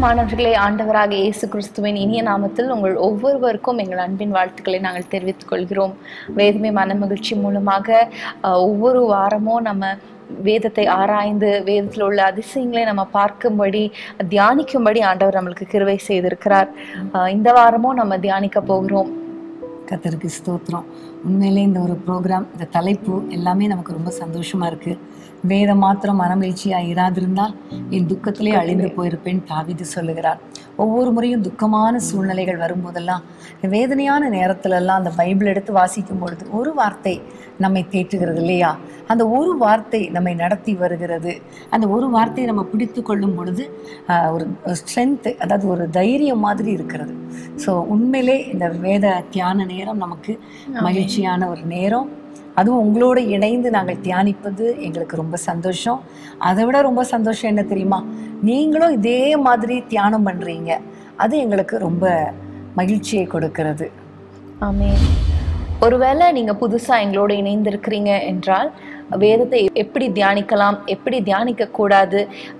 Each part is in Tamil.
பிரியமானவர்களே ஆண்டவராக இயேசு கிறிஸ்துவின் இனிய நாமத்தில் உங்கள் ஒவ்வொருவருக்கும் எங்கள் அன்பின் வாழ்த்துக்களை நாங்கள் தெரிவித்துக் கொள்கிறோம் வேதமே மனமகிழ்ச்சி மூலமாக அஹ், ஒவ்வொரு வாரமும் நம்ம வேதத்தை ஆராய்ந்து வேதத்தில் உள்ள அதிசயங்களை நம்ம பார்க்கும்படி தியானிக்கும்படி ஆண்டவர் நம்மளுக்கு கிருவை செய்திருக்கிறார் அஹ், இந்த வாரமும் நம்ம தியானிக்க போகிறோம் கத்தருக்கு ஸ்தோத்திரம் உண்மையிலே இந்த ஒரு ப்ரோக்ராம் இந்த தலைப்பு எல்லாமே நமக்கு ரொம்ப சந்தோஷமா இருக்கு வேதம் மாத்திரம் மனமகிழ்ச்சியா இராதிருந்தால் என் துக்கத்திலே அழிந்து போயிருப்பேன் தாவிது சொல்லுகிறார் ஒவ்வொரு முறையும் துக்கமான சூழ்நிலைகள் வரும்போதெல்லாம் வேதனையான நேரத்துலலாம் அந்த பைபிள் எடுத்து வாசிக்கும் பொழுது ஒரு வார்த்தை நம்மை தேற்றுகிறது இல்லையா அந்த ஒரு வார்த்தை நம்மை நடத்தி வருகிறது அந்த ஒரு வார்த்தையை நம்ம பிடித்து கொள்ளும் பொழுது ஆஹ், ஒரு ஸ்ட்ரென்த்து அதாவது ஒரு தைரியம் மாதிரி இருக்கிறது ஸோ உண்மையிலே இந்த வேத தியான நேரம் நமக்கு மகிழ்ச்சியான ஒரு நேரம் அதுவும் உங்களோட இணைந்து நாங்கள் தியானிப்பது எங்களுக்கு ரொம்ப சந்தோஷம் அதை விட ரொம்ப சந்தோஷம் என்ன தெரியுமா நீங்களும் இதே மாதிரி தியானம் பண்றீங்க அது எங்களுக்கு ரொம்ப மகிழ்ச்சியை கொடுக்கிறது ஆமென் ஒருவேளை நீங்க புதுசா எங்களோட இணைந்திருக்கிறீங்க என்றால் வேதத்தை எப்படி தியானிக்கலாம் எப்படி தியானிக்க கூடாது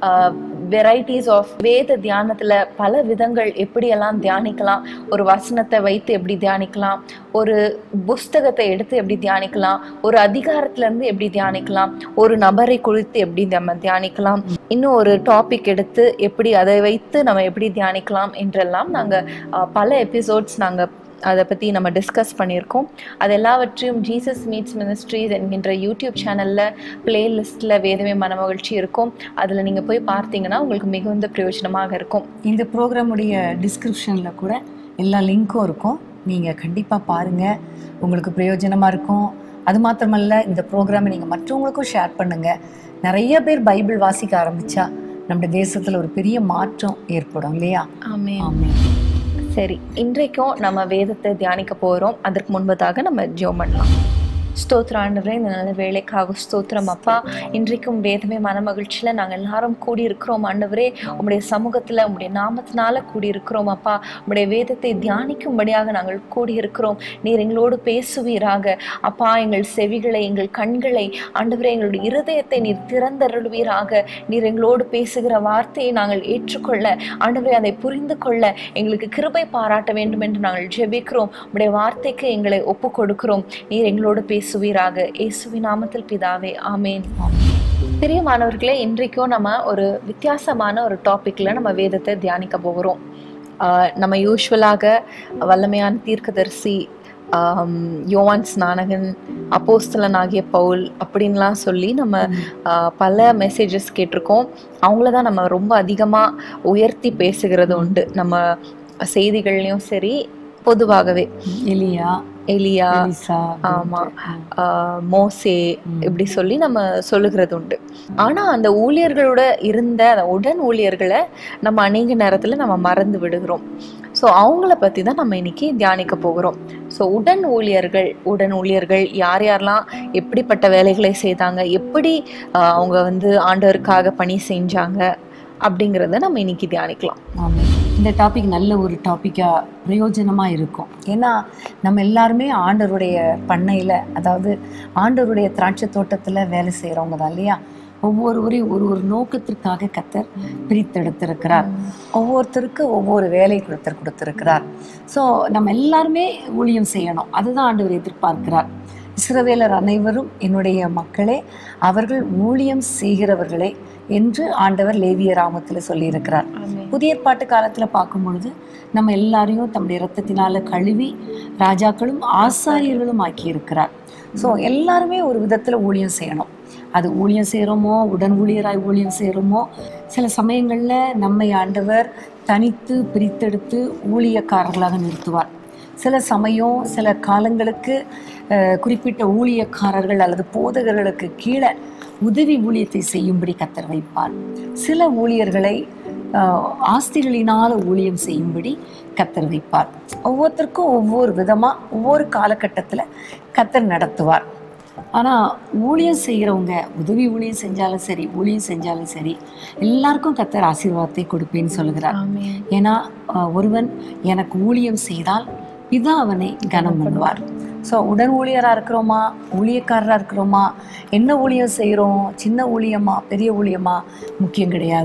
வெரைட்டிஸ் ஆஃப் வேத தியானத்துல பல விதங்கள் எப்படியெல்லாம் தியானிக்கலாம் ஒரு வசனத்தை வைத்து எப்படி தியானிக்கலாம் ஒரு புஸ்தகத்தை எடுத்து எப்படி தியானிக்கலாம் ஒரு அதிகாரத்துல இருந்து எப்படி தியானிக்கலாம் ஒரு நபரை குறித்து எப்படி நம்ம தியானிக்கலாம் இன்னும் ஒரு டாபிக் எடுத்து எப்படி அதை வைத்து நம்ம எப்படி தியானிக்கலாம் என்றெல்லாம் நாங்க அஹ், பல எபிசோட்ஸ் நாங்க அதை பற்றி நம்ம டிஸ்கஸ் பண்ணியிருக்கோம் அது எல்லாவற்றையும் ஜீசஸ் மீட்ஸ் மினிஸ்ட்ரீஸ் என்கின்ற யூடியூப் சேனலில் பிளேலிஸ்ட்டில் வேதமே மனமகிழ்ச்சி இருக்கும் அதில் நீங்கள் போய் பார்த்தீங்கன்னா உங்களுக்கு மிகுந்த பிரயோஜனமாக இருக்கும் இந்த ப்ரோக்ராமுடைய டிஸ்கிரிப்ஷனில் கூட எல்லா லிங்க்கும் இருக்கும் நீங்கள் கண்டிப்பாக பாருங்கள் உங்களுக்கு பிரயோஜனமாக இருக்கும் அது மாத்திரமல்ல இந்த ப்ரோக்ராமை நீங்கள் மற்றவங்களுக்கும் ஷேர் பண்ணுங்கள் நிறைய பேர் பைபிள் வாசிக்க ஆரம்பித்தா நம்ம தேசத்தில் ஒரு பெரிய மாற்றம் ஏற்படும் இல்லையா ஆமே ஆமென் சரி இன்றைக்கும் நம்ம வேதத்தை தியானிக்க போகிறோம் அதற்கு முன்பதாக நம்ம ஜெபம் பண்ணலாம் ஸ்தோத்திர ஆண்டவரே இந்த நல்ல வேலைக்காக ஸ்தோத்திரம் அப்பா இன்றைக்கும் வேதமே மனமகிழ்ச்சியில் நாங்கள் எல்லாரும் கூடி இருக்கிறோம் ஆண்டவரே உம்முடைய சமூகத்தில் உம்முடைய நாமத்தினால கூடி இருக்கிறோம் அப்பா உம்முடைய வேதத்தை தியானிக்கும்படியாக நாங்கள் கூடி இருக்கிறோம் நீர் எங்களோடு பேசுவீராக அப்பா எங்கள் செவிகளை எங்கள் கண்களை ஆண்டவரே எங்களுடைய இருதயத்தை நீர் திறந்தருள்வீராக நீர் எங்களோடு பேசுகிற வார்த்தையை நாங்கள் ஏற்றுக்கொள்ள ஆண்டவரே அதை புரிந்து கொள்ள எங்களுக்கு கிருபை பாராட்ட வேண்டும் என்று நாங்கள் ஜெபிக்கிறோம் உம்முடைய வார்த்தைக்கு எங்களை ஒப்பு கொடுக்கிறோம் நீர் எங்களோடு பேசுவீராக இயேசுவின் நாமத்தில் பிதாவே ஆமேன் பிரியமானவர்களே இன்றைக்கும் நம்ம ஒரு வித்தியாசமான ஒரு டாபிக்ல நம்ம வேதத்தை தியானிக்க போகிறோம் ஆஹ் நம்ம யூஸ்வலாக வல்லமையான தீர்க்கதரிசி ஆம், யோவான் ஸ்நானகன் அப்போஸ்தலன் ஆகிய பவுல் அப்படின்லாம் சொல்லி நம்ம ஆஹ், பல மெசேஜஸ் கேட்டிருக்கோம் அவங்கள தான் நம்ம ரொம்ப அதிகமாக உயர்த்தி பேசுகிறது உண்டு நம்ம செய்திகள்லையும் சரி பொதுவாகவே எலியா எலியா எலிசா ஆமா ஆஹ் மோசே இப்படி சொல்லி நம்ம சொல்லுகிறது உண்டு ஆனா அந்த ஊழியர்களோட இருந்த அந்த உடன் ஊழியர்களை நம்ம அநேக நேரத்துல நம்ம மறந்து விடுகிறோம் ஸோ அவங்கள பத்தி தான் நம்ம இன்னைக்கு தியானிக்க போகிறோம் ஸோ உடன் ஊழியர்கள் உடன் ஊழியர்கள் யார் யாரெல்லாம் எப்படிப்பட்ட வேலைகளை செய்தாங்க எப்படி ஆஹ் அவங்க வந்து ஆண்டவருக்காக பணி செஞ்சாங்க அப்படிங்கிறத நம்ம இன்னைக்கு தியானிக்கலாம் ஆமாம் இந்த டாபிக் நல்ல ஒரு டாப்பிக்காக பிரயோஜனமாக இருக்கும் ஏன்னா நம்ம எல்லாருமே ஆண்டவருடைய பண்ணையில் அதாவது ஆண்டவருடைய திராட்சை தோட்டத்தில் வேலை செய்கிறவங்க தான் இல்லையா ஒவ்வொருவரையும் ஒரு ஒரு நோக்கத்திற்காக கத்தர் பிரித்தெடுத்திருக்கிறார் ஒவ்வொருத்தருக்கு ஒவ்வொரு வேலை கொடுத்தர் கொடுத்திருக்கிறார் ஸோ நம்ம எல்லாருமே ஊழியம் செய்யணும் அதுதான் ஆண்டவர் எதிர்பார்க்கிறார் இஸ்ரவேலர் அனைவரும் என்னுடைய மக்களே அவர்கள் ஊழியம் செய்கிறவர்களே என்று ஆண்டவர் லேவிய ராமத்தில் சொல்லியிருக்கிறார் புதிய ஏற்பாட்டு காலத்தில் பார்க்கும் பொழுது நம்ம எல்லாரையும் தம்முடைய இரத்தத்தினால கழுவி ராஜாக்களும் ஆசாரியர்களும் ஆக்கியிருக்கிறார் ஸோ எல்லாருமே ஒரு விதத்தில் ஊழியம் செய்யணும் அது ஊழியம் செய்கிறோமோ உடன் ஊழியராய் ஊழியம் செய்கிறோமோ சில சமயங்களில் நம்மை ஆண்டவர் தனித்து பிரித்தெடுத்து ஊழியக்காரர்களாக நிறுத்துவார் சில சமயம் சில காலங்களுக்கு அஹ், குறிப்பிட்ட ஊழியக்காரர்கள் அல்லது போதகர்களுக்கு கீழே உதவி ஊழியத்தை செய்யும்படி கத்தர் வைப்பார் சில ஊழியர்களை ஆஹ், ஆஸ்திகளினால ஊழியம் செய்யும்படி கத்தர் வைப்பார் ஒவ்வொருத்தருக்கும் ஒவ்வொரு விதமாக ஒவ்வொரு காலகட்டத்தில் கத்தர் நடத்துவார் ஆனால் ஊழியம் செய்கிறவங்க உதவி ஊழியம் செஞ்சாலும் சரி ஊழியம் செஞ்சாலும் சரி எல்லாருக்கும் கத்தர் ஆசீர்வாதத்தை கொடுப்பேன்னு சொல்லுகிறார் ஆமென். ஏன்னா ஆஹ், ஒருவன் எனக்கு ஊழியம் செய்தால் பிதா அவனை கனம் பண்ணுவார் ஸோ உடன் ஊழியராக இருக்கிறோமா ஊழியக்காரராக இருக்கிறோமா என்ன ஊழியம் செய்கிறோம் சின்ன ஊழியமா பெரிய ஊழியமா முக்கியம் கிடையாது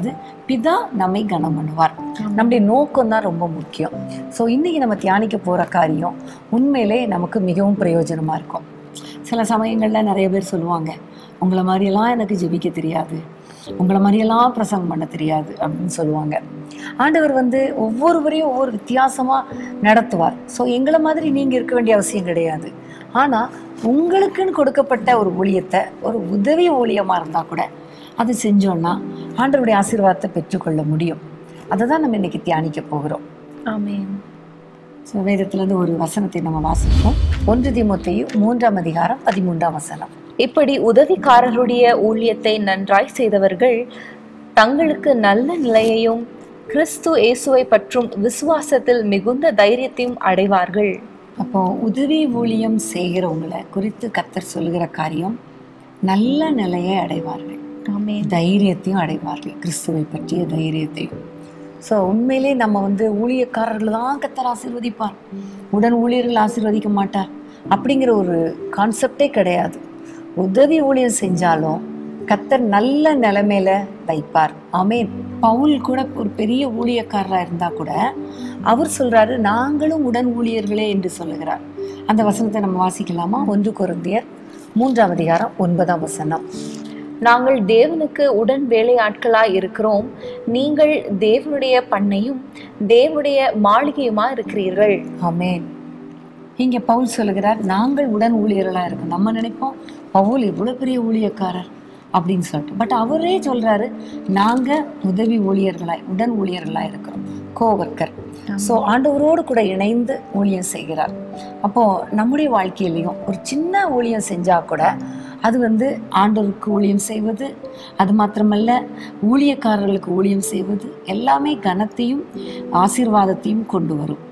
பிதா நம்மை கனம் பண்ணுவார் நம்முடைய நோக்கம் தான் ரொம்ப முக்கியம் ஸோ இன்னைக்கு நம்ம தியானிக்க போகிற காரியம் உண்மையிலே நமக்கு மிகவும் பிரயோஜனமாக இருக்கும் சில சமயங்களில் நிறைய பேர் சொல்லுவாங்க உங்களை மாதிரியெல்லாம் எனக்கு ஜெபிக்க தெரியாது உங்களை மாதிரியெல்லாம் பிரசங்கம் பண்ண தெரியாது அப்படின்னு சொல்லுவாங்க ஆண்டவர் வந்து ஒவ்வொருவரையும் ஒவ்வொரு வித்தியாசமாக நடத்துவார் ஸோ எங்களை மாதிரி நீங்கள் இருக்க வேண்டிய அவசியம் கிடையாது ஆனால் உங்களுக்குன்னு கொடுக்கப்பட்ட ஒரு ஊழியத்தை ஒரு உதவி ஊழியமாக இருந்தால் கூட அது செஞ்சோன்னா ஆண்டவருடைய ஆசீர்வாதத்தை பெற்றுக்கொள்ள முடியும் அதை தான் நம்ம இன்னைக்கு தியானிக்க போகிறோம் ஆமென் ஸோ வேதத்துலேருந்து ஒரு வசனத்தை நம்ம வாசிப்போம் ஒன்று தீமோத்தேயு மூன்றாம் அதிகாரம் பதிமூன்றாம் வசனம் இப்படி உதவிக்காரருடைய ஊழியத்தை நன்றாய் செய்தவர்கள் தங்களுக்கு நல்ல நிலையையும் கிறிஸ்து இயேசுவை பற்றும் விசுவாசத்தில் மிகுந்த தைரியத்தையும் அடைவார்கள் அப்போ உதவி ஊழியம் செய்கிறவங்களை குறித்து கர்த்தர் சொல்லுகிற காரியம் நல்ல நிலையை அடைவார்கள் ஆமென் தைரியத்தையும் அடைவார்கள் கிறிஸ்துவை பற்றிய தைரியத்தையும் ஸோ உண்மையிலே நம்ம வந்து ஊழியக்காரர்கள் தான் கத்தர் ஆசீர்வதிப்பார் உடன் ஊழியர்கள் ஆசீர்வதிக்க மாட்டார் அப்படிங்கிற ஒரு கான்செப்டே கிடையாது உதவி ஊழியம் செஞ்சாலும் கத்தர் நல்ல நிலைமையில வைப்பார் ஆமென் பவுல் கூட ஒரு பெரிய ஊழியக்காரராக இருந்தா கூட அவர் சொல்றாரு நாங்களும் உடன் ஊழியர்களே என்று சொல்லுகிறார் அந்த வசனத்தை நம்ம வாசிக்கலாமா ஒன்று கொருந்தியர் மூன்றாம் அதிகாரம் ஒன்பதாம் வசனம் நாங்கள் தேவனுக்கு உடன் வேலையாட்களாய் இருக்கிறோம் நீங்கள் தேவனுடைய பண்ணையும் தேவனுடைய மாளிகையுமா இருக்கிறீர்கள் ஆமென் இங்க பவுல் சொல்லுகிறார் நாங்கள் உடன் ஊழியர்களா இருக்கோம் நம்ம நினைப்போம் பவுல் எவ்வளவு பெரிய ஊழியக்காரர் அப்படின்னு சொல்லிட்டு பட் அவரே சொல்றாரு நாங்க உதவி ஊழியர்களாய் உடன் ஊழியர்களாய் இருக்கிறோம் கோவர்க்கர் ஸோ ஆண்டவரோடு கூட இணைந்து ஊழியம் செய்கிறார் அப்போ நம்முடைய வாழ்க்கையிலையும் ஒரு சின்ன ஊழியம் செஞ்சா கூட அது வந்து ஆண்டவருக்கு ஊழியம் செய்வது அது மாத்திரமல்ல ஊழியக்காரர்களுக்கு ஊழியம் செய்வது எல்லாமே கனத்தையும் ஆசீர்வாதத்தையும் கொண்டு வரும்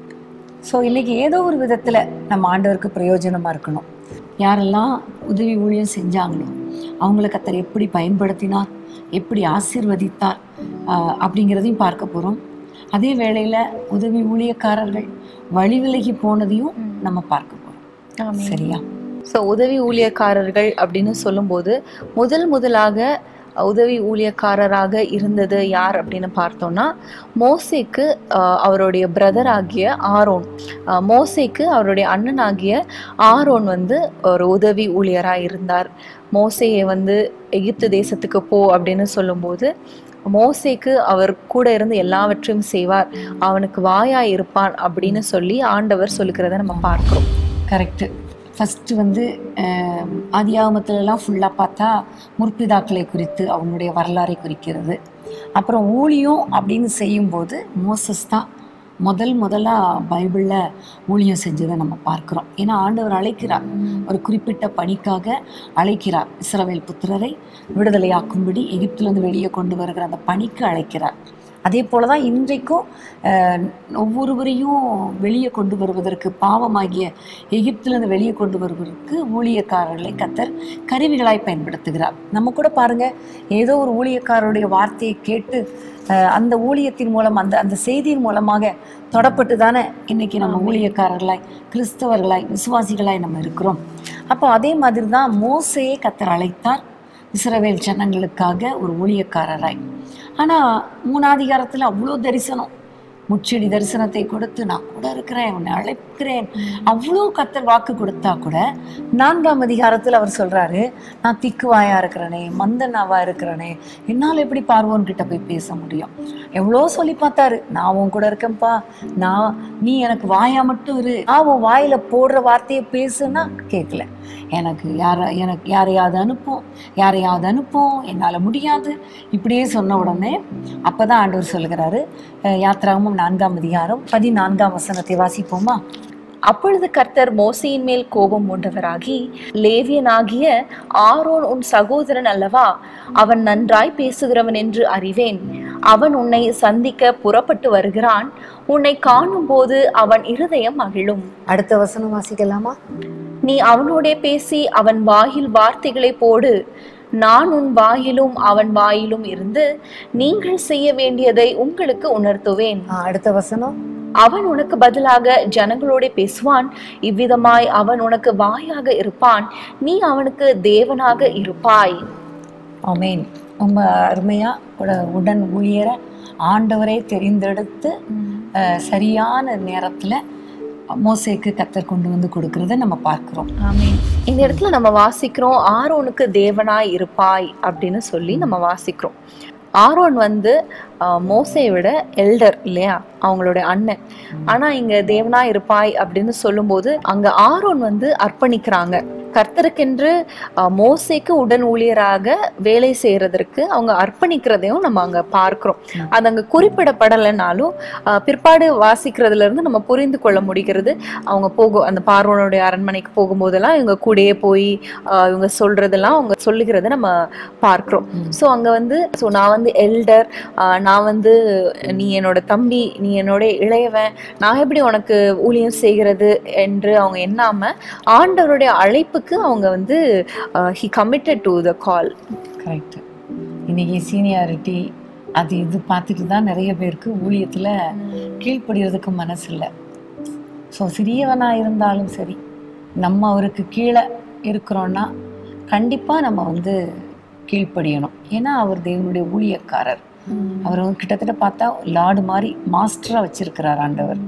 ஸோ இன்னைக்கு ஏதோ ஒரு விதத்தில் நம்ம ஆண்டவருக்கு பிரயோஜனமாக இருக்கணும் யாரெல்லாம் உதவி ஊழியம் செஞ்சாங்களோ அவங்கள கத்தர் எப்படி பயன்படுத்தினார் எப்படி ஆசீர்வதித்தார் ஆஹ் அப்படிங்கிறதையும் பார்க்க போகிறோம் அதே வேளையில் உதவி ஊழியக்காரர்கள் வழி விலகி போனதையும் நம்ம பார்க்க போகிறோம் ஆமென் சரியா ஸோ உதவி ஊழியக்காரர்கள் அப்படின்னு சொல்லும்போது முதல் முதலாக உதவி ஊழியக்காரராக இருந்தது யார் அப்படின்னு பார்த்தோம்னா மோசேக்கு ஆஹ், அவருடைய பிரதர் ஆகிய ஆரோன் ஆஹ், மோசேக்கு அவருடைய அண்ணனாகிய ஆரோன் வந்து ஒரு உதவி ஊழியராக இருந்தார் மோசேயை வந்து எகிப்து தேசத்துக்கு போ அப்படின்னு சொல்லும்போது மோசேக்கு அவர் கூட இருந்து எல்லாவற்றையும் செய்வார் அவனுக்கு வாயாய் இருப்பான் அப்படின்னு சொல்லி ஆண்டவர் சொல்லுகிறத நம்ம பார்க்கிறோம் கரெக்டு ஃபஸ்ட்டு வந்து ஆஹ், ஆதியாகமத்துலலாம் ஃபுல்லாக பார்த்தா முற்பிதாக்களை குறித்து அவங்களுடைய வரலாறை குறிக்கிறது அப்புறம் ஊழியம் அப்படின்னு செய்யும்போது மோசஸ் தான் முதல் முதலாக பைபிளில் ஊழியம் செஞ்சதை நம்ம பார்க்குறோம் ஏன்னா ஆண்டவர் அழைக்கிறார் ஒரு குறிப்பிட்ட பணிக்காக அழைக்கிறார் இஸ்ரவேல் புத்திரரை விடுதலையாக்கும்படி எகிப்திலிருந்து வெளியே கொண்டு வருகிற அந்த பணிக்கு அழைக்கிறார் அதே போல தான் இன்றைக்கும் அஹ், ஒவ்வொருவரையும் வெளியே கொண்டு வருவதற்கு பாவமாகிய எகிப்திலிருந்து வெளியே கொண்டு வருவதற்கு ஊழியக்காரர்களை கத்தர் கருவிகளாய் பயன்படுத்துகிறார் நம்ம கூட பாருங்க ஏதோ ஒரு ஊழியக்காரருடைய வார்த்தையை கேட்டு அஹ், அந்த ஊழியத்தின் மூலம் அந்த அந்த செய்தியின் மூலமாக தொடப்பட்டு தானே இன்னைக்கு நம்ம ஊழியக்காரர்களாய் கிறிஸ்தவர்களாய் விசுவாசிகளாய் நம்ம இருக்கிறோம் அப்போ அதே மாதிரி தான் மோசையே கத்தர் அழைத்தார் இஸ்ரவேல் ஜனங்களுக்காக ஒரு ஊழியக்காரராய் ஆனால் மூணாதிகாரத்தில் அவ்வளோ தரிசனம் முச்செடி தரிசனத்தை கொடுத்து நான் கூட இருக்கிறேன் உன்னை அழைக்கிறேன் அவ்வளோ கத்தர் வாக்கு கொடுத்தா கூட நான்காம் அதிகாரத்தில் அவர் சொல்றாரு நான் திக்குவாயா இருக்கிறேனே மந்தனாவா இருக்கிறேனே என்னால் எப்படி பார்வோன் கிட்ட போய் பேச முடியும் எவ்வளோ சொல்லி பார்த்தாரு நான் உன் கூட இருக்கேன்ப்பா நான் நீ எனக்கு வாயா மட்டும் இரு நான் உன் வாயில போடுற வார்த்தையை பேசுன்னா கேட்கல எனக்கு யார எனக்கு யாரையாவது அனுப்பும் யாரையாவது அனுப்பும் என்னால் முடியாது இப்படியே சொன்ன உடனே அப்பதான் ஆண்டவர் சொல்லுகிறாரு அஹ் யாத்திராகமம் நான்காம் அதிகாரம் பதினான்காம் வசனத்தை வாசிப்போமா அப்பொழுது கர்த்தர் மோசையின் மேல் கோபம் கொண்டவராகி லேவியனாகிய ஆரோன் உன் சகோதரன் அல்லவா அவன் நன்றாய் பேசுகிறவன் என்று அறிவேன் அவன் உன்னை சந்திக்க புறப்பட்டு வருகிறான் உன்னை காணும்போது அவன் இருதயம் மகிழும் அடுத்த வசனம் வாசிக்கலாமா நீ அவனோடே பேசி அவன் வாயில் வார்த்தைகளை போடு நான் உன் வாயிலும் அவன் வாயிலும் இருந்து நீங்கள் செய்ய வேண்டியதை உங்களுக்கு உணர்த்துவேன் ஆ, அடுத்த வசனம் அவன் உனக்கு பதிலாக ஜனங்களோட பேசுவான் இவ்விதமாய் அவன் உனக்கு வாயாக இருப்பான் நீ அவனுக்கு தேவனாக இருப்பாய் ஆமென் ரொம்ப அருமையாக உடன் ஊழியரை ஆண்டவரை தெரிந்தெடுத்து அஹ், சரியான நேரத்தில் மோசேக்கு கத்தர் கொண்டு வந்து கொடுக்கறத நம்ம பார்க்குறோம் ஆமென் இந்த இடத்துல நம்ம வாசிக்கிறோம் ஆரோனுக்கு தேவனாய் இருப்பாய் அப்படின்னு சொல்லி நம்ம வாசிக்கிறோம் ஆரோன் வந்து ஆஹ், மோசேயை விட எல்டர் இல்லையா அவங்களுடைய அண்ணன் ஆனா இங்க தேவனா இருப்பாய் அப்படின்னு சொல்லும்போது அங்க ஆரோன் வந்து அர்ப்பணிக்கிறாங்க கர்த்தருக்கென்று ஆஹ், மோசேக்கு உடன் ஊழியராக வேலை செய்யறதற்கு அவங்க அர்ப்பணிக்கிறதையும் நம்ம அங்க பார்க்கிறோம் அது அங்க குறிப்பிடப்படலைனாலும் ஆஹ், பிற்பாடு வாசிக்கிறதுல இருந்து நம்ம புரிந்து கொள்ள முடிகிறது அவங்க போகும் அந்த பார்வனுடைய அரண்மனைக்கு போகும்போதெல்லாம் இவங்க கூடயே போய் ஆஹ், இவங்க சொல்றதெல்லாம் அவங்க சொல்லுகிறத நம்ம பார்க்கிறோம் ம். ஸோ அங்க வந்து ஸோ நான் வந்து எல்டர் நான் வந்து நீ என்னோட தம்பி நீ என்னோட இளையவன் நான் எப்படி உனக்கு ஊழியம் செய்கிறது என்று அவங்க எண்ணாம ஆண்டவருடைய அழைப்புக்கு அவங்க வந்து he committed to the call correct இன்னைக்கு சீனியாரிட்டி அது இது பார்த்துட்டு தான் நிறைய பேருக்கு ஊழியத்தில் கீழ்ப்படிறதுக்கு மனசு இல்லை ஸோ சிறியவனாக இருந்தாலும் சரி நம்ம அவருக்கு கீழே இருக்கிறோன்னா கண்டிப்பாக நம்ம வந்து கீழ்ப்படியணும் ஏன்னா அவர் தேவனுடைய ஊழியக்காரர் அவர் வந்து கிட்டத்தட்ட பார்த்தா லார்டு மாதிரி மாஸ்டராக வச்சிருக்கிறார் ஆண்டவர்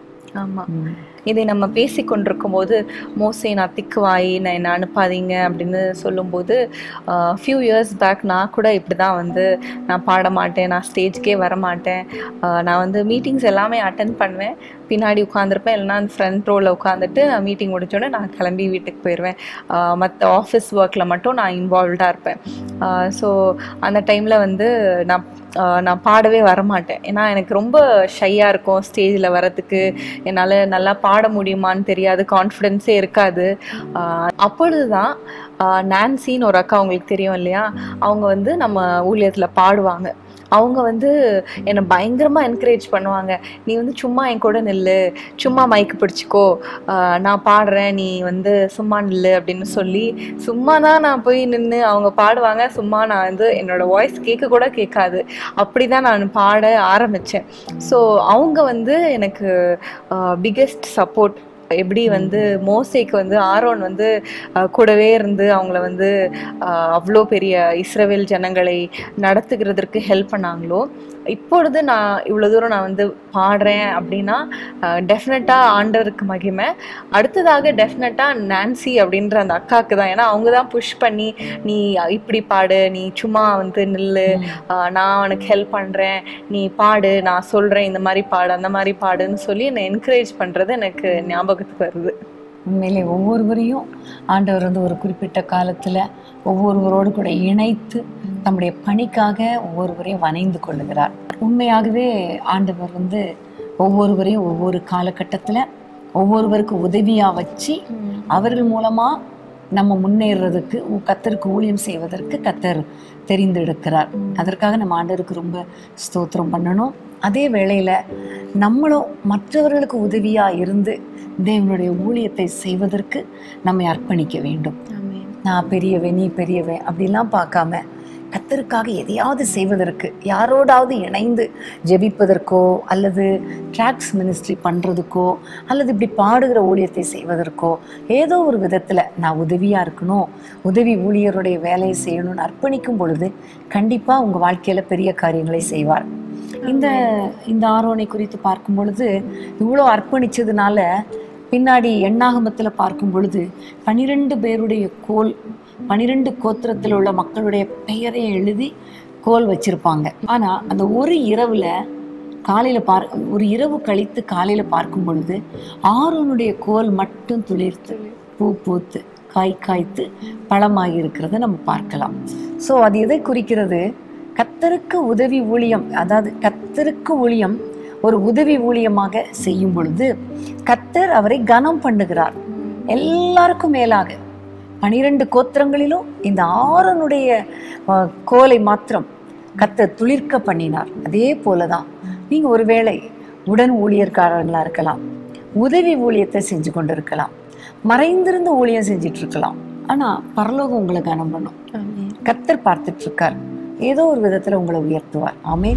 ஆமா இதை நம்ம பேசி கொண்டிருக்கும் போது மோசே நான் திக்குவாய் நான் என்ன அனுப்பாதீங்க அப்படின்னு சொல்லும்போது ஃபியூ இயர்ஸ் பேக் நான் கூட இப்படி தான் வந்து நான் பாட மாட்டேன் நான் ஸ்டேஜ்க்கே வர மாட்டேன் ஆஹ் நான் வந்து மீட்டிங்ஸ் எல்லாமே அட்டன் பண்ணுவேன் பின்னாடி உட்காந்துருப்பேன் இல்லைன்னா அந்த ஃப்ரண்ட் ரோவில் உட்காந்துட்டு நான் மீட்டிங் முடிச்சோடனே நான் கிளம்பி வீட்டுக்கு போயிடுவேன் மற்ற ஆஃபீஸ் ஒர்க்கில் மட்டும் நான் இன்வால்வ்டாக இருப்பேன் ஸோ அந்த டைமில் வந்து நான் ஆஹ் நான் பாடவே வரமாட்டேன் ஏன்னா எனக்கு ரொம்ப ஷையாக இருக்கும் ஸ்டேஜில் வரத்துக்கு என்னால் நல்லா பாட முடியுமான்னு தெரியாது கான்ஃபிடென்ஸே இருக்காது ஆஹ் அப்பொழுது தான் நான்சின்னு ஒரு அக்கா அவங்களுக்கு தெரியும் இல்லையா அவங்க வந்து நம்ம ஊழியத்தில் பாடுவாங்க அவங்க வந்து என்னை பயங்கரமாக என்கரேஜ் பண்ணுவாங்க நீ வந்து சும்மா என் கூட நில்லு சும்மா மைக்கு பிடிச்சிக்கோ ஆஹ் நான் பாடுறேன் நீ வந்து சும்மா நில்லு அப்படின்னு சொல்லி சும்மா தான் நான் போய் நின்று அவங்க பாடுவாங்க சும்மா நான் வந்து என்னோட வாய்ஸ் கேட்க கூட கேட்காது அப்படி தான் நான் பாட ஆரம்பித்தேன் ஸோ அவங்க வந்து எனக்கு பிக்கெஸ்ட் சப்போர்ட் எப்படி வந்து மோசேக்கு வந்து ஆரோன் வந்து ஆஹ் கூடவே இருந்து அவங்கள வந்து ஆஹ் அவ்வளோ பெரிய இஸ்ரவேல் ஜனங்களை நடத்துகிறதற்கு ஹெல்ப் பண்ணாங்களோ இப்பொழுது நான் இவ்வளோ தூரம் நான் வந்து பாடுறேன் அப்படின்னா டெஃபினட்டாக ஆண்டவருக்கு மகிமை அடுத்ததாக டெஃபினட்டாக நான்சி அப்படின்ற அந்த அக்காவுக்கு தான் ஏன்னா அவங்க தான் புஷ் பண்ணி நீ இப்படி பாடு நீ சும்மா வந்து நில்லு ஆஹ் நான் உனக்கு ஹெல்ப் பண்ணுறேன் நீ பாடு நான் சொல்கிறேன் இந்த மாதிரி பாடு அந்த மாதிரி பாடுன்னு சொல்லி என்னை என்கரேஜ் பண்ணுறது எனக்கு ஞாபகத்துக்கு வருது உண்மையிலே ஒவ்வொருவரையும் ஆண்டவர் வந்து ஒரு குறிப்பிட்ட காலத்தில் ஒவ்வொருவரோடு கூட இணைத்து தம்முடைய பணிக்காக ஒவ்வொருவரையும் வணைந்து கொள்ளுகிறார் உண்மையாகவே ஆண்டவர் வந்து ஒவ்வொருவரையும் ஒவ்வொரு காலகட்டத்தில் ஒவ்வொருவருக்கு உதவியாக வச்சு அவர்கள் மூலமாக நம்ம முன்னேறுறதுக்கு ஊ- கத்தருக்கு ஊழியம் செய்வதற்கு கத்தர் தெரிந்தெடுக்கிறார் அதற்காக நம்ம ஆண்டவருக்கு ரொம்ப ஸ்தோத்திரம் பண்ணணும் அதே வேளையில் நம்மளும் மற்றவர்களுக்கு உதவியாக இருந்து தேவனுடைய ஊழியத்தை செய்வதற்கு நம்மை அர்ப்பணிக்க வேண்டும் நான் பெரியவன் நீ பெரியவன் அப்படிலாம் பார்க்காம கத்தருக்காக எதையாவது செய்வதற்கு யாரோடாவது இணைந்து ஜெபிப்பதற்கோ அல்லது ட்ராக்ஸ் மினிஸ்ட்ரி பண்ணுறதுக்கோ அல்லது இப்படி பாடுகிற ஊழியத்தை செய்வதற்கோ ஏதோ ஒரு விதத்தில் நான் உதவியாக இருக்கணும் உதவி ஊழியருடைய வேலையை செய்யணும்னு அர்ப்பணிக்கும் பொழுது கண்டிப்பாக உங்கள் வாழ்க்கையில் பெரிய காரியங்களை செய்வார் இந்த இந்த ஆரோனை குறித்து பார்க்கும் பொழுது இவ்வளோ அர்ப்பணிச்சதுனால பின்னாடி எண்ணாகமத்தில் பார்க்கும் பொழுது பனிரெண்டு பேருடைய கோல் பனிரெண்டு கோத்திரத்தில் உள்ள மக்களுடைய பெயரை எழுதி கோல் வச்சிருப்பாங்க ஆனால் அந்த ஒரு இரவில் காலையில் பார் ஒரு இரவு கழித்து காலையில் பார்க்கும் பொழுது ஆரோனுடைய கோல் மட்டும் துளிர்த்து பூ பூத்து காய் காய்த்து பழமாகி இருக்கிறத நம்ம பார்க்கலாம் ஸோ அது எதை குறிக்கிறது கத்தருக்கு உதவி ஊழியம் அதாவது கத்தருக்கு ஊழியம் ஒரு உதவி ஊழியமாக செய்யும் பொழுது கத்தர் அவரை கனம் பண்ணுகிறார் எல்லாருக்கும் மேலாக பனிரெண்டு கோத்திரங்களிலும் இந்த ஆறனுடைய அஹ், கோலை மாத்திரம் கத்தர் துளிர்க்க பண்ணினார் அதே போலதான் நீங்க ஒருவேளை உடன் ஊழியர்காரர்களா இருக்கலாம் உதவி ஊழியத்தை செஞ்சு கொண்டு இருக்கலாம் மறைந்திருந்து ஊழியம் செஞ்சிட்டு இருக்கலாம் ஆனா பரலோகம் உங்களை கனம் பண்ணும் கத்தர் பார்த்துட்டு இருக்கார் ஏதோ ஒரு விதத்துல உங்களை உயர்த்துவார் ஆமென்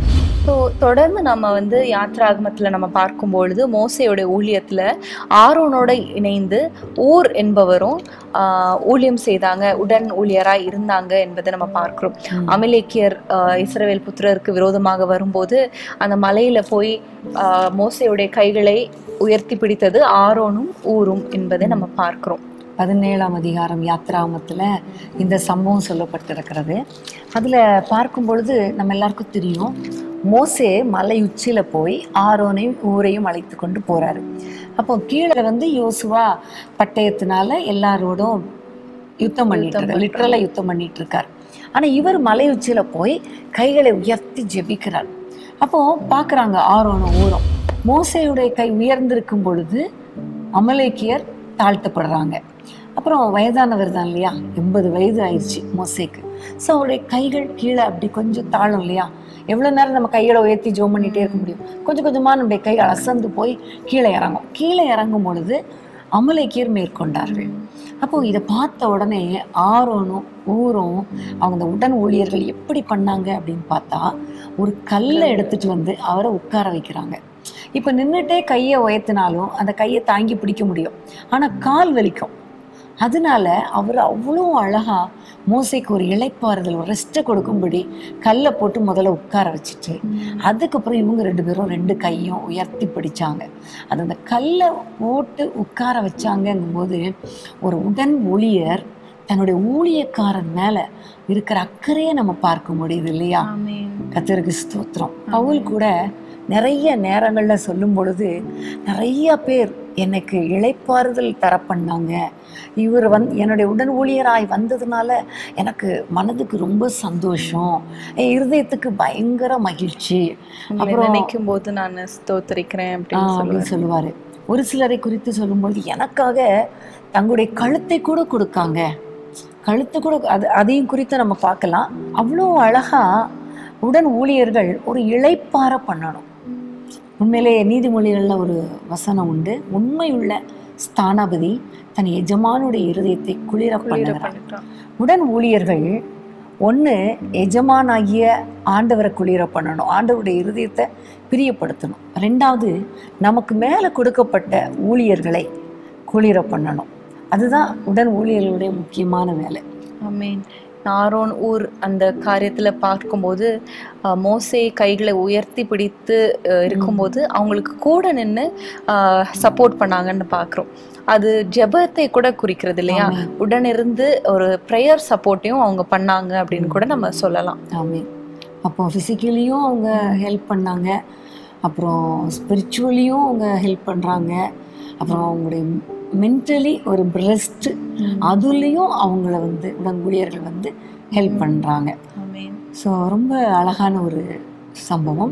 ஸோ தொடர்ந்து நம்ம வந்து யாத்ராகமத்தில் நம்ம பார்க்கும் பொழுது மோசையோட ஊழியத்தில் ஆரோனோட இணைந்து ஊர் என்பவரும் ஆஹ், ஊழியம் செய்தாங்க உடன் ஊழியராய் இருந்தாங்க என்பதை நம்ம பார்க்கிறோம் ம். அமலேக்கியர் ஆஹ், இஸ்ரவேல் புத்திரருக்கு விரோதமாக வரும்போது அந்த மலையில போய் ஆஹ், மோசையுடைய கைகளை உயர்த்தி பிடித்தது ஆரோனும் ஊரும் என்பதை நம்ம பார்க்கிறோம் பதினேழாம் அதிகாரம் யாத்ராமத்தில் இந்த சம்பவம் சொல்லப்பட்டிருக்கிறது அதில் பார்க்கும் பொழுது நம்ம எல்லாருக்கும் தெரியும் மோசே மலை உச்சியில் போய் ஆரோனையும் ஊரையும் அழைத்து கொண்டு போறாரு அப்போ கீழே வந்து யோசுவா பட்டயத்தினால எல்லாரோடும் யுத்தம் பண்ணிட்டு இருக்காரு லிட்டரலாக யுத்தம் பண்ணிட்டு இருக்கார் ஆனால் இவர் மலை உச்சியில் போய் கைகளை உயர்த்தி ஜெபிக்கிறார் அப்போ பார்க்குறாங்க ஆரோனும் ஊரும் மோசையுடைய கை உயர்ந்திருக்கும் பொழுது அமலேக்கியர் தாழ்த்தப்படுறாங்க அப்புறம் வயதானவர் தான் இல்லையா எண்பது வயது ஆயிடுச்சு மோசேக்கு ஸோ அவருடைய கைகள் கீழே அப்படி கொஞ்சம் தாழும் இல்லையா எவ்வளோ நேரம் நம்ம கைகளை உயர்த்தி ஜோம் பண்ணிகிட்டே இருக்க முடியும் கொஞ்சம் கொஞ்சமாக நம்முடைய கைகள் அசந்து போய் கீழே இறங்கும் கீழே இறங்கும் பொழுது அமலேக்கியர் மேற்கொண்டார்கள் அப்போ இதை பார்த்த உடனே ஆரோனும் ஊரும் அவங்க அந்த உடன் ஊழியர்கள் எப்படி பண்ணாங்க அப்படின்னு பார்த்தா ஒரு கல்லை எடுத்துட்டு வந்து அவரை உட்கார வைக்கிறாங்க இப்போ நின்றுட்டே கையை உயர்த்தினாலும் அந்த கையை தாங்கி பிடிக்க முடியும் ஆனால் கால் வலிக்கும் அதனால அவர் அவ்வளோ அழகா மோசைக்கு ஒரு இளைப்பாறுதல் ஒரு ரெஸ்ட்டை கொடுக்கும்படி கல்லை போட்டு முதல்ல உட்கார வச்சுட்டு அதுக்கப்புறம் இவங்க ரெண்டு பேரும் ரெண்டு கையும் உயர்த்தி பிடிச்சாங்க அது அந்த கல்லை போட்டு உட்கார வச்சாங்கங்கும்போது ஒரு உடன் ஊழியர் தன்னுடைய ஊழியக்காரன் மேல இருக்கிற அக்கறையை நம்ம பார்க்க முடியுது இல்லையா கத்தருக்கு ஸ்தோத்திரம் பவுல் கூட நிறைய நேரங்கள்ல சொல்லும் பொழுது நிறைய பேர் எனக்கு இளைப்பாறுதல் தர பண்ணாங்க இவர் வந்து என்னுடைய உடன் ஊழியராய் வந்ததுனால எனக்கு மனதுக்கு ரொம்ப சந்தோஷம் என் இருதயத்துக்கு பயங்கர மகிழ்ச்சி அப்புறம் நினைக்கும் போது நான் ஸ்தோத்தரிக்கிறேன் ஆ, அப்படின்னு சொல்லுவேன் அப்படின்னு சொல்லுவாரு ஒரு சிலரை குறித்து சொல்லும்பொழுது எனக்காக தங்களுடைய கழுத்தை கூட கொடுக்காங்க கழுத்து கூட அது அதையும் குறித்து நம்ம பார்க்கலாம் அவ்வளோ அழகா உடன் ஊழியர்கள் ஒரு இளைப்பார பண்ணணும் உண்மையிலே நீதிமொழிகளில் ஒரு வசனம் உண்டு உண்மையுள்ள ஸ்தானாபதி தன் எஜமானுடைய இருதயத்தை குளிர பண்ணுகிறார் பண்ணிட்டான். உடன் ஊழியர்கள் ஒன்று எஜமானாகிய ஆண்டவரை குளிர பண்ணணும் ஆண்டவருடைய இருதயத்தை பிரியப்படுத்தணும் ரெண்டாவது நமக்கு மேலே கொடுக்கப்பட்ட ஊழியர்களை குளிர பண்ணணும் அதுதான் உடன் ஊழியர்களுடைய முக்கியமான வேலை ஆமென் ஆரோன் ஊர் அந்த காரியத்துல பார்க்கும்போது அஹ், மோசே கைகளை உயர்த்தி பிடித்து அஹ், இருக்கும்போது அவங்களுக்கு கூட நின்று சப்போர்ட் பண்ணாங்கன்னு பார்க்குறோம் அது ஜெபத்தை கூட குறிக்கிறது இல்லையா ஆமென். உடனிருந்து ஒரு ப்ரேயர் சப்போர்ட்டையும் அவங்க பண்ணாங்க அப்படின்னு கூட நம்ம சொல்லலாம் ஆமே அப்போ ஃபிசிக்கலியும் அவங்க ஹெல்ப் பண்ணாங்க அப்புறம் ஸ்பிரிச்சுவலியும் அவங்க ஹெல்ப் பண்ணுறாங்க அப்புறம் அவங்களுடைய மென்டலி ஒரு பிரெஸ்ட் அதுலேயும் அவங்கள வந்து உடன் ஊழியர்கள் வந்து ஹெல்ப் பண்ணுறாங்க ஆமென் ஸோ ரொம்ப அழகான ஒரு சம்பவம்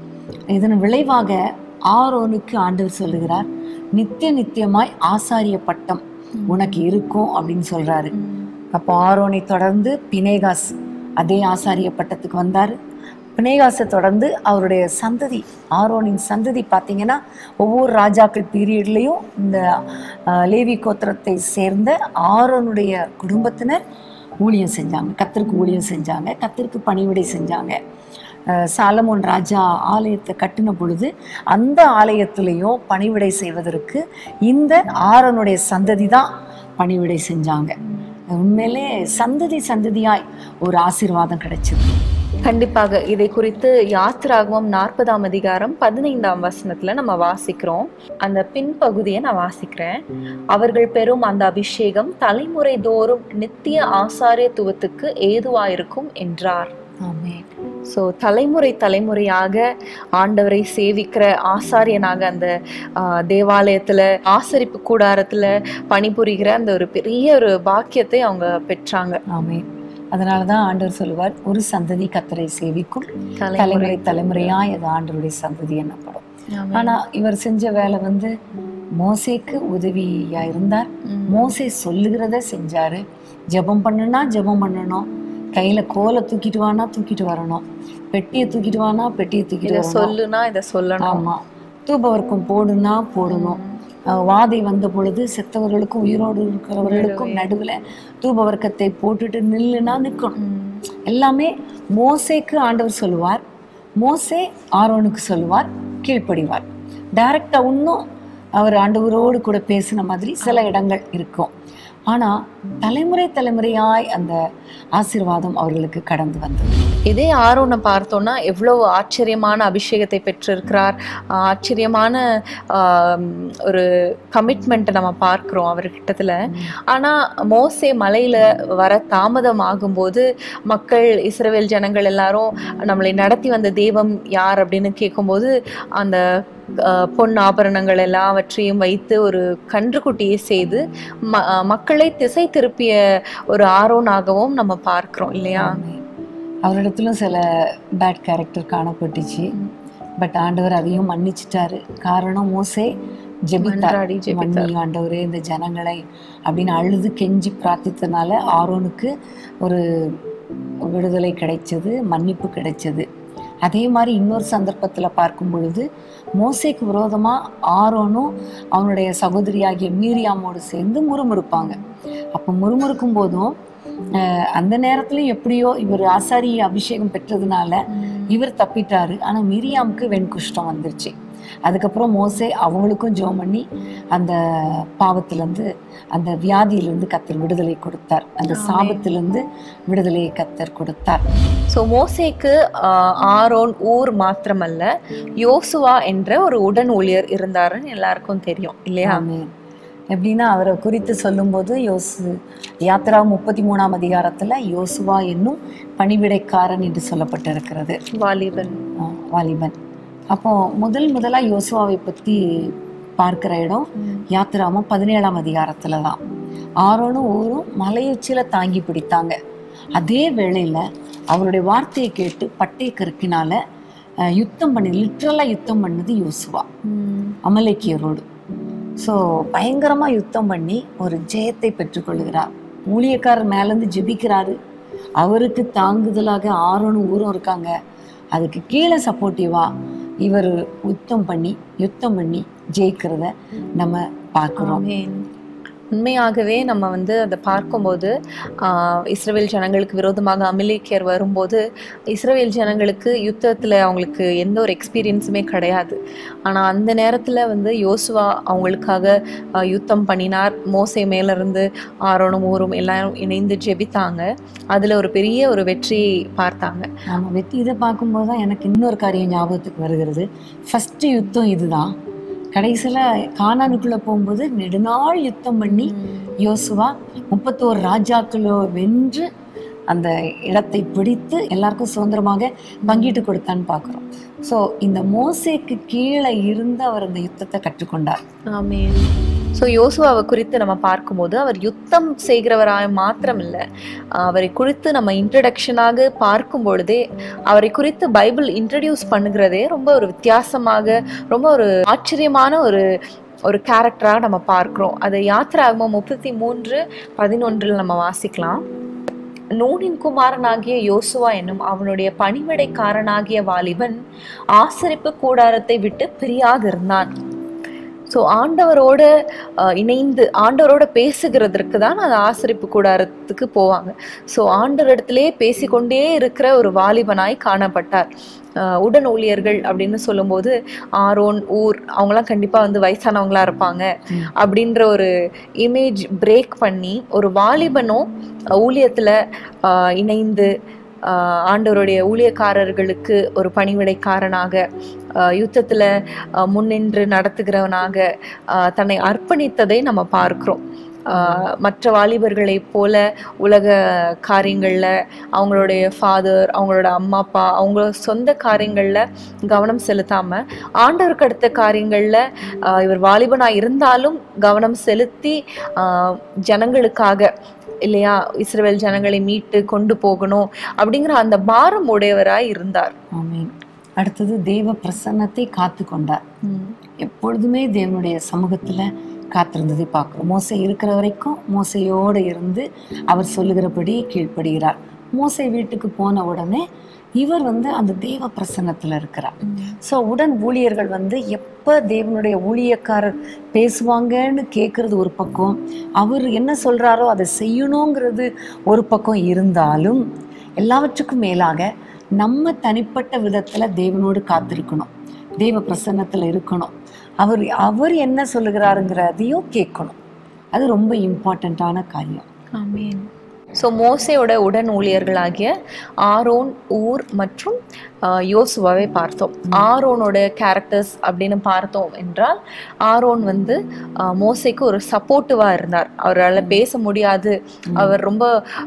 இதன் விளைவாக ஆரோனுக்கு ஆண்டவர் சொல்லுகிறார் நித்திய நித்தியமாய் ஆசாரிய பட்டம் உனக்கு இருக்கும் அப்படின்னு சொல்றாரு அப்போ ஆரோனை தொடர்ந்து பினேகாஸ் அதே ஆசாரிய பட்டத்துக்கு வந்தார் பினேகாஸை தொடர்ந்து அவருடைய சந்ததி ஆரோனின் சந்ததி பார்த்தீங்கன்னா ஒவ்வொரு ராஜாக்கள் பீரியட்லேயும் இந்த அஹ், லேவி கோத்திரத்தை சேர்ந்த ஆரோனுடைய குடும்பத்தினர் ஊழியம் செஞ்சாங்க கத்திற்கு ஊழியம் செஞ்சாங்க கத்திற்கு பணிவிடை செஞ்சாங்க அஹ், சாலமோன் ராஜா ஆலயத்தை கட்டின பொழுது அந்த ஆலயத்திலையும் பணிவிடை செய்வதற்கு இந்த ஆரோனுடைய சந்ததி தான் பணிவிடை செஞ்சாங்க உண்மையிலே சந்ததி சந்ததியாய் ஒரு ஆசீர்வாதம் கிடைச்சது கண்டிப்பாக இதை குறித்து யாத்திராகமம் நாற்பதாம் அதிகாரம் பதினைந்தாம் வசனத்துல நம்ம வாசிக்கிறோம் அந்த பின்பகுதியை நான் வாசிக்கிறேன் அவர்கள் பெறும் அந்த அபிஷேகம் தலைமுறை தோறும் நித்திய ஆசாரியத்துவத்துக்கு ஏதுவாயிருக்கும் என்றார் ஆமென் ஸோ தலைமுறை தலைமுறையாக ஆண்டவரை சேவிக்கிற ஆசாரியனாக அந்த ஆஹ், தேவாலயத்துல ஆசரிப்பு கூடாரத்துல பணிபுரிகிற அந்த ஒரு பெரிய ஒரு பாக்கியத்தை அவங்க பெற்றாங்க ஆமென் அதனால தான் ஆண்டவர் சொல்லுவார் ஒரு சந்ததி கத்தரை சேவிக்கும் தலைமுறை தலைமுறை தலைமுறையாய் அது ஆண்டவருடைய சந்ததி என்னப்படும் ஆமென். ஆனா இவர் செஞ்ச வேலை வந்து மோசேக்கு உதவியா இருந்தார் ம். மோசே சொல்லுகிறத செஞ்சாரு ஜெபம் பண்ணுனா ஜெபம் பண்ணணும் கையில கோலை தூக்கிட்டு வானா தூக்கிட்டு வரணும் பெட்டியை தூக்கிட்டு வானா பெட்டியை தூக்கிட்டு இத வரணும் சொல்லுனா இத சொல்லணும் ஆமா தூபவர்க்கம் போடுனா போடணும் அஹ் வாதை வந்த பொழுது செத்தவர்களுக்கும் உயிரோடு இருக்கிறவர்களுக்கும் நடுவுல தூபவர்க்கத்தை போட்டுட்டு நில்லுனா நிற்கணும் ம். எல்லாமே மோசேக்கு ஆண்டவர் சொல்லுவார் மோசே ஆரோனுக்கு சொல்லுவார் கீழ்ப்படிவார் டைரக்டா இன்னும் அவர் ஆண்டவரோடு கூட பேசின மாதிரி சில இடங்கள் இருக்கும் ஆனா தலைமுறை தலைமுறையாய் அந்த ஆசீர்வாதம் அவர்களுக்கு கடந்து வந்தது இதே ஆரோனை பார்த்தோம்னா எவ்வளவு ஆச்சரியமான அபிஷேகத்தை பெற்றிருக்கிறார் ஆச்சரியமான ஆம், ஒரு கமிட்மெண்ட்டை நம்ம பார்க்கிறோம் அவர்கிட்டத்துல ஆனா மோசே மலையில வர தாமதம் ஆகும்போது மக்கள் இஸ்ரவேல் ஜனங்கள் எல்லாரும் நம்மளை நடத்தி வந்த தெய்வம் யார் அப்படின்னு கேட்கும்போது அந்த அஹ், பொன் ஆபரணங்கள் எல்லாவற்றையும் வைத்து ஒரு கன்றுக்குட்டியை செய்து ம மக்களை திசை திருப்பிய ஒரு ஆரோனாகவும் நம்ம பார்க்கிறோம் இல்லையா அவரிடத்திலும் சில பேட் கேரக்டர் காணப்பட்டுச்சு பட் ஆண்டவர் அதையும் மன்னிச்சிட்டாரு காரணம் மோசே ஜெபித்தார் மன்றாடி ஜெபித்தார். மன்னி ஆண்டவரே இந்த ஜனங்களை அப்படின்னு அழுது கெஞ்சி பிரார்த்தித்தனால ஆரோனுக்கு ஒரு விடுதலை கிடைச்சது மன்னிப்பு கிடைச்சது அதே மாதிரி இன்னொரு சந்தர்ப்பத்தில் பார்க்கும் பொழுது மோசேக்கு விரோதமாக ஆரோனும் அவனுடைய சகோதரியாகிய மீரியாமோடு சேர்ந்து முறுமுறுப்பாங்க அப்போ முறுமுறுக்கும் போதும் அஹ், அந்த நேரத்துலையும் எப்படியோ இவர் ஆசாரி அபிஷேகம் பெற்றதுனால இவர் தப்பிட்டாரு ஆனால் மிரியாமுக்கு வெண்குஷ்டம் வந்துருச்சு அதுக்கப்புறம் மோசே அவங்களுக்கும் ஜெபம் பண்ணி அந்த பாவத்திலேருந்து அந்த வியாதியிலிருந்து கத்தர் விடுதலை கொடுத்தார் அந்த ஆமென். சாபத்திலிருந்து விடுதலையை கத்தர் கொடுத்தார் ஸோ மோசேக்கு ஆஹ், ஆரோன் ஊர் மாத்திரமல்ல யோசுவா என்ற ஒரு உடன் ஊழியர் இருந்தாருன்னு எல்லாருக்கும் தெரியும் இல்லையா ஆமென். எப்படின்னா அவரை குறித்து சொல்லும்போது யோசு யாத்ரா முப்பத்தி மூணாம் அதிகாரத்துல யோசுவா என்னும் பணிவிடைக்காரன் என்று சொல்லப்பட்டிருக்கிறது வாலிபன் ஆ, வாலிபன் அப்போ முதல் முதலா யோசுவாவை பத்தி பார்க்கிற இடம் யாத்திராமம் பதினேழாம் அதிகாரத்துல தான் ஆரோனும் ஊரும் மலையுச்சியில தாங்கி பிடித்தாங்க அதே வேளையில அவருடைய வார்த்தையை கேட்டு பட்டை கருக்கினால அஹ், யுத்தம் பண்ணி லிட்ரலா யுத்தம் பண்ணது யோசுவா ம். அமலேக்கியரோடு ஸோ பயங்கரமா யுத்தம் பண்ணி ஒரு ஜெயத்தை பெற்றுக்கொள்கிறார் ஊழியக்காரர் மேலேருந்து ஜெபிக்கிறாரு அவருக்கு தாங்குதலாக ஆரோனும் ஊரும் இருக்காங்க அதுக்கு கீழே சப்போர்ட்டிவா இவர் யுத்தம் பண்ணி யுத்தம் பண்ணி ஜெயிக்கிறத நம்ம பார்க்குறோம் ஆமென். உண்மையாகவே நம்ம வந்து அதை பார்க்கும்போது ஆஹ், இஸ்ரவேல் ஜனங்களுக்கு விரோதமாக அமிலேக்கியர் வரும்போது இஸ்ரவேல் ஜனங்களுக்கு யுத்தத்தில் அவங்களுக்கு எந்த ஒரு எக்ஸ்பீரியன்ஸுமே கிடையாது ஆனால் அந்த நேரத்தில் வந்து யோசுவா அவங்களுக்காக ஆஹ், யுத்தம் பண்ணினார் மோசே மேலேருந்து ஆரோனும் ஊரும் எல்லாரும் இணைந்து ஜெபித்தாங்க அதில் ஒரு பெரிய ஒரு வெற்றியை பார்த்தாங்க நம்ம வெற்றி இதை பார்க்கும்போது தான் எனக்கு இன்னொரு காரியம் ஞாபகத்துக்கு வருகிறது ஃபஸ்ட்டு யுத்தம் இதுதான் கடைசியில் கானானுக்குள்ளே போகும்போது நெடுநாள் யுத்தம் பண்ணி யோசுவா முப்பத்தோரு ராஜாக்களோ வென்று அந்த இடத்தை பிடித்து எல்லாருக்கும் சுதந்திரமாக பங்கிட்டு கொடுத்தான்னு பார்க்குறோம் ஸோ இந்த மோசேக்கு கீழே இருந்து அவர் அந்த யுத்தத்தை கற்றுக்கொண்டார் ஆமென் ஸோ யோசுவாவை குறித்து நம்ம பார்க்கும்போது அவர் யுத்தம் செய்கிறவராய் மாத்திரம் இல்லை அவரை குறித்து நம்ம இன்ட்ரடக்ஷனாக பார்க்கும் பொழுதே அவரை குறித்து பைபிள் இன்ட்ரடியூஸ் பண்ணுகிறதே ரொம்ப ஒரு வித்தியாசமாக ரொம்ப ஒரு ஆச்சரியமான ஒரு ஒரு கேரக்டராக நம்ம பார்க்குறோம் அதை யாத்திராகமம் முப்பத்தி மூன்று பதினொன்றில் நம்ம வாசிக்கலாம் நூனின் குமாரனாகிய யோசுவா என்னும் அவனுடைய பணிவிடைக்காரனாகிய வாலிபன் ஆசரிப்பு கூடாரத்தை விட்டு பிரியாதிருந்தான் ஸோ ஆண்டவரோட அஹ், இணைந்து ஆண்டவரோட பேசுகிறதற்கு தான் அந்த ஆசரிப்பு கூடாரத்துக்கு போவாங்க ஸோ ஆண்டவரிடத்திலே பேசிக்கொண்டே இருக்கிற ஒரு வாலிபனாய் காணப்பட்டார் அஹ், உடன் ஊழியர்கள் அப்படின்னு சொல்லும்போது ஆரோன் ஊர் அவங்களாம் கண்டிப்பாக வந்து வயசானவங்களா இருப்பாங்க ம். அப்படின்ற அப்படின்ற ஒரு இமேஜ் பிரேக் பண்ணி ஒரு வாலிபனும் ஊழியத்தில் இணைந்து ஆஹ் ஆண்டவருடைய ஊழியக்காரர்களுக்கு ஒரு பணிவிடைக்காரனாக யுத்தத்தில் முன்னின்று நடத்துகிறவனாக ஆஹ் தன்னை அர்ப்பணித்ததை நம்ம பார்க்கிறோம் ஆஹ் மற்ற வாலிபர்களைப் போல உலக காரியங்களில் அவங்களுடைய ஃபாதர் அவங்களோட அம்மா அப்பா அவங்க சொந்த காரியங்களில் கவனம் செலுத்தாமல் ஆண்டவருக்கு அடுத்த காரியங்களில் ஆஹ் இவர் வாலிபனாக இருந்தாலும் கவனம் செலுத்தி ஆஹ் ஜனங்களுக்காக இல்லையா இஸ்ரவேல் ஜனங்களை மீட்டு கொண்டு போகணும் அப்படிங்கிற அந்த பாரம் உடையவராய் இருந்தார் ஆமென் அடுத்தது தேவ பிரசன்னத்தை காத்து கொண்டார் எப்பொழுதுமே தேவனுடைய சமூகத்துல காத்திருந்ததை பார்க்குறோம் மோசை இருக்கிற வரைக்கும் மோசையோடு இருந்து அவர் சொல்லுகிறபடி கீழ்ப்படுகிறார் மோசை வீட்டுக்கு போன உடனே இவர் வந்து அந்த தேவ பிரசன்னத்துல இருக்கிறார் ஸோ உடன் ஊழியர்கள் வந்து எப்போ தேவனுடைய ஊழியக்காரர் பேசுவாங்கன்னு கேட்குறது ஒரு பக்கம் அவர் என்ன சொல்கிறாரோ அதை செய்யணுங்கிறது ஒரு பக்கம் இருந்தாலும் எல்லாவற்றுக்கும் மேலாக நம்ம தனிப்பட்ட விதத்துல தேவனோடு காத்திருக்கணும் தேவ பிரசன்னத்துல இருக்கணும் அவர் அவர் என்ன சொல்லுகிறாருங்கிறதையும் கேட்கணும் அது ரொம்ப இம்பார்ட்டண்ட்டான காரியம் ஆமீன் ஸோ மோசையோட உடன் ஊழியர்களாகிய ஆரோன் ஊர் மற்றும் ஆஹ், யோசுவாவை பார்த்தோம் ஆரோனோட கேரக்டர்ஸ் அப்படின்னு பார்த்தோம் என்றால் ஆரோன் வந்து ஆஹ், மோசைக்கு ஒரு சப்போர்ட்டிவாக இருந்தார் அவரால் பேச முடியாது அவர் ரொம்ப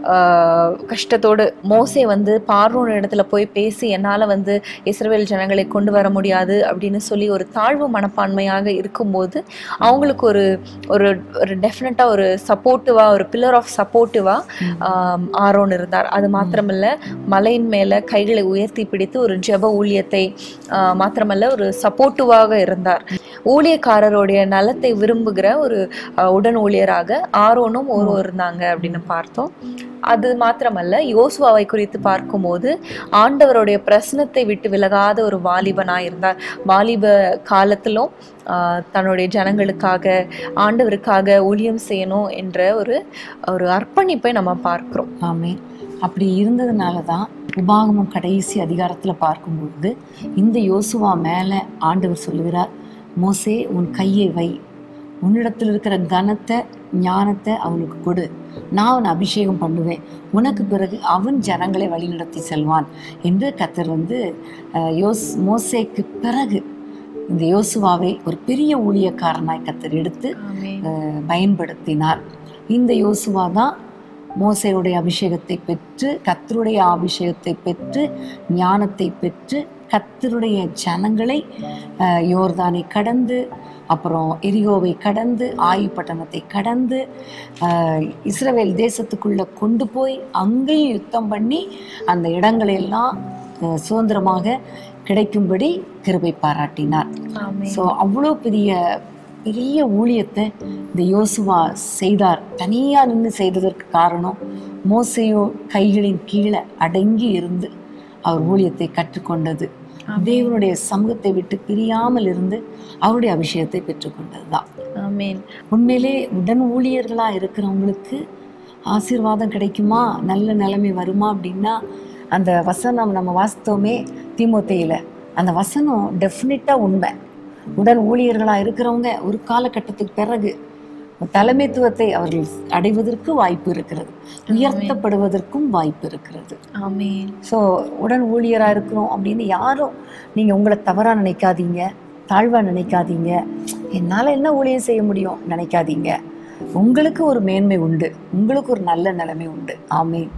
ஆஹ், கஷ்டத்தோடு மோசே வந்து பார்வோன் இடத்துல போய் பேசி என்னால் வந்து இஸ்ரவேல் ஜனங்களை கொண்டு வர முடியாது அப்படின்னு சொல்லி ஒரு தாழ்வு மனப்பான்மையாக இருக்கும்போது அவங்களுக்கு ஒரு ஒரு ஒரு டெஃபினட்டாக ஒரு சப்போர்ட்டிவாக ஒரு பில்லர் ஆஃப் சப்போர்ட்டிவாக ஆரோன் இருந்தார் அது மாத்திரமல்ல மலையின் மேலே கைகளை உயர்த்தி பிடித்து ஒரு ஜெப ஊழியத்தை ஆஹ், மாத்திரமல்ல ஒரு சப்போர்ட்டிவாக இருந்தார் ஊழியக்காரருடைய நலத்தை விரும்புகிற ஒரு ஆஹ், உடன் ஊழியராக ஆரோனும் ஒரு இருந்தாங்க அப்படின்னு பார்த்தோம் அது மாத்திரமல்ல யோசுவாவை குறித்து பார்க்கும்போது ஆண்டவருடைய பிரசனத்தை விட்டு விலகாத ஒரு வாலிபனாக இருந்தார் வாலிப காலத்திலும் ஆஹ், தன்னுடைய ஜனங்களுக்காக ஆண்டவருக்காக ஊழியம் செய்யணும் என்ற ஒரு ஒரு அர்ப்பணிப்பை நம்ம பார்க்கிறோம் ஆமே அப்படி இருந்ததுனால தான் உபாகமம் கடைசி அதிகாரத்தில் பார்க்கும்பொழுது இந்த யோசுவா மேலே ஆண்டவர் சொல்லுகிறார் மோசே உன் கையை வை உன்னிடத்தில் இருக்கிற கனத்தை ஞானத்தை அவனுக்கு கொடு நான் அவனை அபிஷேகம் பண்ணுவேன் உனக்கு பிறகு அவன் ஜனங்களை வழிநடத்தி செல்வான் என்று கத்தர் வந்து அஹ், யோஸ் மோசேக்கு பிறகு இந்த யோசுவாவை ஒரு பெரிய ஊழியக்காரனாய் கத்தர் எடுத்து அஹ், பயன்படுத்தினார் இந்த யோசுவா தான் மோசையுடைய அபிஷேகத்தை பெற்று கத்தருடைய அபிஷேகத்தை பெற்று ஞானத்தை பெற்று கத்தருடைய ஜனங்களை அஹ், யோர்தானை கடந்து அப்புறம் எரியோவை கடந்து ஆயு பட்டணத்தை கடந்து அஹ், இஸ்ரவேல் தேசத்துக்குள்ள கொண்டு போய் அங்கேயும் யுத்தம் பண்ணி அந்த இடங்களை எல்லாம் அஹ், சுதந்திரமாக கிடைக்கும்படி கிருபை பாராட்டினார் ஸோ அவ்வளோ பெரிய பெரிய ஊழியத்தை இந்த யோசுவா செய்தார் தனியாக நின்று செய்ததற்கு காரணம் மோசையோ கைகளின் கீழே அடங்கி இருந்து அவர் ஊழியத்தை கற்றுக்கொண்டது தேவனுடைய சமூகத்தை விட்டு பிரியாமல் இருந்து அவருடைய அபிஷேகத்தை பெற்றுக்கொண்டது தான் ஆமீன் உண்மையிலே உடன் ஊழியர்களாக இருக்கிறவங்களுக்கு ஆசீர்வாதம் கிடைக்குமா நல்ல நிலைமை வருமா அப்படின்னா அந்த வசனம் நம்ம வாசித்தோமே தீமோத்தேயில அந்த வசனம் டெஃபினட்டாக உண்மை உடன் ஊழியர்களாக இருக்கிறவங்க ஒரு காலகட்டத்துக்கு பிறகு தலைமைத்துவத்தை அவர்கள் அடைவதற்கு வாய்ப்பு இருக்கிறது உயர்த்தப்படுவதற்கும் வாய்ப்பு இருக்கிறது ஆமீன் ஸோ உடன் ஊழியராக இருக்கிறோம் அப்படின்னு யாரும் நீங்கள் உங்களை தவறாக நினைக்காதீங்க தாழ்வாக நினைக்காதீங்க என்னால் என்ன ஊழியம் செய்ய முடியும் நினைக்காதீங்க உங்களுக்கு ஒரு மேன்மை உண்டு உங்களுக்கு ஒரு நல்ல நிலைமை உண்டு ஆமென்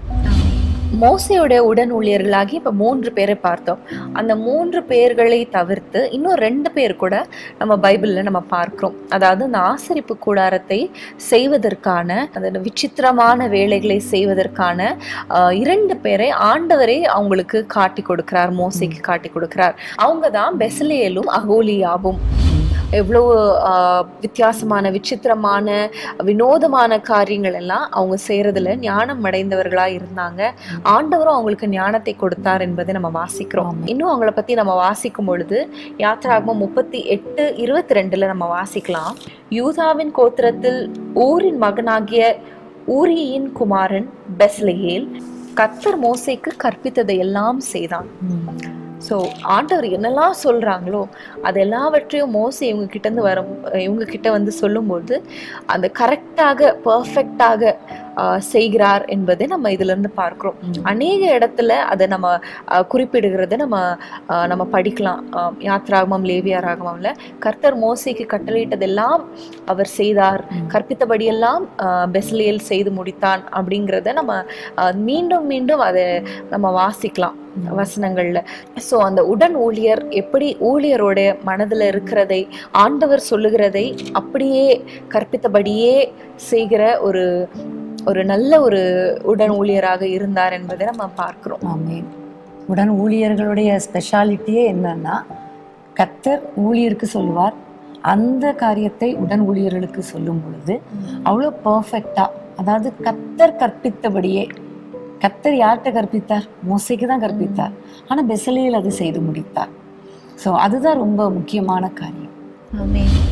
மோசையோட உடன் ஊழியர்களாகி இப்ப மூன்று பேரை பார்த்தோம் அந்த மூன்று பேர்களை தவிர்த்து இன்னும் ரெண்டு பேர் கூட நம்ம பைபிள்ல நம்ம பார்க்கிறோம் அதாவது அந்த ஆசரிப்பு கூடாரத்தை செய்வதற்கான அந்த விசித்திரமான வேலைகளை செய்வதற்கான ஆஹ், இரண்டு பேரை ஆண்டவரே அவங்களுக்கு காட்டி கொடுக்கிறார் மோசைக்கு காட்டி கொடுக்கிறார் அவங்க தான் பெசலேலும் அகோலியாவும் எவ்வளவு ஆஹ், வித்தியாசமான விசித்திரமான வினோதமான காரியங்கள் எல்லாம் அவங்க செய்யறதுல ஞானம் அடைந்தவர்களா இருந்தாங்க ஆண்டவரும் அவங்களுக்கு ஞானத்தை கொடுத்தார் என்பதை நம்ம வாசிக்கிறோம் ஆமா. இன்னும் அவங்கள பத்தி நம்ம வாசிக்கும் பொழுது யாத்ராகமம் முப்பத்தி எட்டு இருபத்தி ரெண்டுல நம்ம வாசிக்கலாம் யூதாவின் கோத்திரத்தில் ஊரின் மகனாகிய ஊரியின் குமாரன் பெஸ்லெயேல் கர்த்தர் மோசைக்கு கற்பித்ததை எல்லாம் செய்தான் ஸோ ஆண்டவர் என்னெல்லாம் சொல்றாங்களோ அது எல்லாவற்றையும் மோசை இவங்க கிட்ட இருந்து வரும் இவங்க கிட்ட வந்து சொல்லும்போது அந்த கரெக்டாக பர்ஃபெக்டாக செய்கிறார் என்பதை நம்ம இதுல இருந்து பார்க்கிறோம் அநேக இடத்துல அதை நம்ம ஆஹ், குறிப்பிடுகிறத நம்ம ஆஹ், நம்ம படிக்கலாம் ஆஹ், யாத்ராகமம் லேவியாராகமம்ல கர்த்தர் மோசைக்கு கட்டளையிட்டதெல்லாம் அவர் செய்தார் ம். கற்பித்தபடியெல்லாம் ஆஹ், பெஸ்லியேல் செய்து முடித்தான் அப்படிங்கிறத நம்ம ஆஹ், மீண்டும் மீண்டும் அதை நம்ம வாசிக்கலாம் வசனங்கள்ல ஸோ அந்த உடன் ஊழியர் எப்படி ஊழியரோட மனதுல இருக்கிறதை ஆண்டவர் சொல்லுகிறதை அப்படியே கற்பித்தபடியே செய்கிற ஒரு ஒரு நல்ல ஒரு உடன் ஊழியராக இருந்தார் என்பதை நம்ம பார்க்கிறோம் ஆமென் உடன் ஊழியர்களுடைய ஸ்பெஷாலிட்டியே என்னன்னா கத்தர் ஊழியருக்கு சொல்லுவார் அந்த காரியத்தை உடன் ஊழியர்களுக்கு சொல்லும் பொழுது அவ்வளோ பர்ஃபெக்டாக அதாவது கத்தர் கற்பித்தபடியே கத்தர் யார்கிட்ட கற்பித்தார் மோசைக்கு தான் கற்பித்தார் ஆனால் பெசலையில் அது செய்து முடித்தார் ஸோ அதுதான் ரொம்ப முக்கியமான காரியம் ஆமென்.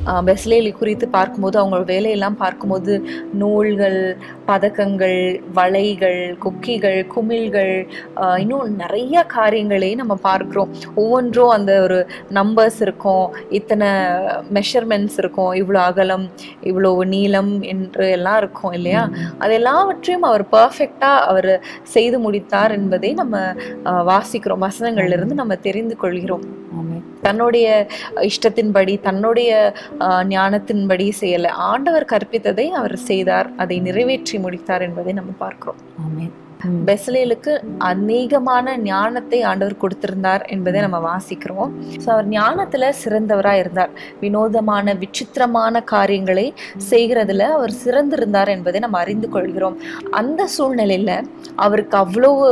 ஆஹ் பெஸ்லேலி குறித்து பார்க்கும்போது அவங்க வேலையெல்லாம் பார்க்கும்போது நூல்கள் பதக்கங்கள் வளைகள் கொக்கிகள் குமிழ்கள் ஆஹ் இன்னும் நிறைய காரியங்களை நம்ம பார்க்குறோம் ஒவ்வொன்றும் அந்த ஒரு நம்பர்ஸ் இருக்கும் இத்தனை மெஷர்மெண்ட்ஸ் இருக்கும் இவ்வளோ அகலம் இவ்வளோ நீளம் என்று எல்லாம் இருக்கும் இல்லையா அது எல்லாவற்றையும் அவர் பர்ஃபெக்டாக அவர் செய்து முடித்தார் என்பதை நம்ம ஆஹ் வாசிக்கிறோம் வசனங்கள்ல இருந்து நம்ம தெரிந்து கொள்கிறோம் ஆமென் தன்னுடைய இஷ்டத்தின்படி தன்னுடைய ஆஹ், ஞானத்தின்படி செய்யல ஆண்டவர் கற்பித்ததை அவர் செய்தார் அதை நிறைவேற்றி முடித்தார் என்பதை நம்ம பார்க்கிறோம் ஆமென் ம். பெசலேலுக்கு அநேகமான ஞானத்தை ஆண்டவர் கொடுத்திருந்தார் என்பதை நம்ம வாசிக்கிறோம் ஸோ அவர் ஞானத்துல சிறந்தவரா இருந்தார் வினோதமான விசித்திரமான காரியங்களை செய்கிறதுல அவர் சிறந்திருந்தார் என்பதை நம்ம அறிந்து கொள்கிறோம் அந்த சூழ்நிலையில அவருக்கு அவ்வளவு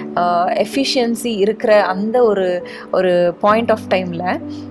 எஃபிஷியன்சி இருக்கிற அந்த ஒரு ஒரு பாயிண்ட் ஆஃப் டைம்ல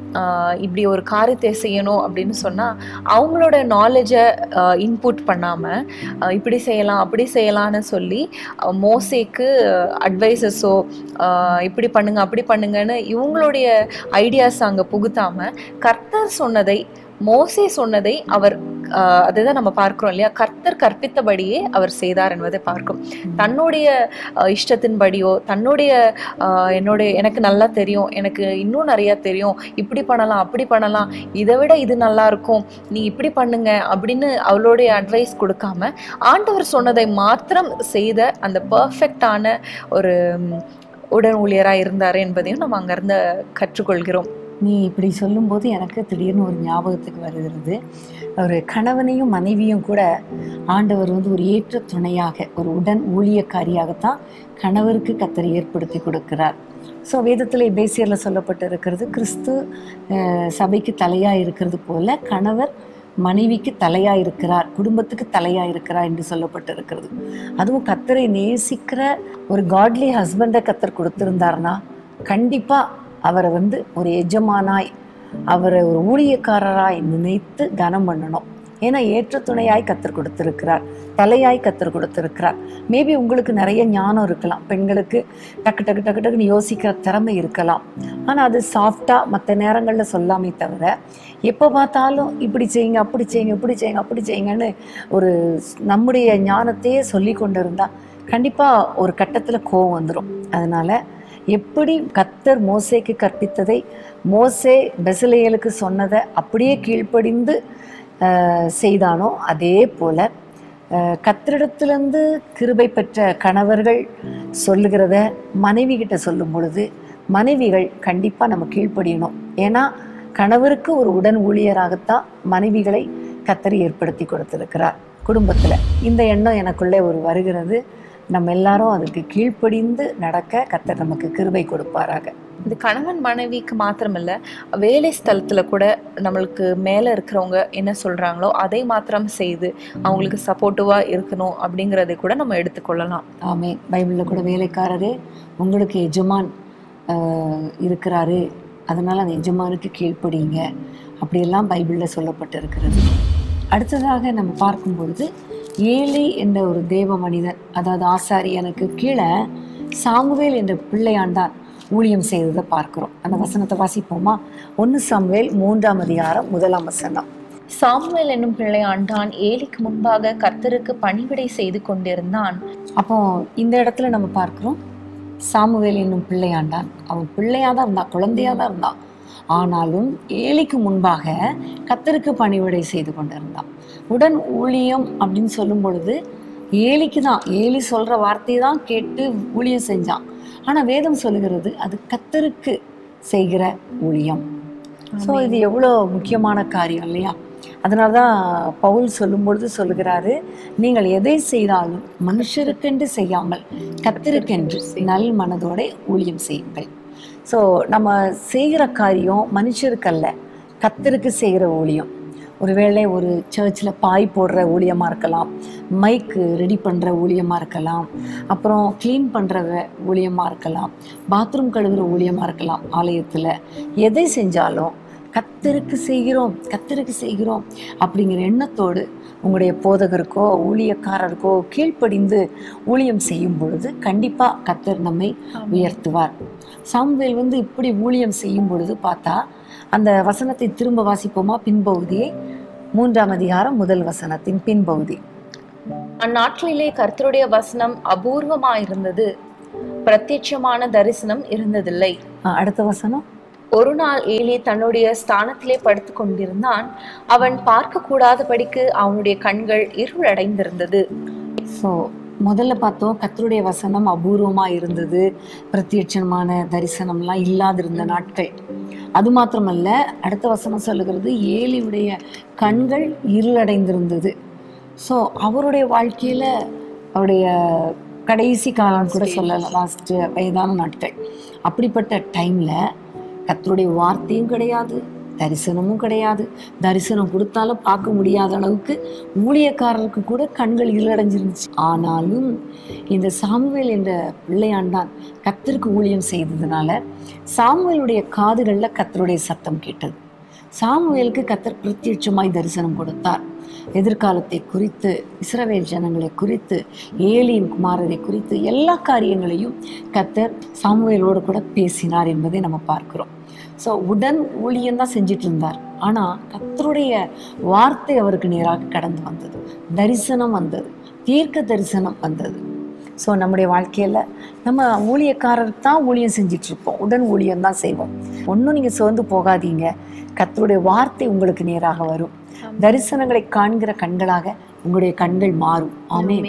இப்படி ஒரு காரியத்தை செய்யணும் அப்படின்னு சொன்னா அவங்களோட நாலேஜை இன்புட் பண்ணாம அஹ் இப்படி செய்யலாம் அப்படி செய்யலாம்னு சொல்லி அஹ் மோசேக்கு அட்வைசஸோ இப்படி பண்ணுங்க அப்படி பண்ணுங்கன்னு இவங்களுடைய ஐடியாஸ் அங்கே புகுத்தாம கர்த்தர் சொன்னதை மோசே சொன்னதை அவர் அஹ் அதுதான் நம்ம பார்க்கிறோம் இல்லையா கர்த்தர் கற்பித்தபடியே அவர் செய்தார் என்பதை பார்க்கும் தன்னுடைய அஹ், இஷ்டத்தின்படியோ தன்னுடைய அஹ், என்னுடைய எனக்கு நல்லா தெரியும் எனக்கு இன்னும் நிறைய தெரியும் இப்படி பண்ணலாம் அப்படி பண்ணலாம் இதை விட இது நல்லா இருக்கும் நீ இப்படி பண்ணுங்க அப்படின்னு அவளுடைய அட்வைஸ் கொடுக்காம ஆண்டவர் சொன்னதை மாத்திரம் செய்த அந்த பர்ஃபெக்டான ஒரு ம், உடன் ஊழியராக இருந்தார் என்பதையும் நம்ம அங்கிருந்து கற்றுக்கொள்கிறோம் நீ இப்படி சொல்லும்போது எனக்கு திடீர்னு ஒரு ஞாபகத்துக்கு வருகிறது ஒரு கணவனையும் மனைவியும் கூட ஆண்டவர் வந்து ஒரு ஏற்ற துணையாக ஒரு உடன் ஊழியக்காரியாகத்தான் கணவருக்கு கத்தர் ஏற்படுத்தி கொடுக்கிறார் ஸோ வேதத்தில் பேசியரில் சொல்லப்பட்டு இருக்கிறது கிறிஸ்து அஹ், சபைக்கு தலையாக இருக்கிறது போல கணவர் மனைவிக்கு தலையாக இருக்கிறார் குடும்பத்துக்கு தலையாக இருக்கிறார் என்று சொல்லப்பட்டு இருக்கிறது அதுவும் கத்தரை நேசிக்கிற ஒரு காட்லி ஹஸ்பண்டை கத்தர் கொடுத்திருந்தாருன்னா கண்டிப்பாக அவரை வந்து ஒரு எஜமானாய் அவரை ஒரு ஊழியக்காரராய் நினைத்து கனம் பண்ணணும் ஏன்னா ஏற்ற துணையாய் கத்தர் கொடுத்திருக்கிறார் தலையாய் கத்தர் கொடுத்திருக்கிறார் மேபி உங்களுக்கு நிறைய ஞானம் இருக்கலாம் பெண்களுக்கு டக்கு டக்கு டக்கு டக்குன்னு யோசிக்கிற திறமை இருக்கலாம் ஆனால் அது சாஃப்டாக மற்ற நேரங்களில் சொல்லாமே தவிர எப்போ பார்த்தாலும் இப்படி செய்யுங்க அப்படி செய்யுங்க இப்படி செய்யுங்க அப்படி செய்யுங்கன்னு ஒரு நம்முடைய ஞானத்தையே சொல்லி கொண்டு இருந்தால் கண்டிப்பாக ஒரு கட்டத்தில் கோவம் வந்துடும் அதனால் எப்படி கத்தர் மோசேக்கு கற்பித்ததை மோசே பெசலேயலுக்கு சொன்னதை அப்படியே கீழ்ப்படிந்து ஆஹ், செய்தானோ அதே போல் கத்திரிடத்திலிருந்து கிருபை பெற்ற கணவர்கள் சொல்லுகிறத மனைவி கிட்ட சொல்லும் பொழுது மனைவிகள் கண்டிப்பாக நம்ம கீழ்ப்படியணும் ஏன்னா கணவருக்கு ஒரு உடன் ஊழியராகத்தான் மனைவிகளை கத்தர் ஏற்படுத்தி கொடுத்திருக்கிறார் குடும்பத்தில் இந்த எண்ணம் எனக்குள்ளே ஒரு வருகிறது நம்ம எல்லாரும் அதுக்கு கீழ்ப்படிந்து நடக்க கத்தர் நமக்கு கிருபை கொடுப்பாராக இது கணவன் மனைவிக்கு மாத்திரமில்ல வேலை ஸ்தலத்துல கூட நம்மளுக்கு மேல இருக்கிறவங்க என்ன சொல்றாங்களோ அதை மாத்திரம் செய்து அவங்களுக்கு சப்போர்ட்டிவா இருக்கணும் அப்படிங்கறதை கூட நம்ம எடுத்துக்கொள்ளலாம் ஆமே பைபிளில் கூட வேலைக்காரரு உங்களுக்கு எஜமான் ஆஹ், இருக்கிறாரு அதனால் அந்த எஜமானுக்கு கீழ்ப்படிங்க அப்படியெல்லாம் பைபிளில் சொல்லப்பட்டு இருக்கிறது அடுத்ததாக நம்ம பார்க்கும் பொழுது ஏலி என்ற ஒரு தேவ மனிதன் அதாவது ஆசாரியனுக்கு கீழே சாமுவேல் என்ற பிள்ளையாண்டான் ஊழியம் செய்ததை பார்க்கிறோம் அந்த வசனத்தை வாசிப்போமா ஒன்று சாமுவேல் மூன்றாம் அதிகாரம் முதலாம் வசனம் சாமுவேல் என்னும் பிள்ளை ஆண்டான் ஏலிக்கு முன்பாக கர்த்தருக்கு பணிவிடை செய்து கொண்டிருந்தான் அப்போ இந்த இடத்துல நம்ம பார்க்கிறோம் சாமுவேல் என்னும் பிள்ளையாண்டான் அவன் பிள்ளையாக தான் இருந்தான் குழந்தையாக தான் இருந்தான் ஆனாலும் ஏலிக்கு முன்பாக கத்தருக்கு பணிவிடை செய்து கொண்டிருந்தான் உடன் ஊழியம் அப்படின்னு சொல்லும் பொழுது ஏலிக்கு தான் ஏலி சொல்கிற வார்த்தையை தான் கேட்டு ஊழியம் செஞ்சான் ஆனால் வேதம் சொல்லுகிறது அது கத்தருக்கு செய்கிற ஊழியம் ஸோ இது எவ்வளோ முக்கியமான காரியம் இல்லையா அதனால தான் பவுல் சொல்லும் பொழுது சொல்லுகிறாரு நீங்கள் எதை செய்தாலும் மனுஷருக்கென்று செய்யாமல் கத்திருக்கென்று நல் மனதோட ஊழியம் செய்யுங்கள் ஸோ நம்ம செய்கிற காரியம் மனுஷருக்கல்ல கத்தருக்கு செய்கிற ஊழியம் ஒருவேளை ஒரு சர்ச்சில் பாய் போடுற ஊழியமாக இருக்கலாம் மைக்கு ரெடி பண்ணுற ஊழியமாக இருக்கலாம் அப்புறம் க்ளீன் பண்ணுற ஊழியமாக இருக்கலாம் பாத்ரூம் கழுவுற ஊழியமாக இருக்கலாம் ஆலயத்தில் எதை செஞ்சாலும் கத்தருக்கு செய்கிறோம் கத்தருக்கு செய்கிறோம் அப்படிங்கிற எண்ணத்தோடு உங்களுடைய போதகருக்கோ ஊழியக்காரருக்கோ கீழ்ப்படிந்து ஊழியம் செய்யும் பொழுது கண்டிப்பாக கத்தர் நம்மை உயர்த்துவார் சாமுவேல் வந்து இப்படி ஊழியம் செய்யும் பொழுது பார்த்தா அந்த வசனத்தை திரும்ப வாசிப்போமா பின்பகுதியை மூன்றாம் அதிகாரம் முதல் வசனத்தின் பின்பகுதி அந்நாட்களிலே கர்த்தருடைய வசனம் அபூர்வமா இருந்தது பிரத்யட்சமான தரிசனம் இருந்ததில்லை ஆ, அடுத்த வசனம் ஒரு நாள் ஏலி தன்னுடைய ஸ்தானத்திலே படுத்து கொண்டிருந்தான் அவன் பார்க்க கூடாதபடிக்கு அவனுடைய கண்கள் இருளடைந்திருந்தது ஸோ முதல்ல பார்த்தோம் கர்த்தருடைய வசனம் அபூர்வமா இருந்தது பிரத்யட்சமான தரிசனம்லாம் இல்லாதிருந்த நாட்கள் அது மாத்திரமல்ல அடுத்த வசனம் சொல்லுகிறது ஏலியுடைய கண்கள் இருளடைந்திருந்தது ஸோ அவருடைய வாழ்க்கையில அவருடைய கடைசி காலம் கூட சொல்லலாம் லாஸ்ட் வயதான நாட்கள் அப்படிப்பட்ட டைம்ல கர்த்தருடைய வார்த்தையும் கிடையாது தரிசனமும் கிடையாது தரிசனம் கொடுத்தாலும் பார்க்க முடியாத அளவுக்கு ஊழியக்காரருக்கு கூட கண்கள் இருளடைஞ்சிருந்துச்சு ஆனாலும் இந்த சாமுவேல் என்ற பிள்ளையாண்டான் கத்தருக்கு ஊழியம் செய்ததுனால சாமுவேலுடைய காதுகளில் கத்தருடைய சத்தம் கேட்டது சாமுவேலுக்கு கத்தர் பிரத்யட்சமாய் தரிசனம் கொடுத்தார் எதிர்காலத்தை குறித்து இஸ்ரவேல் ஜனங்களை குறித்து ஏலியின் குமாரரை குறித்து எல்லா காரியங்களையும் கத்தர் சாமுவேலோடு கூட பேசினார் என்பதை நம்ம பார்க்கிறோம் ஸோ உடன் ஊழியம் தான் செஞ்சிட்டு இருந்தார் ஆனால் கத்தருடைய வார்த்தை அவருக்கு நேராக கடந்து வந்தது தரிசனம் வந்தது தீர்க்க தரிசனம் வந்தது ஸோ நம்முடைய வாழ்க்கையில் நம்ம ஊழியக்காரருக்கு தான் ஊழியம் செஞ்சிட்டு இருப்போம் உடன் ஊழியம் தான் செய்வோம் ஒன்றும் நீங்கள் சோர்ந்து போகாதீங்க கத்தருடைய வார்த்தை உங்களுக்கு நேராக வரும் தரிசனங்களை காண்கிற கண்களாக உங்களுடைய கண்கள் மாறும் ஆமென்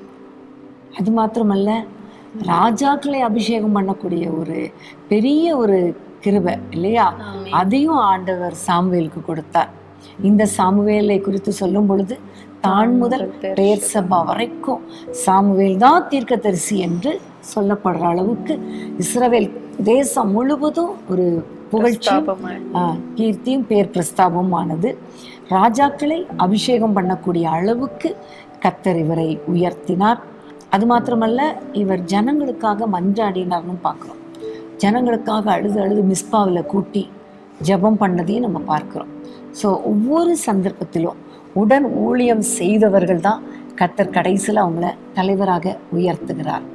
அது மாத்திரமல்ல ராஜாக்களை அபிஷேகம் பண்ணக்கூடிய ஒரு பெரிய ஒரு கிருபை இல்லையா அதையும் ஆண்டவர் சாமுவேலுக்கு கொடுத்தார் இந்த சாமுவேலை குறித்து சொல்லும் பொழுது தான் முதல் பேர் சபா வரைக்கும் சாமுவேல் தான் தீர்க்கதரிசி என்று சொல்லப்படுற அளவுக்கு இஸ்ரவேல் தேசம் முழுவதும் ஒரு புகழ்ச்சியும் ஆ, கீர்த்தியும் பேர் பிரஸ்தாபமும் ஆனது ராஜாக்களை அபிஷேகம் பண்ணக்கூடிய அளவுக்கு கத்தர் இவரை உயர்த்தினார் அது மாத்திரமல்ல இவர் ஜனங்களுக்காக மன்றாடினார்னு பார்க்குறோம் ஜனங்களுக்காக அழுது அழுது மிஸ்பாவில் கூட்டி ஜெபம் பண்ணதையும் நம்ம பார்க்குறோம் ஸோ ஒவ்வொரு சந்தர்ப்பத்திலும் உடன் ஊழியம் செய்தவர்கள் தான் கத்தர் கடைசியில் அவங்கள தலைவராக உயர்த்துகிறார்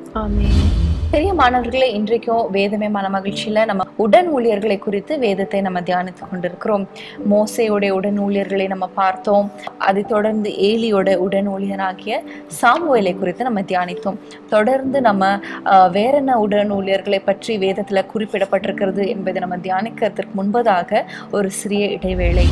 பெரிய மாணவர்களே இன்றைக்கும் வேதமே மன மகிழ்ச்சியில நம்ம உடன் ஊழியர்களை குறித்து வேதத்தை நம்ம தியானித்து கொண்டிருக்கிறோம் மோசையோட உடன் ஊழியர்களை நம்ம பார்த்தோம் அதை தொடர்ந்து ஏலியோட உடன் ஊழியராகிய சாமுவேலை குறித்து நம்ம தியானித்தோம் தொடர்ந்து நம்ம ஆஹ், வேற என்ன உடன் ஊழியர்களை பற்றி வேதத்துல குறிப்பிடப்பட்டிருக்கிறது என்பதை நம்ம தியானிக்கிறதுக்கு முன்பதாக ஒரு சிறிய இடைவேளை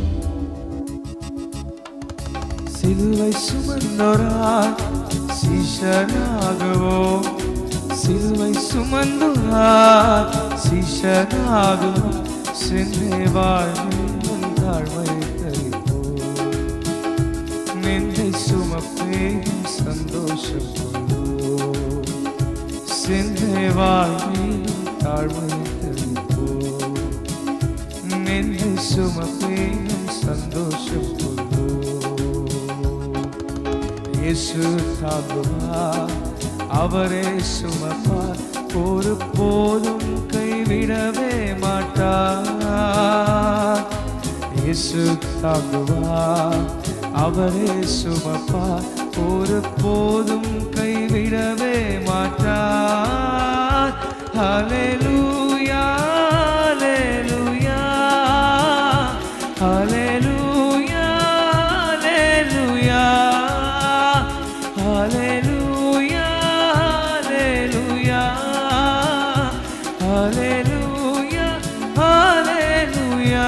சிலுவை சுமந்தோராய் சீஷராகுவோம் சிலுவை சுமந்தோராய் சீஷராகுவோம் சென்றே வாழ்வின் தாழ்மை தரிப்போம் நெஞ்சை சுமப்பேன் சந்தோஷம் கொள்வோம் சென்றே வாழ்வின் தாழ்மை தரிப்போம் நெஞ்சை சுமப்பேன் சந்தோஷம் கொள்வோம் இயேசு தாங்குவார் அவரே சுமப்பார் ஒரு போதும் கைவிடவே மாட்டார் இயேசு தாங்குவார் அவரே சுமப்பார் ஒரு போதும் கைவிடவே மாட்டார் ஹalleluya ஹalleluya ஹalleluya ஹalleluya ஹalleluya ஹalleluya ஹalleluya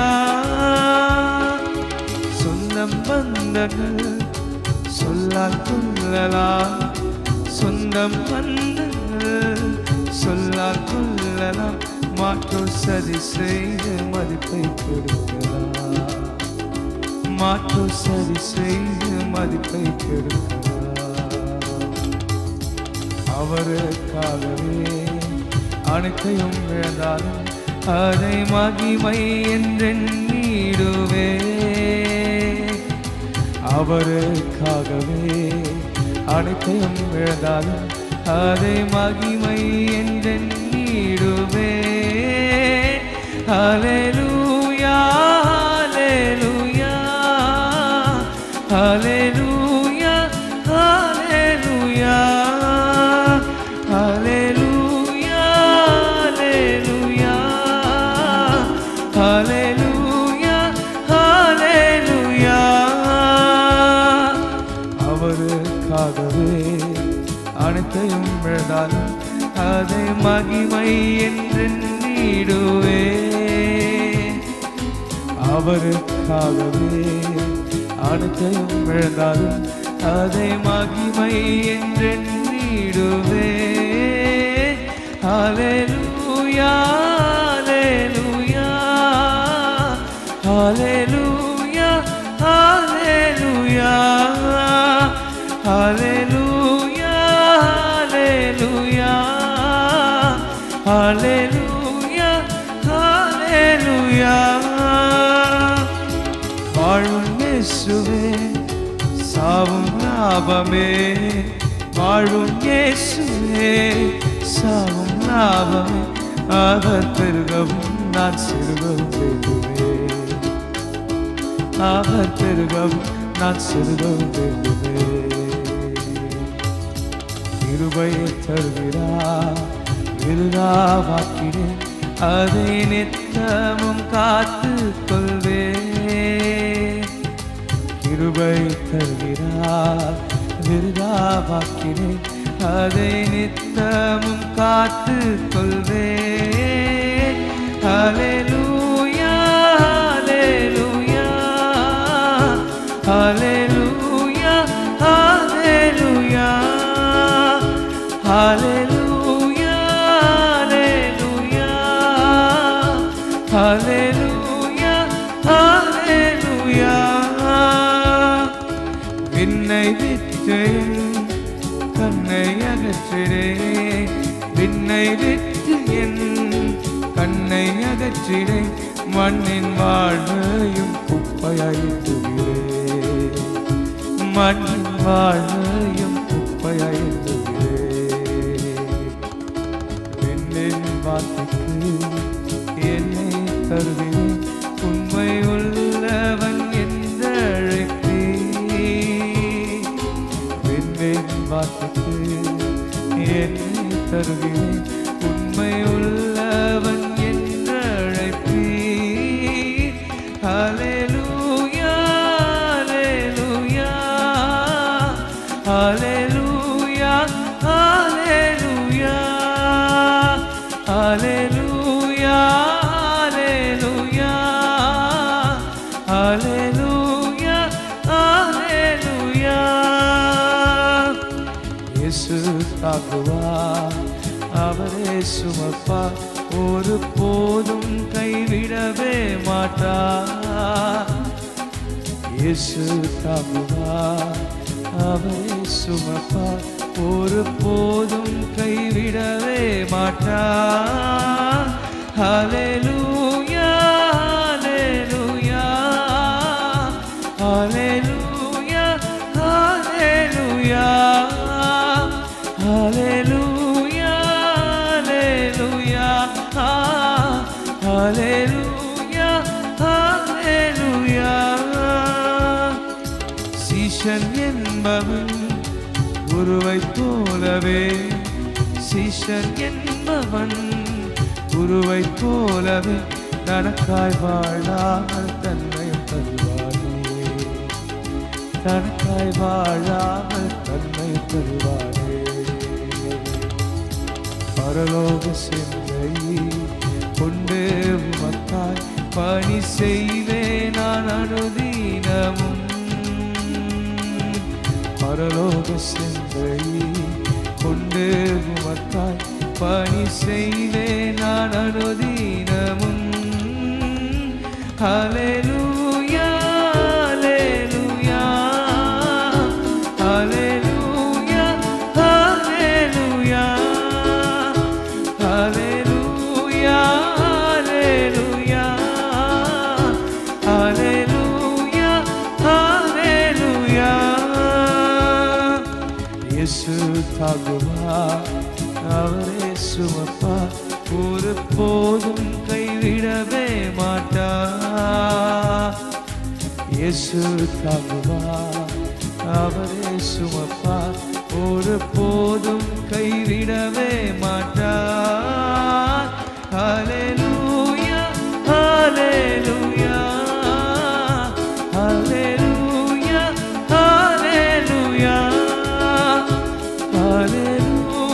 சொந்தம் பந்தங்கள் சொல்லால் கொள்ளலாம் சொந்தம் பந்தங்கள் சொல்லால் கொள்ளலாம் மாற்றோர் சதி செய்து மதிப்பை கொடுக்கலாம் மாற்றோர் சதி செய்து மதிப்பை கொடுக்கலாம் அவருக்காகவே அனைத்தையும் இழந்தாலும் அதை மகிமை என்றெண்ணிடுவே அவருக்காகவே அனைத்தையும் இழந்தாலும் அதை மகிமை என்றெண்ணிடுவே ஹalleluya ஹalleluya ஹalleluya ஹalleluya ஹalleluya ஹalleluya ஹalleluya அனைத்தையும் இழந்தாலும் அதை மகிமை என்றெண்ணிடுவே அவருக்காகவே அனைத்தையும் இழந்தாலும் அதை மகிமை என்றெண்ணிடுவே ஹalleluya ஹalleluya ஹalleluya ஹalleluya ஹalleluya ஹalleluya ஹalleluya ஹalleluya வாழும் இயேசுவே சாவும் லாபமே வாழும் இயேசுவே சாவும் லாபமே அவர் பெருகவும் நான் சிறுகவும் வேண்டுமே அவர் பெருகவும் நான் சிறுகவும் வேண்டுமே கிருபையை தருகிறார் விருதாவாக்கினேன் அதை நித்தமும் காத்து கொள்வேன் கிருபை தருகிறார் விருதாவாக்கினேன் அதை நித்தமும் காத்து கொள்வேன் ஹalleluya ஹalleluya ஹalleluya ஹalleluya ஹalleluya ஹalleluya ஹalleluya விண்ணை விட்டேன் கண்ணை அகற்றிடே விண்ணை விட்டு என் கண்ணை அகற்றிடே மண்ணின் வாழ்வையும் குப்பையாயிட்டுகிறே மண்ணின் வாழ்வையும் குப்பையாயிட்டுகிறே பெண்ணின் வார்த்தைக்கு என்னை தருகிறேன் உண்மை உள்ளவன் என்று அழைப்பே பெண்ணின் வார்த்தைக்கு என்னை தருகிறேன் உண்மை உள்ளவன் என்று அழைப்பே ஹalleluya ஹalleluya ஹalleluya ஹalleluya ஹalleluya ஹalleluya ஹalleluya இயேசு தாக்குவா அவரே சுமப்பா ஒரு போதும் கைவிடவே மாட்டா இயேசு தாக்குவா அவரே சுமப்பா ஒரு போதும் கைவிடவே மாட்டா ஹalleluya ஹalleluya ஹalleluya ஹalleluya ஹalleluya ஹalleluya ஹalleluya சீஷன் என்பவன் குருவை போலவே சீஷன் என்பவன் குருவை போலவே தனக்காய் வாழாமல் தன்னையும் தருவானே தனக்காய் வாழாமல் தன்னை தருவானே பரலோக சிந்தை கொண்டு உமக்காய் பணி செய்வே நான் அனுதீனமும் பரலோக சிந்தை கொண்டு உமக்காய் பணி செய்வே நான் அனுதீனமும் ஹalleluya ஹalleluya ஹalleluya ஹalleluya ஹalleluya ஹalleluya ஹalleluya இயேசு தாங்குவா அவரே சுமப்பா ஒரு போதும் கைவிடவே மாட்டா இயேசு தாங்குவா அவரே சுமப்பா ஒரு போதும் கைவிடவே மாட்டா ஹalleluya ஹalleluya ஹalleluya ஹalleluya ஹalleluya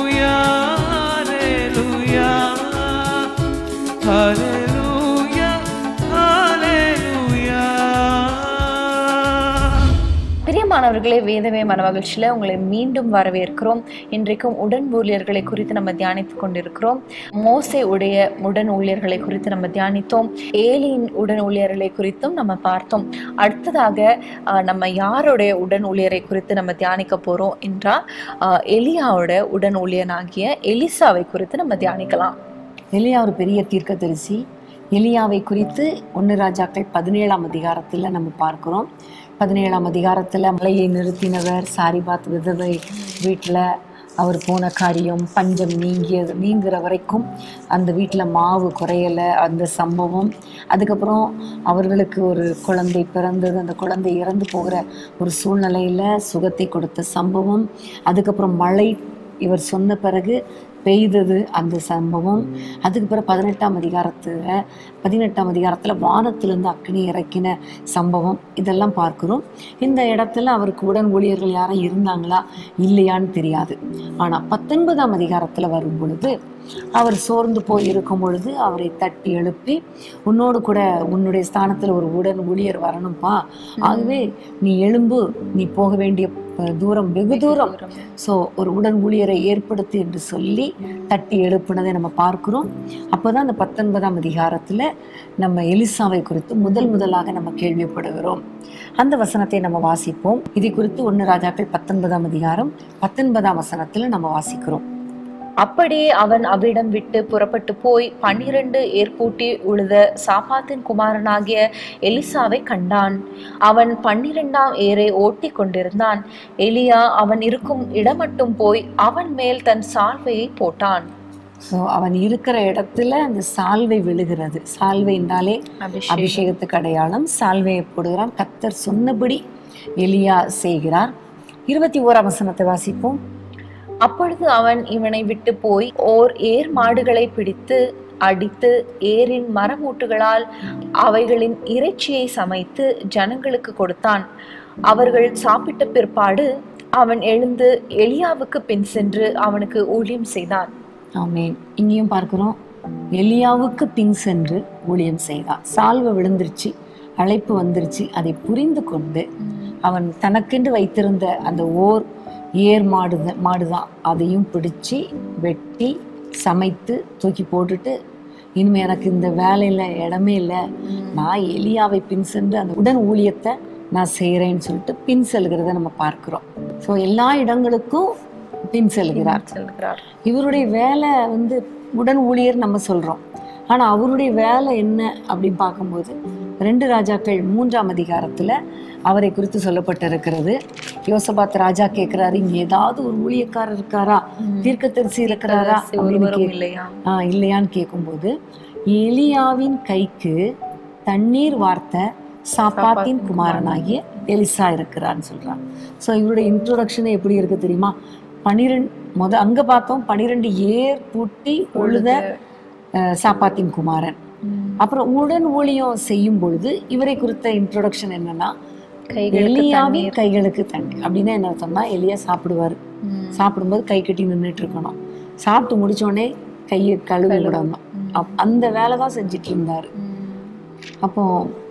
பிரியமானவர்களே வேதமே மனமகிழ்ச்சியில் உங்களை மீண்டும் வரவேற்கிறோம் இன்றைக்கும் உடன் ஊழியர்களை குறித்து நம்ம தியானித்து கொண்டிருக்கிறோம் மோசே உடைய உடன் ஊழியர்களை குறித்து நம்ம தியானித்தோம் ஏலியின் உடன் ஊழியர்களை குறித்தும் நம்ம பார்த்தோம் அடுத்ததாக ஆஹ், நம்ம யாருடைய உடன் ஊழியரை குறித்து நம்ம தியானிக்க போறோம் என்றால் ஆஹ், எலியாவோட உடன் ஊழியனாகிய எலிசாவை குறித்து நம்ம தியானிக்கலாம் எலியா ஒரு பெரிய தீர்க்கதரிசி எலியாவை குறித்து ஒன்று ராஜாக்கள் பதினேழாம் அதிகாரத்தில் நம்ம பார்க்கிறோம் பதினேழாம் அதிகாரத்தில் மலையை நிறுத்தினவர் சாரிபாத் விதவை வீட்டில் அவர் போன காரியம் பஞ்சம் நீங்கியது நீங்குற வரைக்கும் அந்த வீட்டில் மாவு குறையலை அந்த சம்பவம் அதுக்கப்புறம் அவர்களுக்கு ஒரு குழந்தை பிறந்தது அந்த குழந்தை இறந்து போகிற ஒரு சூழ்நிலையில் சுகத்தை கொடுத்த சம்பவம் அதுக்கப்புறம் மழை இவர் சொன்ன பிறகு பெய்தது அந்த சம்பவம் அதுக்கு பிறகு பதினெட்டாம் அதிகாரத்தில் பதினெட்டாம் அதிகாரத்தில் வானத்திலிருந்து அக்னி இறக்கின சம்பவம் இதெல்லாம் பார்க்கிறோம் இந்த இடத்துல அவருக்கு உடன் ஊழியர்கள் யாரும் இருந்தாங்களா இல்லையான்னு தெரியாது ஆனால் பத்தொன்பதாம் அதிகாரத்தில் வரும் பொழுது அவர் சோர்ந்து போய் இருக்கும் பொழுது அவரை தட்டி எழுப்பி உன்னோடு கூட உன்னுடைய ஸ்தானத்தில் ஒரு உடன் ஊழியர் வரணும்ப்பா ஆகவே நீ எழும்பு நீ போக வேண்டிய அஹ், தூரம் வெகு தூரம் ஸோ ஒரு உடன் ஊழியரை ஏற்படுத்து என்று சொல்லி தட்டி எழுப்புனதை நம்ம பார்க்கிறோம் அப்போதான் அந்த பத்தொன்பதாம் அதிகாரத்தில் நம்ம எலிசாவை குறித்து முதல் முதலாக நம்ம கேள்விப்படுகிறோம் அந்த வசனத்தை நம்ம வாசிப்போம் இதை குறித்து ஒன்று ராஜாக்கள் பத்தொன்பதாம் அதிகாரம் பத்தொன்பதாம் வசனத்தில் நம்ம வாசிக்கிறோம் அப்படியே அவன் அவ்விடம் விட்டு புறப்பட்டு போய் பன்னிரண்டு ஏர்பூட்டி உழுத சாப்பாத்தின் குமாரனாகிய எலிசாவை கண்டான் அவன் பன்னிரெண்டாம் ஏரை ஓட்டி கொண்டிருந்தான் எலியா அவன் இருக்கும் இடமட்டும் போய் அவன் மேல் தன் சால்வையை போட்டான் ஸோ அவன் இருக்கிற இடத்துல அந்த சால்வை விழுகிறது சால்வைனாலே அபிஷேக் அபிஷேகத்துக்கு அடையாளம் சால்வையை போடுகிறான் கத்தர் சொன்னபடி எலியா செய்கிறார் இருபத்தி ஓராம் வசனத்தை வாசிப்போம் அப்பொழுது அவன் இவனை விட்டு போய் ஓர் ஏர் மாடுகளை பிடித்து அடித்து ஏரின் மரமூட்டுகளால் அவைகளின் இறைச்சியை சமைத்து ஜனங்களுக்கு கொடுத்தான் அவர்கள் சாப்பிட்ட பிற்பாடு அவன் எழுந்து எலியாவுக்கு பின் சென்று அவனுக்கு ஊழியம் செய்தான் ஆமென் இங்கேயும் பார்க்கிறோம் எலியாவுக்கு பின் சென்று ஊழியம் செய்தான் சால்வை விழுந்துருச்சு அழைப்பு வந்துருச்சு அதை புரிந்து கொண்டு அவன் தனக்கென்று வைத்திருந்த அந்த ஓர் ஏர் மாடு மாடுதான் அதையும் பிடிச்சு வெட்டி சமைத்து தூக்கி போட்டுட்டு இனிமே எனக்கு இந்த வேலையில இடமே இல்லை நான் எலியாவை பின் சென்று அந்த உடன் ஊழியத்தை நான் செய்கிறேன்னு சொல்லிட்டு பின் செல்கிறத நம்ம பார்க்கிறோம் ஸோ எல்லா இடங்களுக்கும் பின் செல்கிறார் செல்கிறார் இவருடைய வேலை வந்து உடன் ஊழியர் நம்ம சொல்கிறோம் ஆனால் அவருடைய வேலை என்ன அப்படின்னு பார்க்கும்போது ரெண்டு ராஜாக்கள் மூன்றாம் அதிகாரத்தில் அவரை குறித்து சொல்லப்பட்டிருக்கிறது யோசபாத் ராஜா கேட்குறாரு இங்கே ஏதாவது ஒரு ஊழியக்காரர் இருக்காரா தீர்க்கதரிசி இருக்கிறாரா அப்படின்னு ஒருவரும் கேக் இல்லையா ஆ இல்லையான்னு கேட்கும்போது எலியாவின் கைக்கு தண்ணீர் வார்த்த சாப்பாத்தின் குமாரனாகிய எலிசா இருக்கிறான்னு சொல்றான் ஸோ இவருடைய இன்ட்ரோடக்ஷன் எப்படி இருக்கு தெரியுமா பனிரெண்டு முத அங்க பார்த்தோம் பனிரெண்டு ஏர் பூட்டி உழுத அஹ், சாப்பாத்தின் குமாரன் அப்புறம் உடன் ஊழியம் செய்யும் பொழுது இவரை குறித்த இன்ட்ரோடக்ஷன் என்னன்னா கைகளுக்கு எலியாவின் கைகளுக்கு தண்ணி அப்படின்னா என்ன அர்த்தம்னா எலியா சாப்பிடுவார் ம். சாப்பிடும்போது கை கட்டி நின்றுட்டு இருக்கணும் சாப்பிட்டு முடிச்ச உடனே கையை கழுவி விடணும் அப்- அந்த வேலை தான் செஞ்சுட்டு இருந்தாரு அப்போ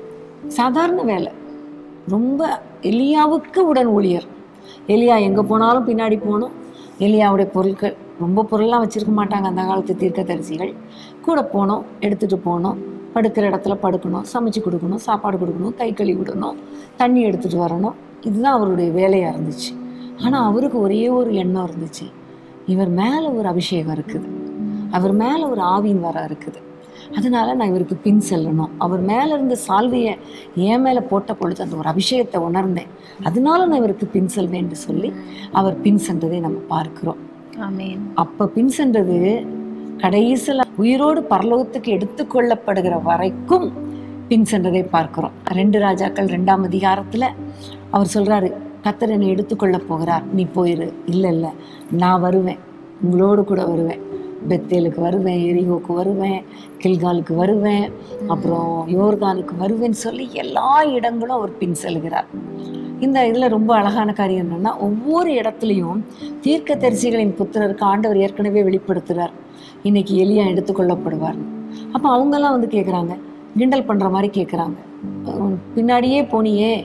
சாதாரண வேலை ரொம்ப எலியாவுக்கு உடன் ஊழியர் எலியா எங்கே போனாலும் பின்னாடி போகணும் எலியாவுடைய பொருட்கள் ரொம்ப பொருள்லாம் வச்சிருக்க மாட்டாங்க அந்த காலத்து தீர்க்கதரிசிகள் கூட போனோம் எடுத்துட்டு போனோம் படுக்கிற இடத்துல படுக்கணும் சமைச்சு கொடுக்கணும் சாப்பாடு கொடுக்கணும் கை கழுவி விடணும் தண்ணி எடுத்துட்டு வரணும் இதுதான் அவருடைய வேலையாக இருந்துச்சு ஆனால் அவருக்கு ஒரே ஒரு எண்ணம் இருந்துச்சு இவர் மேலே ஒரு அபிஷேகம் இருக்குது அவர் மேலே ஒரு ஆவியின் வர இருக்குது அதனால நான் இவருக்கு பின் செல்லணும் அவர் மேலே இருந்த சால்வையை என் மேலே போட்ட பொழுது அந்த ஒரு அபிஷேகத்தை உணர்ந்தேன் அதனால நான் இவருக்கு பின் செல்வேன் என்று சொல்லி அவர் பின் சென்றதை நம்ம பார்க்கிறோம் ஆமென் அப்ப பின் சென்றது கடைசியில் உயிரோடு பரலோகத்துக்கு எடுத்துக்கொள்ளப்படுகிற வரைக்கும் பின் சென்றதை பார்க்கிறோம் ரெண்டு ராஜாக்கள் ரெண்டாம் அதிகாரத்துல அவர் சொல்றாரு கத்தர் என்னை எடுத்துக்கொள்ள போகிறார் நீ போயிரு இல்லை இல்லை நான் வருவேன் உங்களோடு கூட வருவேன் பெத்தேலுக்கு வருவேன் எரிகோக்கு வருவேன் கில்காலுக்கு வருவேன் அப்புறம் யோர்தானுக்கு வருவேன்னு சொல்லி எல்லா இடங்களும் அவர் பின் செல்கிறார் இந்த இதில் ரொம்ப அழகான காரியம் என்னன்னா ஒவ்வொரு இடத்துலையும் தீர்க்கதரிசிகளின் புத்திரருக்கு ஆண்டவர் ஏற்கனவே வெளிப்படுத்துகிறார் இன்னைக்கு எலியா எடுத்துக்கொள்ளப்படுவார் அப்போ அவங்கெல்லாம் வந்து கேட்குறாங்க கிண்டல் பண்ணுற மாதிரி கேட்குறாங்க பின்னாடியே போனியே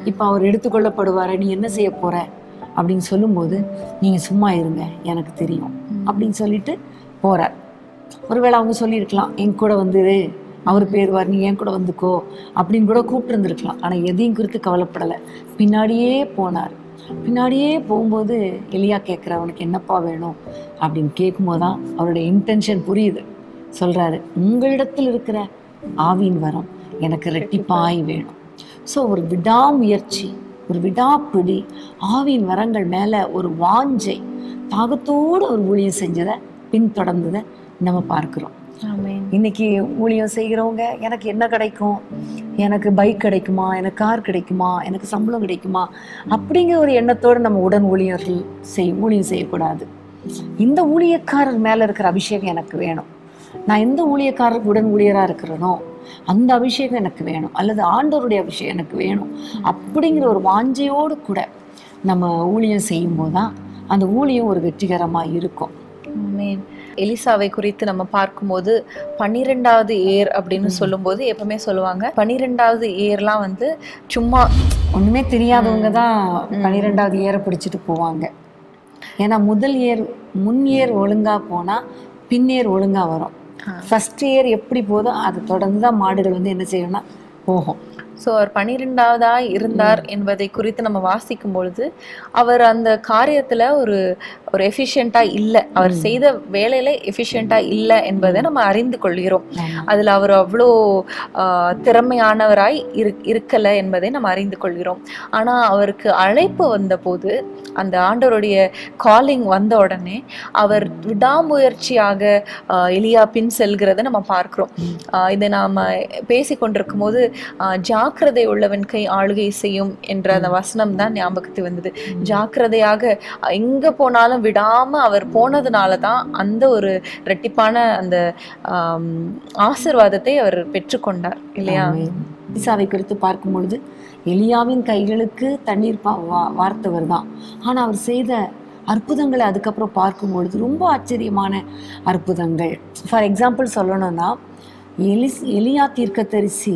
இப்போ அவர் எடுத்துக்கொள்ளப்படுவார நீ என்ன செய்ய போற அப்படின்னு சொல்லும்போது நீங்க சும்மா இருங்க எனக்கு தெரியும் அப்படின்னு சொல்லிட்டு போறார் ஒருவேளை அவங்க சொல்லியிருக்கலாம் என் கூட வந்துரு அவர் பேருவார் நீ என் கூட வந்துக்கோ அப்படின்னு கூட கூப்பிட்டு இருந்திருக்கலாம் ஆனால் எதையும் குறித்து கவலைப்படலை பின்னாடியே போனார் பின்னாடியே போகும்போது எலியா கேட்குற அவனுக்கு என்னப்பா வேணும் அப்படின்னு கேட்கும்போது தான் அவருடைய இன்டென்ஷன் புரியுது சொல்றாரு உங்களிடத்தில் இருக்கிற ஆவியின் வரம் எனக்கு ரெட்டிப்பாய் வேணும் ஸோ ஒரு விடாமுயற்சி ஒரு விடாப்பிடி ஆவியின் வரங்கள் மேலே ஒரு வாஞ்சை தாகத்தோடு ஒரு ஊழியம் செஞ்சதை பின்தொடர்ந்ததை நம்ம பார்க்கிறோம் ஆமென் இன்னைக்கு ஊழியம் செய்கிறவங்க எனக்கு என்ன கிடைக்கும் எனக்கு பைக் கிடைக்குமா எனக்கு கார் கிடைக்குமா எனக்கு சம்பளம் கிடைக்குமா அப்படிங்கிற ஒரு எண்ணத்தோடு நம்ம உடன் ஊழியர்கள் செய் ஊழியம் செய்யக்கூடாது இந்த ஊழியக்காரர் மேலே இருக்கிற அபிஷேகம் எனக்கு வேணும் நான் எந்த ஊழியக்காரருக்கு உடன் ஊழியராக இருக்கிறேனோ அந்த அபிஷேகம் எனக்கு வேணும் அல்லது ஆண்டவருடைய அபிஷேகம் எனக்கு வேணும் அப்படிங்கிற ஒரு வாஞ்சையோடு கூட நம்ம ஊழியம் செய்யும்போது தான் அந்த ஊழியம் ஒரு வெற்றிகரமாக இருக்கும் ஆமென் எலிசாவை குறித்து நம்ம பார்க்கும்போது பன்னிரெண்டாவது ஏர் அப்படின்னு சொல்லும்போது எப்பவுமே சொல்லுவாங்க பன்னிரெண்டாவது ஏர்லாம் வந்து சும்மா ஒண்ணுமே தெரியாதவங்க தான் பன்னிரெண்டாவது ஏரை பிடிச்சிட்டு போவாங்க ஏன்னா முதல் ஏர் முன் ஏர் ஒழுங்கா போனா பின்னேர் ஒழுங்கா வரும் ஃபர்ஸ்ட் ஏர் எப்படி போதோ அதை தொடர்ந்து தான் மாடுகள் வந்து என்ன செய்யணும்னா போகும் ஸோ அவர் பன்னிரெண்டாவதா இருந்தார் என்பதை குறித்து நம்ம வாசிக்கும் பொழுது அவர் அந்த காரியத்துல ஒரு ஒரு எஃபிஷியண்டா இல்லை அவர் செய்த வேலையில எஃபிஷியண்டா இல்லை என்பதை நம்ம அறிந்து கொள்கிறோம் ஆமா. அதுல அவர் அவ்வளோ ஆஹ், திறமையானவராய் இரு இருக்கல என்பதை நம்ம அறிந்து கொள்கிறோம் ஆனா அவருக்கு அழைப்பு வந்தபோது அந்த ஆண்டவருடைய காலிங் வந்த உடனே அவர் விடாமுயற்சியாக ஆஹ், எலியா பின் செல்கிறதை நம்ம பார்க்கிறோம் ஆஹ், இதை நாம பேசி கொண்டிருக்கும் போது ஆஹ், ஜாக்கிரதை உள்ளவன் கை ஆளுகை செய்யும் என்ற அந்த வசனம் தான் ஞாபகத்துக்கு வந்தது ஜாக்கிரதையாக அஹ், எங்க போனாலும் விடாம அவர் போனதுனால தான் அந்த ஒரு ரெட்டிப்பான அந்த ஆம், ஆசீர்வாதத்தை அவர் பெற்றுக்கொண்டார் இல்லையா ஆமென். எலிசாவை குறித்து பார்க்கும் பொழுது எலியாவின் கைகளுக்கு தண்ணீர் பா- வா- வார்த்தவர் தான் ஆனா அவர் செய்த அற்புதங்களை அதுக்கப்புறம் பார்க்கும் பொழுது ரொம்ப ஆச்சரியமான அற்புதங்கள் ஃபார் எக்ஸாம்பிள் சொல்லணும்னா எலிஸ் எலியா தீர்க்கதரிசி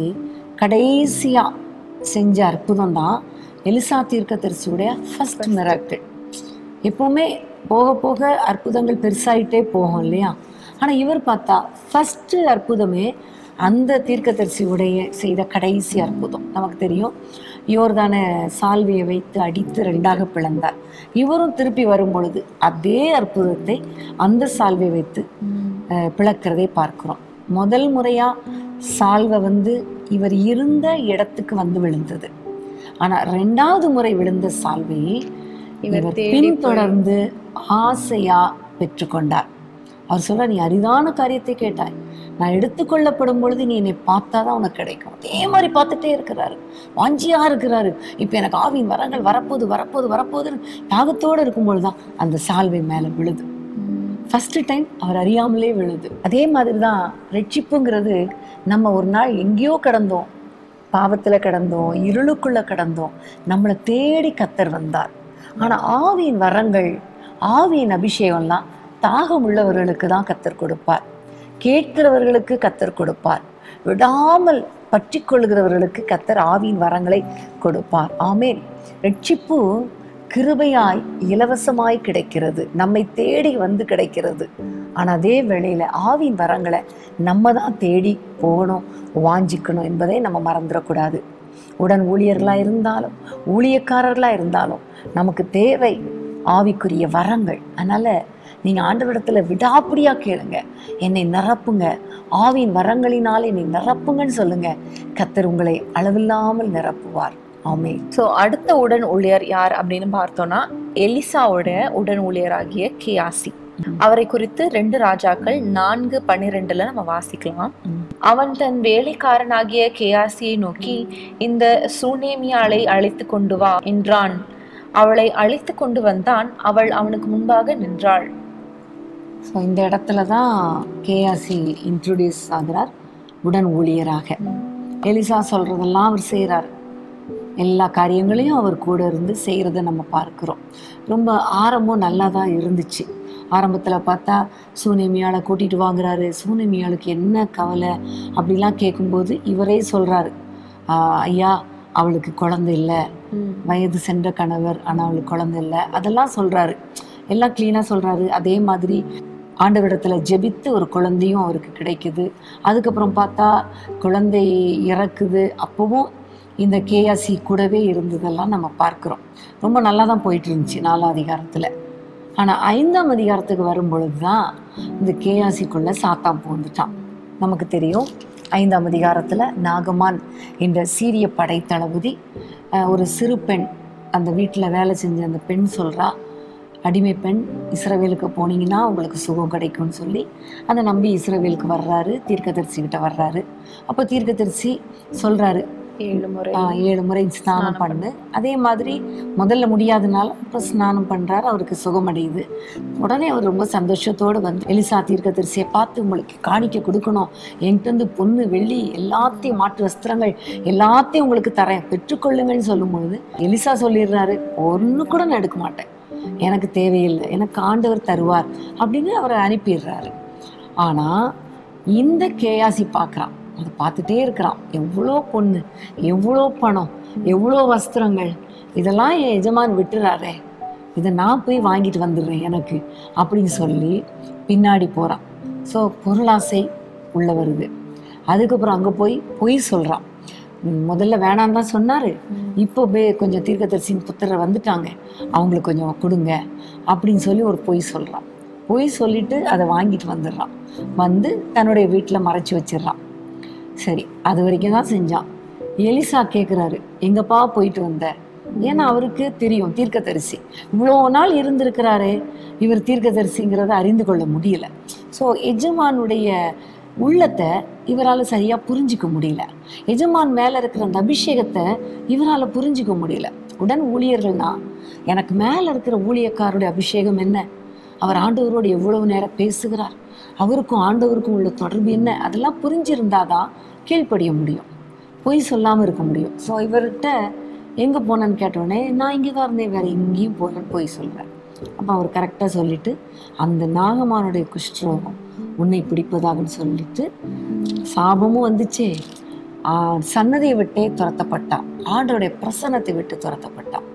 கடைசியா செஞ்ச அற்புதம் தான் எலிசா தீர்க்கதரிசியுடைய ஃபர்ஸ்ட் மிராக்கிள் எப்போவுமே போக போக அற்புதங்கள் பெருசாயிட்டே போகும் இல்லையா ஆனால் இவர் பார்த்தா ஃபஸ்ட்டு அற்புதமே அந்த தீர்க்கதரிசியுடைய செய்த கடைசி அற்புதம் நமக்கு தெரியும் யோர்தான சால்வியை வைத்து அடித்து ரெண்டாக பிளந்தார் இவரும் திருப்பி வரும் பொழுது அதே அற்புதத்தை அந்த சால்வை வைத்து அஹ், பிளக்கிறதை பார்க்கிறோம் முதல் முறையா சால்வை வந்து இவர் இருந்த இடத்துக்கு வந்து விழுந்தது ஆனா ரெண்டாவது முறை விழுந்த சால்வையை இவர் இவர் தேடி பின்தொடர்ந்து ஆசையா பெற்றுக்கொண்டார் அவர் சொல்ற நீ அரிதான காரியத்தை கேட்டாய் நான் எடுத்துக்கொள்ளப்படும் பொழுது நீ என்னை பார்த்தாதான் உனக்கு கிடைக்கும் அதே மாதிரி பார்த்துட்டே இருக்கிறாரு வாஞ்சியா இருக்கிறாரு இப்போ எனக்கு ஆவியின் வரங்கள் வரப்போகுது வரப்போகுது வரப்போகுதுன்னு தாகத்தோடு இருக்கும்பொழுது தான் அந்த சால்வை மேலே விழுது ஃபர்ஸ்ட் டைம் அவர் அறியாமலே விழுது அதே மாதிரி தான் ரட்சிப்புங்கிறது நம்ம ஒரு நாள் எங்கேயோ கடந்தோம் பாவத்தில் கடந்தோம் இருளுக்குள்ள கடந்தோம் நம்மளை தேடி கத்தர் வந்தார் ஆனால் ஆவியின் வரங்கள் ஆவியின் அபிஷேகம்லாம் தாகம் உள்ளவர்களுக்கு தான் கத்தர் கொடுப்பார் கேட்கிறவர்களுக்கு கத்தர் கொடுப்பார் விடாமல் பற்றி கொள்கிறவர்களுக்கு கத்தர் ஆவியின் வரங்களை கொடுப்பார் ஆமேன் ரட்சிப்பு கிருபையாய் இலவசமாய் கிடைக்கிறது நம்மை தேடி வந்து கிடைக்கிறது ஆனால் அதே வேளையில் ஆவியின் வரங்களை நம்ம தான் தேடி போகணும் வாஞ்சிக்கணும் என்பதை நம்ம மறந்துடக்கூடாது உடன் ஊழியர்களாக இருந்தாலும் ஊழியக்காரர்களாக இருந்தாலும் நமக்கு தேவை ஆவிக்குரிய வரங்கள் அதனால் நீங்கள் ஆண்டவரிடத்தில் விடாப்பிடியாக கேளுங்க என்னை நிரப்புங்க ஆவியின் வரங்களினால் என்னை நிரப்புங்கன்னு சொல்லுங்க கத்தர் உங்களை அளவில்லாமல் நிரப்புவார் ஆமே ஸோ அடுத்த உடன் ஊழியர் யார் அப்படின்னு பார்த்தோம்னா எலிசாவோட உடன் ஊழியராகிய கேயாசி அவரை குறித்து ரெண்டு ராஜாக்கள் நான்கு பன்னிரெண்டுல நம்ம வாசிக்கலாம் ம். அவன் தன் வேலைக்காரனாகிய கேயாசியை நோக்கி இந்த சூனேமியாளை அழைத்து கொண்டு வா என்றான் அவளை அழைத்து கொண்டு வந்தான் அவள் அவனுக்கு முன்பாக நின்றாள் ஸோ இந்த இடத்துல தான் கேஆசி இன்ட்ரடியூஸ் ஆகிறார் உடன் ஊழியராக எலிசா சொல்கிறதெல்லாம் அவர் செய்கிறார் எல்லா காரியங்களையும் அவர் கூட இருந்து செய்கிறத நம்ம பார்க்குறோம் ரொம்ப ஆரம்பம் நல்லா தான் இருந்துச்சு ஆரம்பத்தில் பார்த்தா சூனேமியாளை கூட்டிகிட்டு வாங்குறாரு சூனேமியாளுக்கு என்ன கவலை அப்படிலாம் கேட்கும்போது இவரே சொல்கிறாரு ஐயா அவளுக்கு குழந்தை இல்லை வயது சென்ற கணவர் ஆனால் அவளுக்கு குழந்தை இல்லை அதெல்லாம் சொல்றாரு எல்லாம் க்ளீனாக சொல்றாரு அதே மாதிரி ஆண்டவரிடத்துல ஜெபித்து ஒரு குழந்தையும் அவருக்கு கிடைக்குது அதுக்கப்புறம் பார்த்தா குழந்தை இறக்குது அப்போவும் இந்த கேஆசி கூடவே இருந்ததெல்லாம் நம்ம பார்க்குறோம் ரொம்ப நல்லா தான் போயிட்டு இருந்துச்சு நாலாம் அதிகாரத்தில் ஆனால் ஐந்தாம் அதிகாரத்துக்கு வரும்பொழுது தான் இந்த கேஆசிக்குள்ளே சாத்தான் பூந்துட்டான் நமக்கு தெரியும் ஐந்தாம் அதிகாரத்தில் நாகமான் என்ற சீரிய படை தளபதி அஹ், ஒரு சிறு பெண் அந்த வீட்டில் வேலை செஞ்ச அந்த பெண் சொல்கிறா அடிமை பெண் இஸ்ரவேலுக்கு போனீங்கன்னா உங்களுக்கு சுகம் கிடைக்கும்னு சொல்லி அதை நம்பி இஸ்ரவேலுக்கு வர்றாரு தீர்க்கதரிசிக்கிட்ட வர்றாரு அப்போ தீர்க்கதரிசி சொல்கிறாரு ஏழு முறை ஏழு முறை ஸ்நானம் பண்ணு அதே மாதிரி முதல்ல முடியாதனால இப்போ ஸ்நானம் பண்ணுறாரு அவருக்கு சுகமடையுது உடனே அவர் ரொம்ப சந்தோஷத்தோடு வந்து எலிசா தீர்க்கதரிசியை பார்த்து உங்களுக்கு காணிக்க கொடுக்கணும் என்கிட்ட இருந்து பொண்ணு வெள்ளி எல்லாத்தையும் மாற்று வஸ்திரங்கள் எல்லாத்தையும் உங்களுக்கு தரேன் பெற்றுக்கொள்ளுங்கன்னு சொல்லும் பொழுது எலிசா சொல்லிடுறாரு ஒன்று கூட நான் எடுக்க மாட்டேன் எனக்கு தேவையில்லை எனக்கு ஆண்டவர் தருவார் அப்படின்னு அவரை அனுப்பிடுறாரு ஆனால் இந்த கேயாசி பார்க்குறான் அதை பார்த்துட்டே இருக்கிறான் எவ்வளோ பொண்ணு எவ்வளோ பணம் எவ்வளோ வஸ்திரங்கள் இதெல்லாம் என் எஜமான் விட்டுறாரே இதை நான் போய் வாங்கிட்டு வந்துடுறேன் எனக்கு அப்படின்னு சொல்லி பின்னாடி போகிறான் ஸோ பொருளாசை உள்ள வருது அதுக்கப்புறம் அங்கே போய் பொய் சொல்கிறான் முதல்ல வேணாம் தான் சொன்னார் இப்போ பே கொஞ்சம் தீர்க்கதரிசின் புத்திரர் வந்துட்டாங்க அவங்களுக்கு கொஞ்சம் கொடுங்க அப்படின்னு சொல்லி ஒரு பொய் சொல்கிறான் பொய் சொல்லிட்டு அதை வாங்கிட்டு வந்துடுறான் வந்து தன்னுடைய வீட்டில் மறைச்சி வச்சிடுறான் சரி அது வரைக்கும் தான் செஞ்சான் எலிசா கேட்குறாரு எங்கப்பா போயிட்டு வந்த ஏன்னா அவருக்கு தெரியும் தீர்க்கதரிசி இவ்வளோ நாள் இருந்திருக்கிறாரே இவர் தீர்க்கதரிசிங்கிறத அறிந்து கொள்ள முடியல ஸோ எஜமானுடைய உள்ளத்தை இவரால் சரியாக புரிஞ்சிக்க முடியல எஜமான் மேலே இருக்கிற அந்த அபிஷேகத்தை இவரால் புரிஞ்சிக்க முடியல உடன் ஊழியர்கள்னா எனக்கு மேலே இருக்கிற ஊழியக்காரருடைய அபிஷேகம் என்ன அவர் ஆண்டவரோடு எவ்வளவு நேரம் பேசுகிறார் அவருக்கும் ஆண்டவருக்கும் உள்ள தொடர்பு என்ன அதெல்லாம் புரிஞ்சிருந்தாதான் கீழ்ப்படிய முடியும் பொய் சொல்லாமல் இருக்க முடியும் ஸோ இவர்கிட்ட எங்கே போனேன்னு கேட்டோடனே நான் இங்கே தான் இருந்தேன் வேறு எங்கேயும் போகிறேன்னு பொய் சொல்கிறேன் அப்போ அவர் கரெக்டாக சொல்லிட்டு அந்த நாகமானுடைய குஷ்டரோகம் உன்னை பிடிப்பதாகன்னு சொல்லிட்டு சாபமும் வந்துச்சே ஆ, சன்னதியை விட்டே துரத்தப்பட்டான் ஆண்டோடைய பிரசன்னத்தை விட்டு துரத்தப்பட்டான்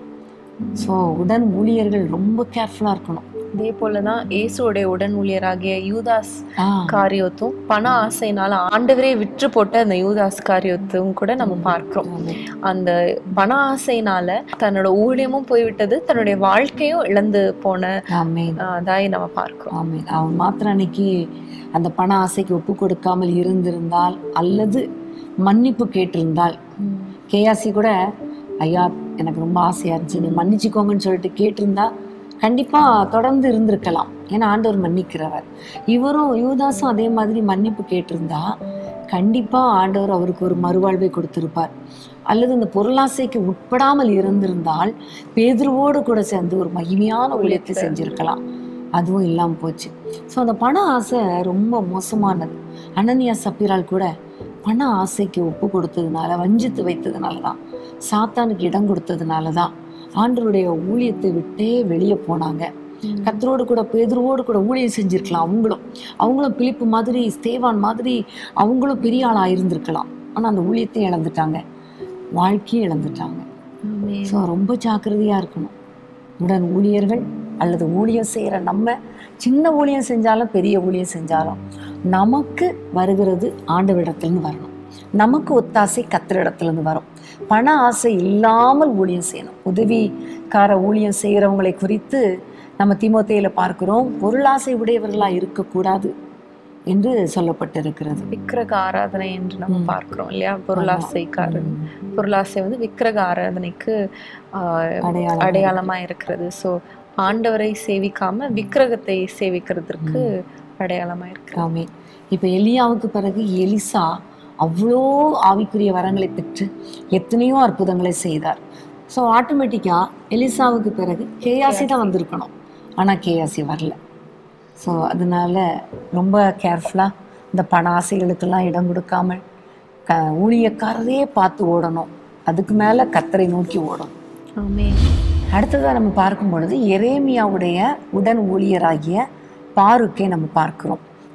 ஸோ உடன் ஊழியர்கள் ரொம்ப கேர்ஃபுல்லாக இருக்கணும் இதே போலதான் இயேசுவோடைய உடன் ஊழியராகிய யூதாஸ் ஆ காரியத்தும் பண ஆசைனால ஆண்டவரே விற்று போட்ட அந்த யூதாஸ் காரியத்தும் கூட நம்ம பார்க்கிறோம் அந்த பண ஆசைனால தன்னோட ஊழியமும் போய்விட்டது தன்னுடைய வாழ்க்கையும் இழந்து போன ஆமேன் ஆஹ், அதாய் நம்ம பார்க்கிறோம் ஆமேன் அவன் மாத்திரம் அன்னைக்கு அந்த பண ஆசைக்கு ஒப்பு கொடுக்காமல் இருந்திருந்தால் அல்லது மன்னிப்பு கேட்டிருந்தால் கேஆசி கூட ஐயா எனக்கு ரொம்ப ஆசையாக இருந்துச்சு நீ மன்னிச்சுக்கோங்கன்னு சொல்லிட்டு கேட்டிருந்தா கண்டிப்பாக தொடர்ந்து இருந்திருக்கலாம் ஏன்னா ஆண்டவர் மன்னிக்கிறவர் இவரும் யூதாஸும் அதே மாதிரி மன்னிப்பு கேட்டிருந்தா கண்டிப்பாக ஆண்டவர் அவருக்கு ஒரு மறுவாழ்வை கொடுத்திருப்பார் அல்லது இந்த பொருளாசைக்கு உட்படாமல் இருந்திருந்தால் பேதுருவோடு கூட சேர்ந்து ஒரு மகிமையான ஊழியத்தை செஞ்சிருக்கலாம் அதுவும் இல்லாமல் போச்சு ஸோ அந்த பண ஆசை ரொம்ப மோசமானது அனன்யா சப்பிரால் கூட பண ஆசைக்கு ஒப்பு கொடுத்ததுனால வஞ்சித்து வைத்ததுனால தான் சாத்தானுக்கு இடம் கொடுத்ததுனால தான் ஆண்டவருடைய ஊழியத்தை விட்டே வெளியே போனாங்க கத்தரோடு கூட பேதுருவோடு கூட ஊழியம் செஞ்சிருக்கலாம் அவங்களும் அவங்களும் பிலிப்பு மாதிரி ஸ்தேவான் மாதிரி அவங்களும் பெரிய ஆளாக இருந்திருக்கலாம் ஆனால் அந்த ஊழியத்தையும் இழந்துட்டாங்க வாழ்க்கையும் இழந்துட்டாங்க ஸோ ரொம்ப ஜாக்கிரதையாக இருக்கணும் உடன் ஊழியர்கள் அல்லது ஊழியம் செய்கிற நம்ம சின்ன ஊழியம் செஞ்சாலும் பெரிய ஊழியம் செஞ்சாலும் நமக்கு வருகிறது ஆண்டவரிடத்துலேருந்து வரணும் நமக்கு ஒத்தாசை கத்திரிடத்துலேருந்து வரும் பண ஆசை இல்லாமல் ஊழியம் செய்யணும் உதவிக்கார ஊழியம் செய்கிறவங்களை குறித்து நம்ம தீமோத்தேயில பார்க்கிறோம் பொருளாசை உடையவர்களாக இருக்கக்கூடாது என்று சொல்லப்பட்டிருக்கிறது விக்கிரக ஆராதனை என்று நம்ம பார்க்கிறோம் இல்லையா பொருளாசைக்காரன் பொருளாசை வந்து விக்கிரக ஆராதனைக்கு ஆஹ், அடையாளம் அடையாளமா இருக்கிறது ஸோ ஆண்டவரை சேவிக்காம விக்கிரகத்தை சேவிக்கிறதுக்கு அடையாளமா இருக்கு ஆமே இப்போ எலியாவுக்கு பிறகு எலிசா அவ்வளோ ஆவிக்குரிய வரங்களை பெற்று எத்தனையோ அற்புதங்களை செய்தார் ஸோ ஆட்டோமேட்டிக்காக எலிசாவுக்கு பிறகு கேயாசி தான் வந்திருக்கணும் ஆனால் கேயாசி வரல ஸோ அதனால ரொம்ப கேர்ஃபுல்லாக இந்த பண ஆசைகளுக்கெல்லாம் இடம் கொடுக்காமல் க ஊழியக்காரரே பார்த்து ஓடணும் அதுக்கு மேலே கத்தரை நோக்கி ஓடணும் ஆமே அடுத்ததாக நம்ம பார்க்கும் பொழுது எரேமியாவுடைய உடன் ஊழியராகிய பாருக்கை நம்ம பார்க்கிறோம்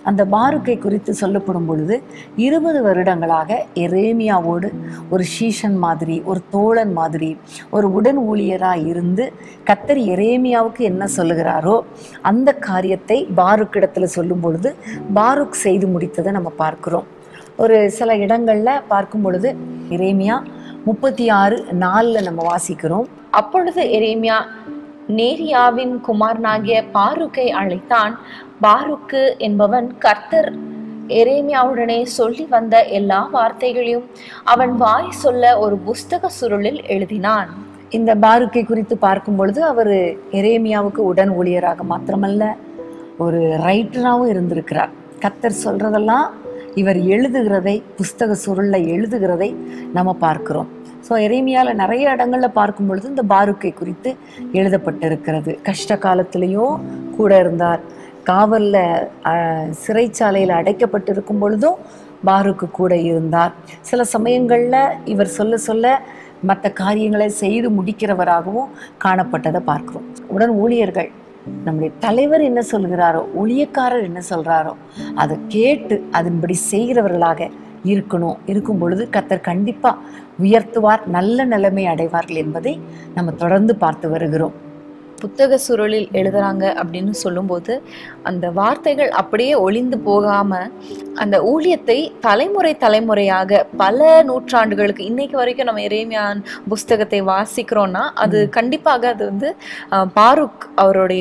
அந்த பாருக்கை குறித்து சொல்லப்படும் பொழுது இருபது வருடங்களாக எரேமியாவோடு ஒரு ஷீஷன் மாதிரி ஒரு தோழன் மாதிரி ஒரு உடன் ஊழியராக இருந்து கத்தர் எரேமியாவுக்கு என்ன சொல்லுகிறாரோ அந்த காரியத்தை பாருக்கிடத்தில் சொல்லும் பொழுது பாருக் செய்து முடித்ததை நம்ம பார்க்கிறோம் ஒரு சில இடங்களில் பார்க்கும் பொழுது எரேமியா முப்பத்தி ஆறு நாலில் நம்ம வாசிக்கிறோம் அப்பொழுது எரேமியா நேரியாவின் குமாரனாகிய பாருக்கை அழைத்தான் பாருக்கு என்பவன் கர்த்தர் எரேமியாவுடனே சொல்லி வந்த எல்லா வார்த்தைகளையும் அவன் வாய் சொல்ல ஒரு புஸ்தக சுருளில் எழுதினான் இந்த பாருக்கை குறித்து பார்க்கும் பொழுது அவர் எரேமியாவுக்கு உடன் ஊழியராக மாத்திரமல்ல ஒரு ரைட்டராகவும் இருந்திருக்கிறார் கத்தர் சொல்றதெல்லாம் இவர் எழுதுகிறதை புஸ்தக சுருளில் எழுதுகிறதை நம்ம பார்க்கிறோம் ஸோ எரேமியாவில் நிறைய இடங்களில் பார்க்கும் பொழுது இந்த பாருக்கை குறித்து எழுதப்பட்டிருக்கிறது கஷ்ட காலத்திலையும் கூட இருந்தார் காவலில் சிறைச்சாலையில் அடைக்கப்பட்டிருக்கும் பொழுதும் பாருக்கு கூட இருந்தார் சில சமயங்களில் இவர் சொல்ல சொல்ல மற்ற காரியங்களை செய்து முடிக்கிறவராகவும் காணப்பட்டதை பார்க்கிறோம் உடன் ஊழியர்கள் நம்முடைய தலைவர் என்ன சொல்கிறாரோ ஊழியக்காரர் என்ன சொல்றாரோ அதை கேட்டு அதன்படி செய்கிறவர்களாக இருக்கணும் இருக்கும் பொழுது கத்தர் கண்டிப்பா உயர்த்துவார் நல்ல நிலைமை அடைவார்கள் என்பதை நம்ம தொடர்ந்து பார்த்து வருகிறோம் புத்தக சுருளில் எழுதுறாங்க அப்படின்னு சொல்லும்போது அந்த வார்த்தைகள் அப்படியே ஒளிந்து போகாம அந்த ஊழியத்தை தலைமுறை தலைமுறையாக பல நூற்றாண்டுகளுக்கு இன்னைக்கு வரைக்கும் நம்ம இறைமையான் புஸ்தகத்தை வாசிக்கிறோம்னா அது கண்டிப்பாக அது வந்து அஹ், பாருக் அவருடைய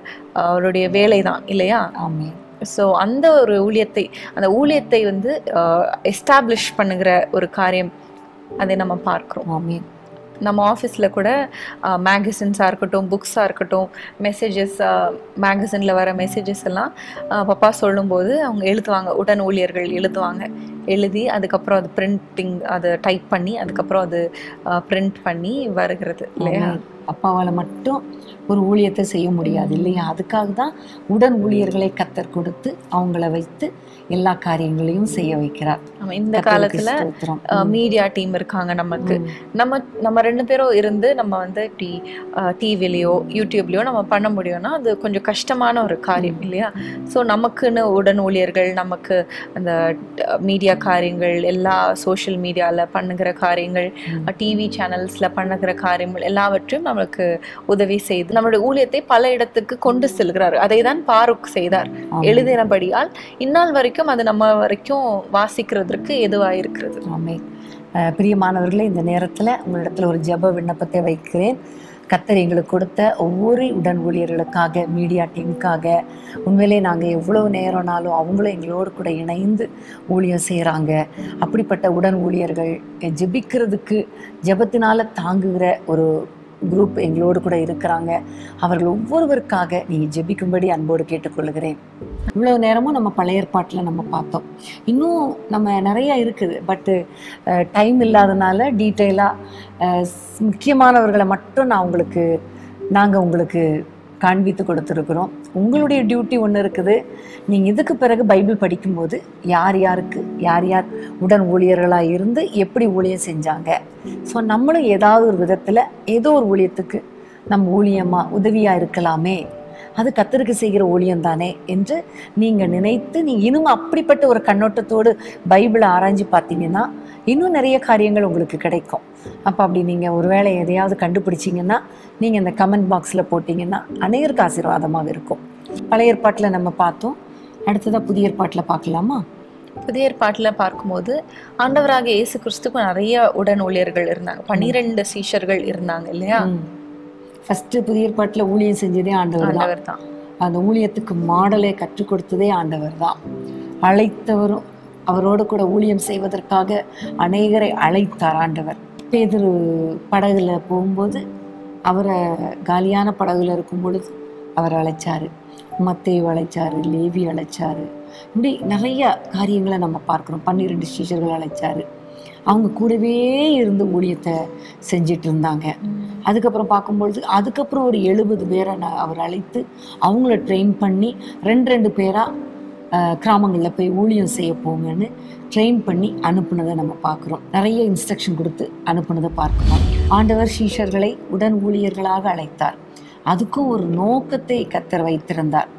அவருடைய வேலை தான் இல்லையா ஆமே ஸோ அந்த ஒரு ஊழியத்தை அந்த ஊழியத்தை வந்து எஸ்டாப்ளிஷ் பண்ணுகிற ஒரு காரியம் அதை நம்ம பார்க்கிறோம் ஆமே நம்ம ஆஃபீஸில் கூட மேகசின்ஸாக இருக்கட்டும் புக்ஸாக இருக்கட்டும் மெசேஜஸ் மேகசினில் வர மெசேஜஸ் எல்லாம் அஹ், பப்பா சொல்லும்போது அவங்க எழுதுவாங்க உடன் ஊழியர்கள் எழுதுவாங்க எழுதி அதுக்கப்புறம் அது பிரிண்டிங் அதை டைப் பண்ணி அதுக்கப்புறம் அது பிரிண்ட் பண்ணி வருகிறது இல்லையா ஆமென். அப்பாவால மட்டும் ஒரு ஊழியத்தை செய்ய முடியாது இல்லையா அதுக்காக தான் உடன் ஊழியர்களை கத்தர் கொடுத்து அவங்கள வைத்து எல்லா காரியங்களையும் செய்ய வைக்கிறார் ஆமா, இந்த கர்த்தருக்கு காலத்துல ஸ்தோத்திரம். மீடியா டீம் இருக்காங்க நமக்கு ம். நம்ம நம்ம ரெண்டு பேரும் இருந்து நம்ம வந்து இப்படி டிவிலையோ யூடியூப்லயோ நம்ம பண்ண முடியும்னா அது கொஞ்சம் கஷ்டமான ஒரு காரியம் இல்லையா ஸோ நமக்குன்னு உடன் ஊழியர்கள் நமக்கு அந்த மீடியா காரியங்கள் எல்லா சோஷியல் மீடியாவில் பண்ணுகிற காரியங்கள் டிவி சேனல்ஸில் பண்ணுகிற காரியங்கள் எல்லாவற்றையும் நம்மளுக்கு உதவி செய்து நம்மளுடைய ஊழியத்தை பல இடத்துக்கு கொண்டு செல்கிறார் அதை தான் பாருக் செய்தார் ஆமென். எழுதினபடியால் இந்நாள் வரைக்கும் அது நம்ம வரைக்கும் வாசிக்கிறதற்கு எதுவாக இருக்கிறது ஆமென். அஹ், பிரியமானவர்களே இந்த நேரத்தில் உங்களிடத்தில் ஒரு ஜெப விண்ணப்பத்தை வைக்கிறேன் கத்தர் எங்களுக்கு கொடுத்த ஒவ்வொரு உடன் ஊழியர்களுக்காக மீடியா டீமுக்காக உண்மையிலே நாங்கள் எவ்வளோ நேரம்னாலும் அவங்களும் எங்களோடு கூட இணைந்து ஊழியம் செய்கிறாங்க அப்படிப்பட்ட உடன் ஊழியர்கள் ஜெபிக்கிறதுக்கு ஜெபத்தினால தாங்குகிற ஒரு குரூப் எங்களோடு கூட இருக்கிறாங்க அவர்கள் ஒவ்வொருவருக்காக நீங்கள் ஜெபிக்கும்படி அன்போடு கேட்டுக்கொள்கிறேன் இவ்வளோ நேரமும் நம்ம பழைய ஏற்பாட்டில் நம்ம பார்த்தோம் இன்னும் நம்ம நிறையா இருக்குது பட்டு டைம் இல்லாதனால டீட்டெயிலாக முக்கியமானவர்களை மட்டும் நான் உங்களுக்கு நாங்கள் உங்களுக்கு காண்பித்து கொடுத்துருக்குறோம் உங்களுடைய டியூட்டி ஒன்று இருக்குது நீங்கள் இதுக்கு பிறகு பைபிள் படிக்கும்போது யார் யாருக்கு யார் யார் உடன் ஊழியர்களாக இருந்து எப்படி ஊழியம் செஞ்சாங்க ஸோ நம்மளும் ஏதாவது ஒரு விதத்தில் ஏதோ ஒரு ஊழியத்துக்கு நம்ம ஊழியமாக உதவியாக இருக்கலாமே அது கத்தருக்கு செய்கிற ஊழியம் தானே என்று நீங்கள் நினைத்து நீ இன்னும் அப்படிப்பட்ட ஒரு கண்ணோட்டத்தோடு பைபிளை ஆராய்ஞ்சு பார்த்தீங்கன்னா இன்னும் நிறைய காரியங்கள் உங்களுக்கு கிடைக்கும் அப்போ அப்படி நீங்கள் ஒருவேளை எதையாவது கண்டுபிடிச்சிங்கன்னா நீங்கள் இந்த கமெண்ட் பாக்ஸில் போட்டிங்கன்னா அநேகருக்கு ஆசீர்வாதமாக இருக்கும் பழைய ஏற்பாட்டில் நம்ம பார்த்தோம் அடுத்ததாக புதிய ஏற்பாட்டில் பார்க்கலாமா புதிய ஏற்பாட்டில் பார்க்கும்போது ஆண்டவராக இயேசு கிறிஸ்துக்கு நிறைய உடன் ஊழியர்கள் இருந்தாங்க பன்னிரெண்டு சீஷர்கள் இருந்தாங்க இல்லையா ஃபஸ்ட்டு புதிய ஏற்பாட்டில் ஊழியம் செஞ்சதே ஆண்டவர் தான் ஆண்டவர் தான் அந்த ஊழியத்துக்கு மாடலை கற்றுக் கொடுத்ததே ஆண்டவர் தான் அழைத்தவரும் அவரோடு கூட ஊழியம் செய்வதற்காக அநேகரை அழைத்தார் ஆண்டவர் பேதுரு படகுல போகும்போது அவரை காலியான படகுல இருக்கும் பொழுது அவர் அழைச்சாரு மத்தேயு அழைச்சாரு லேவி அழைச்சாரு இப்படி நிறைய காரியங்களை நம்ம பார்க்குறோம் பன்னிரெண்டு சீஷர்கள் அழைச்சாரு அவங்க கூடவே இருந்து ஊழியத்தை செஞ்சிட்டு இருந்தாங்க அதுக்கப்புறம் பார்க்கும்பொழுது அதுக்கப்புறம் ஒரு எழுபது பேரை நான் அவர் அழைத்து அவங்கள ட்ரெயின் பண்ணி ரெண்டு ரெண்டு பேராக கிராமங்களில் போய் ஊழியம் செய்ய போங்கன்னு ட்ரெயின் பண்ணி அனுப்புனதை நம்ம பார்க்குறோம் நிறைய இன்ஸ்ட்ரக்ஷன் கொடுத்து அனுப்புனதை பார்க்கிறோம் ஆண்டவர் சீஷர்களை உடன் ஊழியர்களாக அழைத்தார் அதுக்கும் ஒரு நோக்கத்தை கத்தர் வைத்திருந்தார்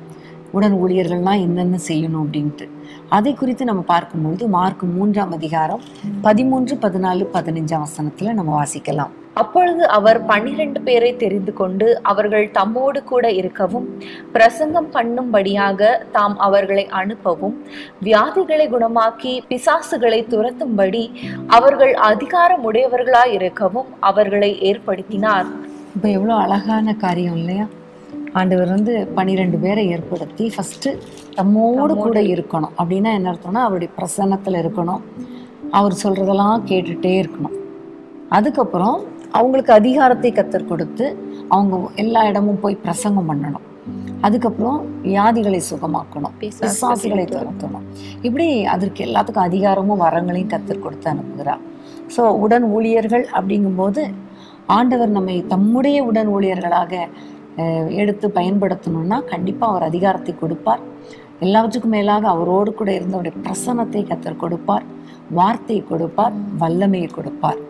உடன் ஊழியர்கள்லாம் என்னென்ன செய்யணும் அப்படின்ட்டு அதை குறித்து நம்ம பார்க்கும்பொழுது மார்க் மூன்றாம் அதிகாரம் பதிமூன்று பதினாலு பதினஞ்சாம் வசனத்துல நம்ம வாசிக்கலாம் அப்பொழுது அவர் பன்னிரண்டு பேரை தெரிந்து கொண்டு அவர்கள் தம்மோடு கூட இருக்கவும் பிரசங்கம் பண்ணும்படியாக தாம் அவர்களை அனுப்பவும் வியாதிகளை குணமாக்கி பிசாசுகளை துரத்தும்படி அவர்கள் அதிகாரம் உடையவர்களாய் இருக்கவும் அவர்களை ஏற்படுத்தினார் இப்போ எவ்வளோ அழகான காரியம் இல்லையா ஆண்டவர் வந்து பன்னிரெண்டு பேரை ஏற்படுத்தி ஃபஸ்ட்டு தம்மோடு கூட இருக்கணும் அப்படின்னா என்ன அர்த்தம்னா அவருடைய பிரசன்னத்தில் இருக்கணும் அவர் சொல்கிறதெல்லாம் கேட்டுட்டே இருக்கணும் அதுக்கப்புறம் அவங்களுக்கு அதிகாரத்தை கத்தர் கொடுத்து அவங்க எல்லா இடமும் போய் பிரசங்கம் பண்ணணும் அதுக்கப்புறம் வியாதிகளை சுகமாக்கணும் பிசாசுகளை பிசாசுகளை துரத்தணும் இப்படி அதற்கு எல்லாத்துக்கும் அதிகாரமும் வரங்களையும் கத்தர் கொடுத்து அனுப்புகிறார் ஸோ உடன் ஊழியர்கள் அப்படிங்கும்போது ஆண்டவர் நம்மை தம்முடைய உடன் ஊழியர்களாக அஹ், எடுத்து பயன்படுத்தணும்னா கண்டிப்பாக அவர் அதிகாரத்தை கொடுப்பார் எல்லாவற்றுக்கும் மேலாக அவரோடு கூட இருந்த அவருடைய பிரசன்னத்தை கத்தர் கொடுப்பார் வார்த்தை கொடுப்பார் வல்லமையை கொடுப்பார்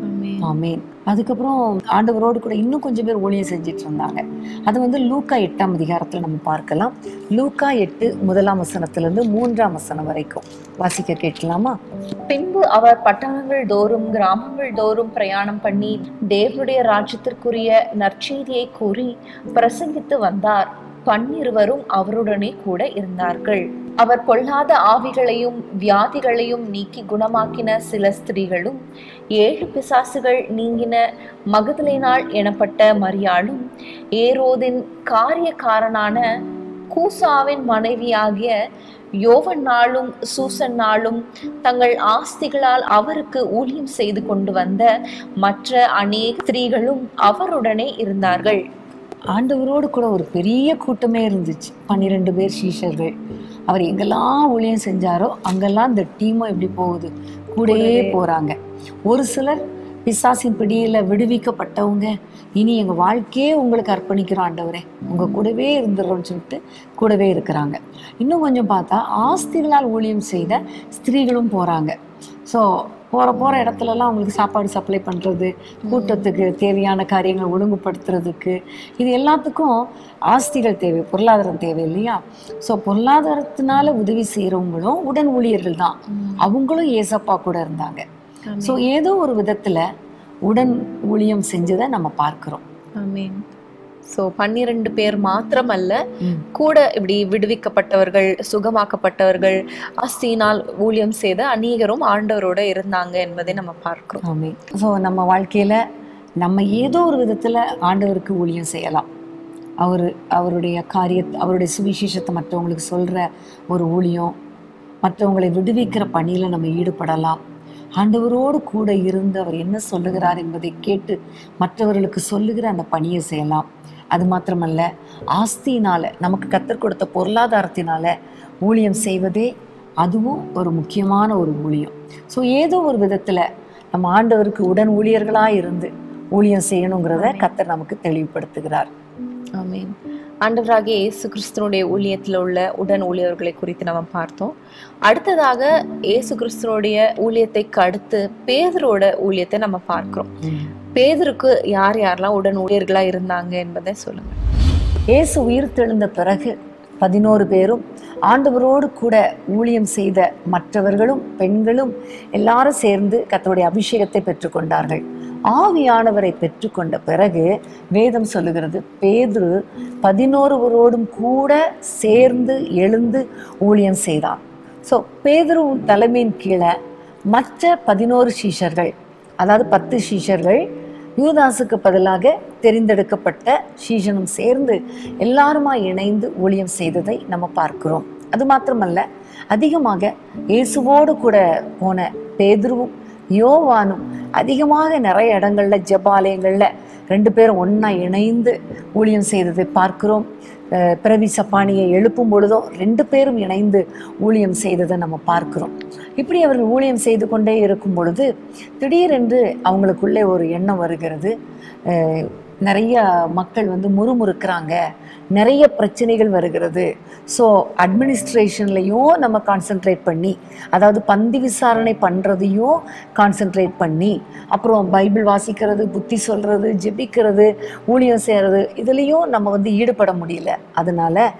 ஆமீன் அதுக்கப்புறம் ஆண்டவரோடு கூட இன்னும் கொஞ்சம் பேர் ஊழியம் செஞ்சுட்டு இருந்தாங்க அது வந்து லூக்கா எட்டாம் அதிகாரத்தில் நம்ம பார்க்கலாம் லூக்கா எட்டு முதலாம் வசனத்திலிருந்து மூன்றாம் வசனம் வரைக்கும் வாசிக்க கேட்கலாமா பின்பு அவர் பட்டணங்கள் தோறும் கிராமங்கள் தோறும் பிரயாணம் பண்ணி தேவனுடைய ராஜ்யத்திற்குரிய நற்செய்தியை கூறி பிரசங்கித்து வந்தார் பன்னிருவரும் அவருடனே கூட இருந்தார்கள் அவர் பொல்லாத ஆவிகளையும் வியாதிகளையும் நீக்கி குணமாக்கின சில ஸ்திரீகளும் ஏழு பிசாசுகள் நீங்கின மகதலேனாள் எனப்பட்ட மரியாளும் ஏரோதின் காரியக்காரனான கூசாவின் மனைவியாகிய யோவன்னாலும் சூசன்னாலும் தங்கள் ஆஸ்திகளால் அவருக்கு ஊழியம் செய்து கொண்டு வந்த மற்ற அநேக ஸ்திரீகளும் அவருடனே இருந்தார்கள் ஆண்டவரோடு கூட ஒரு பெரிய கூட்டமே இருந்துச்சு பன்னிரெண்டு பேர் சீஷர்கள் அவர் எங்கெல்லாம் ஊழியம் செஞ்சாரோ அங்கெல்லாம் இந்த டீமும் எப்படி போகுது கூடயே போறாங்க ஒரு சிலர் பிசாசின் பிடியில விடுவிக்கப்பட்டவங்க இனி எங்க வாழ்க்கையே உங்களுக்கு அர்ப்பணிக்கிறோம் ஆண்டவரே உங்க கூடவே இருந்துடுறோம்னு சொல்லிட்டு கூடவே இருக்கிறாங்க இன்னும் கொஞ்சம் பார்த்தா ஆஸ்திகளால் ஊழியம் செய்த ஸ்திரீகளும் போறாங்க ஸோ போகிற போகிற இடத்துலலாம் அவங்களுக்கு சாப்பாடு சப்ளை பண்ணுறது கூட்டத்துக்கு தேவையான காரியங்களை ஒழுங்குபடுத்துறதுக்கு இது எல்லாத்துக்கும் ஆஸ்திகள் தேவை பொருளாதாரம் தேவை இல்லையா ஸோ பொருளாதாரத்தினால உதவி செய்கிறவங்களும் உடன் ஊழியர்கள் தான் அவங்களும் ஏசப்பா கூட இருந்தாங்க ஸோ ஏதோ ஒரு விதத்தில் உடன் ஊழியம் செஞ்சதை நம்ம பார்க்குறோம் ஆமீன் ஸோ பன்னிரண்டு பேர் மாத்திரமல்ல ம். கூட இப்படி விடுவிக்கப்பட்டவர்கள் சுகமாக்கப்பட்டவர்கள் ஆஸ்தியினால் ஊழியம் செய்த அநேகரும் ஆண்டவரோட இருந்தாங்க என்பதை நம்ம பார்க்கிறோம் ஆமாம் ஸோ நம்ம வாழ்க்கையில் நம்ம ஏதோ ஒரு விதத்தில் ஆண்டவருக்கு ஊழியம் செய்யலாம் அவர் அவருடைய காரிய அவருடைய சுவிசேஷத்தை மற்றவங்களுக்கு சொல்கிற ஒரு ஊழியம் மற்றவங்களை விடுவிக்கிற பணியில் நம்ம ஈடுபடலாம் ஆண்டவரோடு கூட இருந்து அவர் என்ன சொல்லுகிறார் என்பதை கேட்டு மற்றவர்களுக்கு சொல்லுகிற அந்த பணியை செய்யலாம் அது மாத்திரமல்ல ஆஸ்தியினால நமக்கு கத்தர் கொடுத்த பொருளாதாரத்தினால ஊழியம் செய்வதே அதுவும் ஒரு முக்கியமான ஒரு ஊழியம் ஸோ ஏதோ ஒரு விதத்தில் நம்ம ஆண்டவருக்கு உடன் ஊழியர்களாக இருந்து ஊழியம் செய்யணுங்கிறத கத்தர் நமக்கு தெளிவுபடுத்துகிறார் ஆமீன் ஆண்டவராகிய இயேசு கிறிஸ்துனுடைய ஊழியத்தில் உள்ள உடன் ஊழியர்களை குறித்து நம்ம பார்த்தோம் அடுத்ததாக இயேசு கிறிஸ்துனுடைய ஊழியத்தைக்கு அடுத்து பேதரோட ஊழியத்தை நம்ம பார்க்கிறோம் பேதருக்கு யார் யாரெல்லாம் உடன் ஊழியர்களா இருந்தாங்க என்பதை சொல்லுங்க இயேசு உயிர் தெழுந்த பிறகு பதினோரு பேரும் ஆண்டவரோடு கூட ஊழியம் செய்த மற்றவர்களும் பெண்களும் எல்லாரும் சேர்ந்து கர்த்தருடைய அபிஷேகத்தை பெற்றுக்கொண்டார்கள் ஆவியானவரை பெற்றுக்கொண்ட பிறகு வேதம் சொல்லுகிறது பேதுரு பதினோருவரோடும் கூட சேர்ந்து எழுந்து ஊழியம் செய்தான் ஸோ பேதுரு தலைமையின் கீழே மற்ற பதினோரு சீஷர்கள் அதாவது பத்து சீஷர்கள் யூதாசுக்கு பதிலாக தெரிந்தெடுக்கப்பட்ட சீஷனும் சேர்ந்து எல்லாருமா இணைந்து ஊழியம் செய்ததை நம்ம பார்க்கிறோம் அது மாத்திரமல்ல அதிகமாக இயேசுவோடு கூட போன பேதுருவும் யோவானும் அதிகமாக நிறைய இடங்கள்ல ஜெபாலயங்கள்ல ரெண்டு பேரும் ஒண்ணா இணைந்து ஊழியம் செய்ததை பார்க்கிறோம் அஹ் பிறவி சப்பானியை எழுப்பும் பொழுதும் ரெண்டு பேரும் இணைந்து ஊழியம் செய்ததை நம்ம பார்க்கிறோம் இப்படி அவர்கள் ஊழியம் செய்து கொண்டே இருக்கும் பொழுது திடீரென்று அவங்களுக்குள்ளே ஒரு எண்ணம் வருகிறது அஹ் நிறைய மக்கள் வந்து முறுமுறுக்கிறாங்க நிறைய பிரச்சனைகள் வருகிறது ஸோ அட்மினிஸ்ட்ரேஷன்லையும் நம்ம கான்சென்ட்ரேட் பண்ணி அதாவது பந்தி விசாரணை பண்ணுறதையும் கான்சென்ட்ரேட் பண்ணி அப்புறம் பைபிள் வாசிக்கிறது புத்தி சொல்கிறது ஜெபிக்கிறது ஊழியம் செய்கிறது இதுலேயும் நம்ம வந்து ஈடுபட முடியல அதனால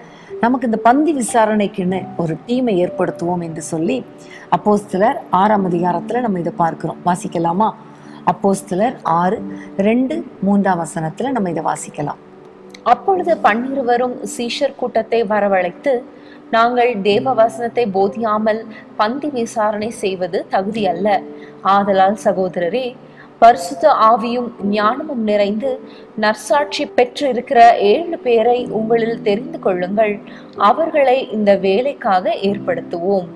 நமக்கு இந்த பந்தி விசாரணைக்குன்னு ஒரு டீமை ஏற்படுத்துவோம் என்று சொல்லி அப்போஸ்தலர் ஆறாம் அதிகாரத்துல நம்ம இதை பார்க்கிறோம் வாசிக்கலாமா அப்போஸ்தலர் ஆறு ரெண்டு மூன்றாம் வசனத்துல நம்ம இதை வாசிக்கலாம் அப்பொழுது பன்னிருவரும் சீஷர் கூட்டத்தை வரவழைத்து நாங்கள் தேவ வசனத்தை போதியாமல் பந்தி விசாரணை செய்வது தகுதி அல்ல ஆதலால் சகோதரரே பரிசுத்த ஆவியும் ஞானமும் நிறைந்து நற்சாட்சி பெற்று இருக்கிற ஏழு பேரை உங்களில் தெரிந்து கொள்ளுங்கள் அவர்களை இந்த வேலைக்காக ஏற்படுத்துவோம்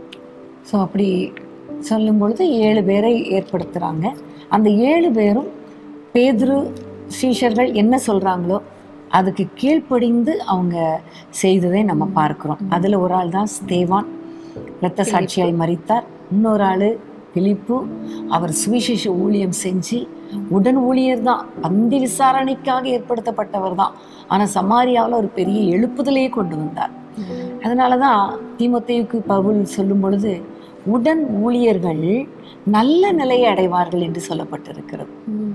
ஸோ அப்படி சொல்லும் பொழுது ஏழு பேரை ஏற்படுத்துகிறாங்க அந்த ஏழு பேரும் பேதுரு சீஷர்கள் என்ன சொல்கிறாங்களோ அதுக்கு கீழ்ப்படிந்து அவங்க செய்ததை நம்ம பார்க்கிறோம் அதில் ஒரு ஆள் தான் ஸ்தேவான் இரத்த சாட்சியாய் மரித்தார் இன்னொரு ஆள் பிலிப்பு அவர் சுவிசேஷ ஊழியம் செஞ்சு உடன் ஊழியர் தான் பந்தி விசாரணைக்காக ஏற்படுத்தப்பட்டவர் தான் ஆனால் சமாரியாவில் ஒரு பெரிய எழுப்புதலையே கொண்டு வந்தார் அதனால தான் தீமோத்தேயுக்கு பவுல் சொல்லும் பொழுது உடன் ஊழியர்கள் நல்ல நிலையை அடைவார்கள் என்று சொல்லப்பட்டிருக்கிறது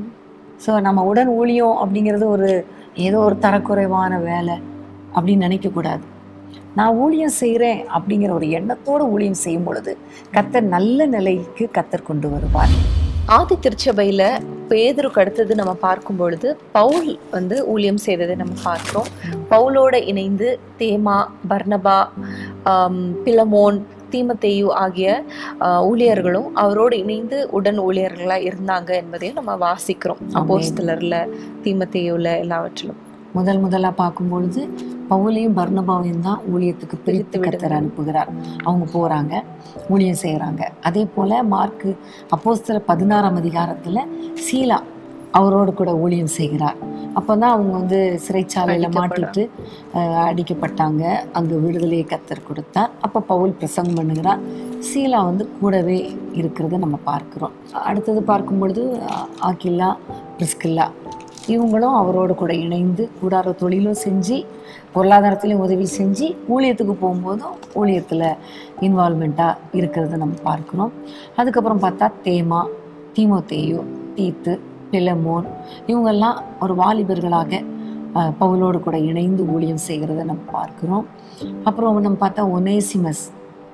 ஸோ நம்ம உடன் ஊழியம் அப்படிங்கிறது ஒரு ஏதோ ஒரு தரக்குறைவான வேலை அப்படின்னு நினைக்கக்கூடாது நான் ஊழியம் செய்கிறேன் அப்படிங்கிற ஒரு எண்ணத்தோடு ஊழியம் செய்யும் பொழுது கத்தர் நல்ல நிலைக்கு கத்தர் கொண்டு வருவார் ஆதி திருச்சபையில பேதுருக்கு அடுத்தது நம்ம பார்க்கும் பொழுது பவுல் வந்து ஊழியம் செய்ததை நம்ம பார்க்கிறோம் பவுலோட இணைந்து தேமா பர்னபா ஆம், பிலமோன் தீமத்தேயு ஆகிய ஆஹ், ஊழியர்களும் அவரோடு இணைந்து உடன் ஊழியர்களா இருந்தாங்க என்பதையும் நம்ம வாசிக்கிறோம் அப்போஸ்தலர்ல தீமத்தேயுல எல்லாவற்றிலும் முதல் முதலாக பார்க்கும் பொழுது பவுலையும் பர்ணபாவையும் தான் ஊழியத்துக்கு பிரித்து கத்தர் அனுப்புகிறார் அவங்க போகிறாங்க ஊழியம் செய்கிறாங்க அதே போல் மார்க்கு அப்போஸ்தல பதினாறாம் அதிகாரத்தில் சீலா அவரோடு கூட ஊழியம் செய்கிறார் அப்போ தான் அவங்க வந்து சிறைச்சாலையில் மாட்டிட்டு அஹ், அடிக்கப்பட்டாங்க அங்கே விடுதலையை கத்தர் கொடுத்தார் அப்போ பவுல் பிரசங்கம் பண்ணுகிறார் சீலா வந்து கூடவே இருக்கிறத நம்ம பார்க்குறோம் அடுத்தது பார்க்கும் பொழுது ஆ- ஆக்கில்லா பிரிஸ்கில்லா இவங்களும் அவரோடு கூட இணைந்து கூடார தொழிலும் செஞ்சு பொருளாதாரத்திலையும் உதவி செஞ்சு ஊழியத்துக்கு போகும்போதும் ஊழியத்தில் இன்வால்மெண்ட்டாக இருக்கிறத நம்ம பார்க்குறோம் அதுக்கப்புறம் பார்த்தா தேமா தீமோத்தேயு தீத்து பிலமோன் இவங்கெல்லாம் ஒரு வாலிபர்களாக அஹ், பவுலோடு கூட இணைந்து ஊழியம் செய்கிறத நம்ம பார்க்குறோம் அப்புறம் நம்ம பார்த்தா ஒனேசிமஸ்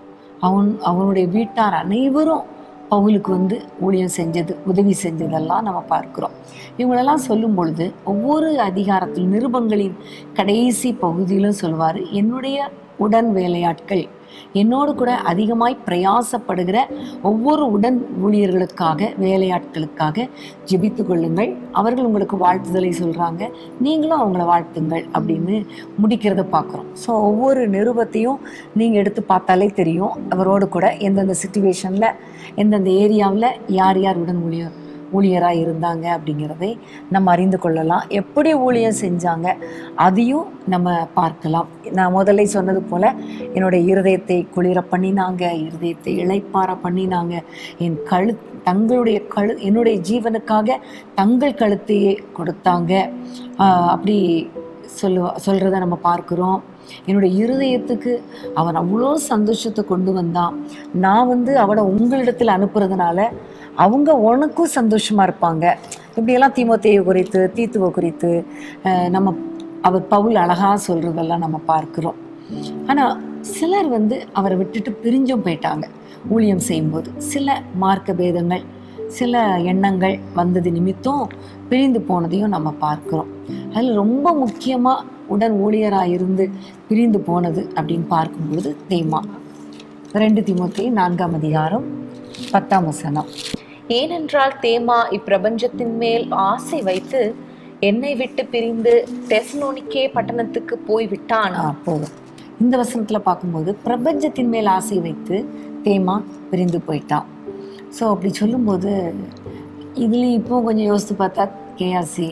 அவன் அவனுடைய வீட்டார் அனைவரும் பவுலுக்கு வந்து ஊழியம் செஞ்சது உதவி செஞ்சதெல்லாம் நம்ம பார்க்கிறோம் இவங்களெல்லாம் சொல்லும் பொழுது ஒவ்வொரு அதிகாரத்தில் நிருபங்களின் கடைசி பகுதியிலும் சொல்வார் என்னுடைய உடன் வேலையாட்கள் என்னோடு கூட அதிகமாய் பிரயாசப்படுகிற ஒவ்வொரு உடன் ஊழியர்களுக்காக வேலையாட்களுக்காக ஜெபித்து கொள்ளுங்கள் அவர்கள் உங்களுக்கு வாழ்த்துதலை சொல்கிறாங்க நீங்களும் அவங்கள வாழ்த்துங்கள் அப்படின்னு முடிக்கிறத பார்க்குறோம் ஸோ ஒவ்வொரு நிருபத்தையும் நீங்கள் எடுத்து பார்த்தாலே தெரியும் அவரோடு கூட எந்தெந்த சுச்சுவேஷனில் எந்தெந்த ஏரியாவில் யார் யார் உடன் ஊழியர் ஊழியராக இருந்தாங்க அப்படிங்கிறதை நம்ம அறிந்து கொள்ளலாம் எப்படி ஊழியம் செஞ்சாங்க அதையும் நம்ம பார்க்கலாம் நான் முதல்ல சொன்னது போல் என்னுடைய இருதயத்தை குளிர பண்ணினாங்க இருதயத்தை இளைப்பார பண்ணினாங்க என் கழு தங்களுடைய கழு என்னுடைய ஜீவனுக்காக தங்கள் கழுத்தையே கொடுத்தாங்க ஆஹ் அப்படி சொல்லுவா சொல்கிறத நம்ம பார்க்குறோம் என்னுடைய இருதயத்துக்கு அவன் அவ்வளோ சந்தோஷத்தை கொண்டு வந்தான் நான் வந்து அவனை உங்களிடத்தில் அனுப்புறதுனால அவங்க உனக்கும் சந்தோஷமாக இருப்பாங்க இப்படியெல்லாம் தீமோத்தேயு குறித்து தீத்துவ குறித்து அஹ், நம்ம அவர் பவுல் அழகாக சொல்கிறதெல்லாம் நம்ம பார்க்குறோம் ஆனால் சிலர் வந்து அவரை விட்டுட்டு பிரிஞ்சும் போயிட்டாங்க ஊழியம் செய்யும்போது சில மார்க்க பேதங்கள் சில எண்ணங்கள் வந்தது நிமித்தம் பிரிந்து போனதையும் நம்ம பார்க்குறோம் அதில் ரொம்ப முக்கியமாக உடன் ஊழியராக இருந்து பிரிந்து போனது அப்படின்னு பார்க்கும்பொழுது தேமா ரெண்டு திமுத்தி நான்காம் அதிகாரம் பத்தாம் வசனம் ஏனென்றால் தேமா இப்பிரபஞ்சத்தின் மேல் ஆசை வைத்து என்னை விட்டு பிரிந்து தெசலோனிக்கே பட்டணத்துக்கு போய் விட்டான் ஆ, போதும் இந்த வசனத்தில் பார்க்கும்போது பிரபஞ்சத்தின் மேல் ஆசை வைத்து தேமா பிரிந்து போயிட்டான் ஸோ அப்படி சொல்லும்போது இதுலேயும் இப்போ கொஞ்சம் யோசித்து பார்த்தா கேஆசி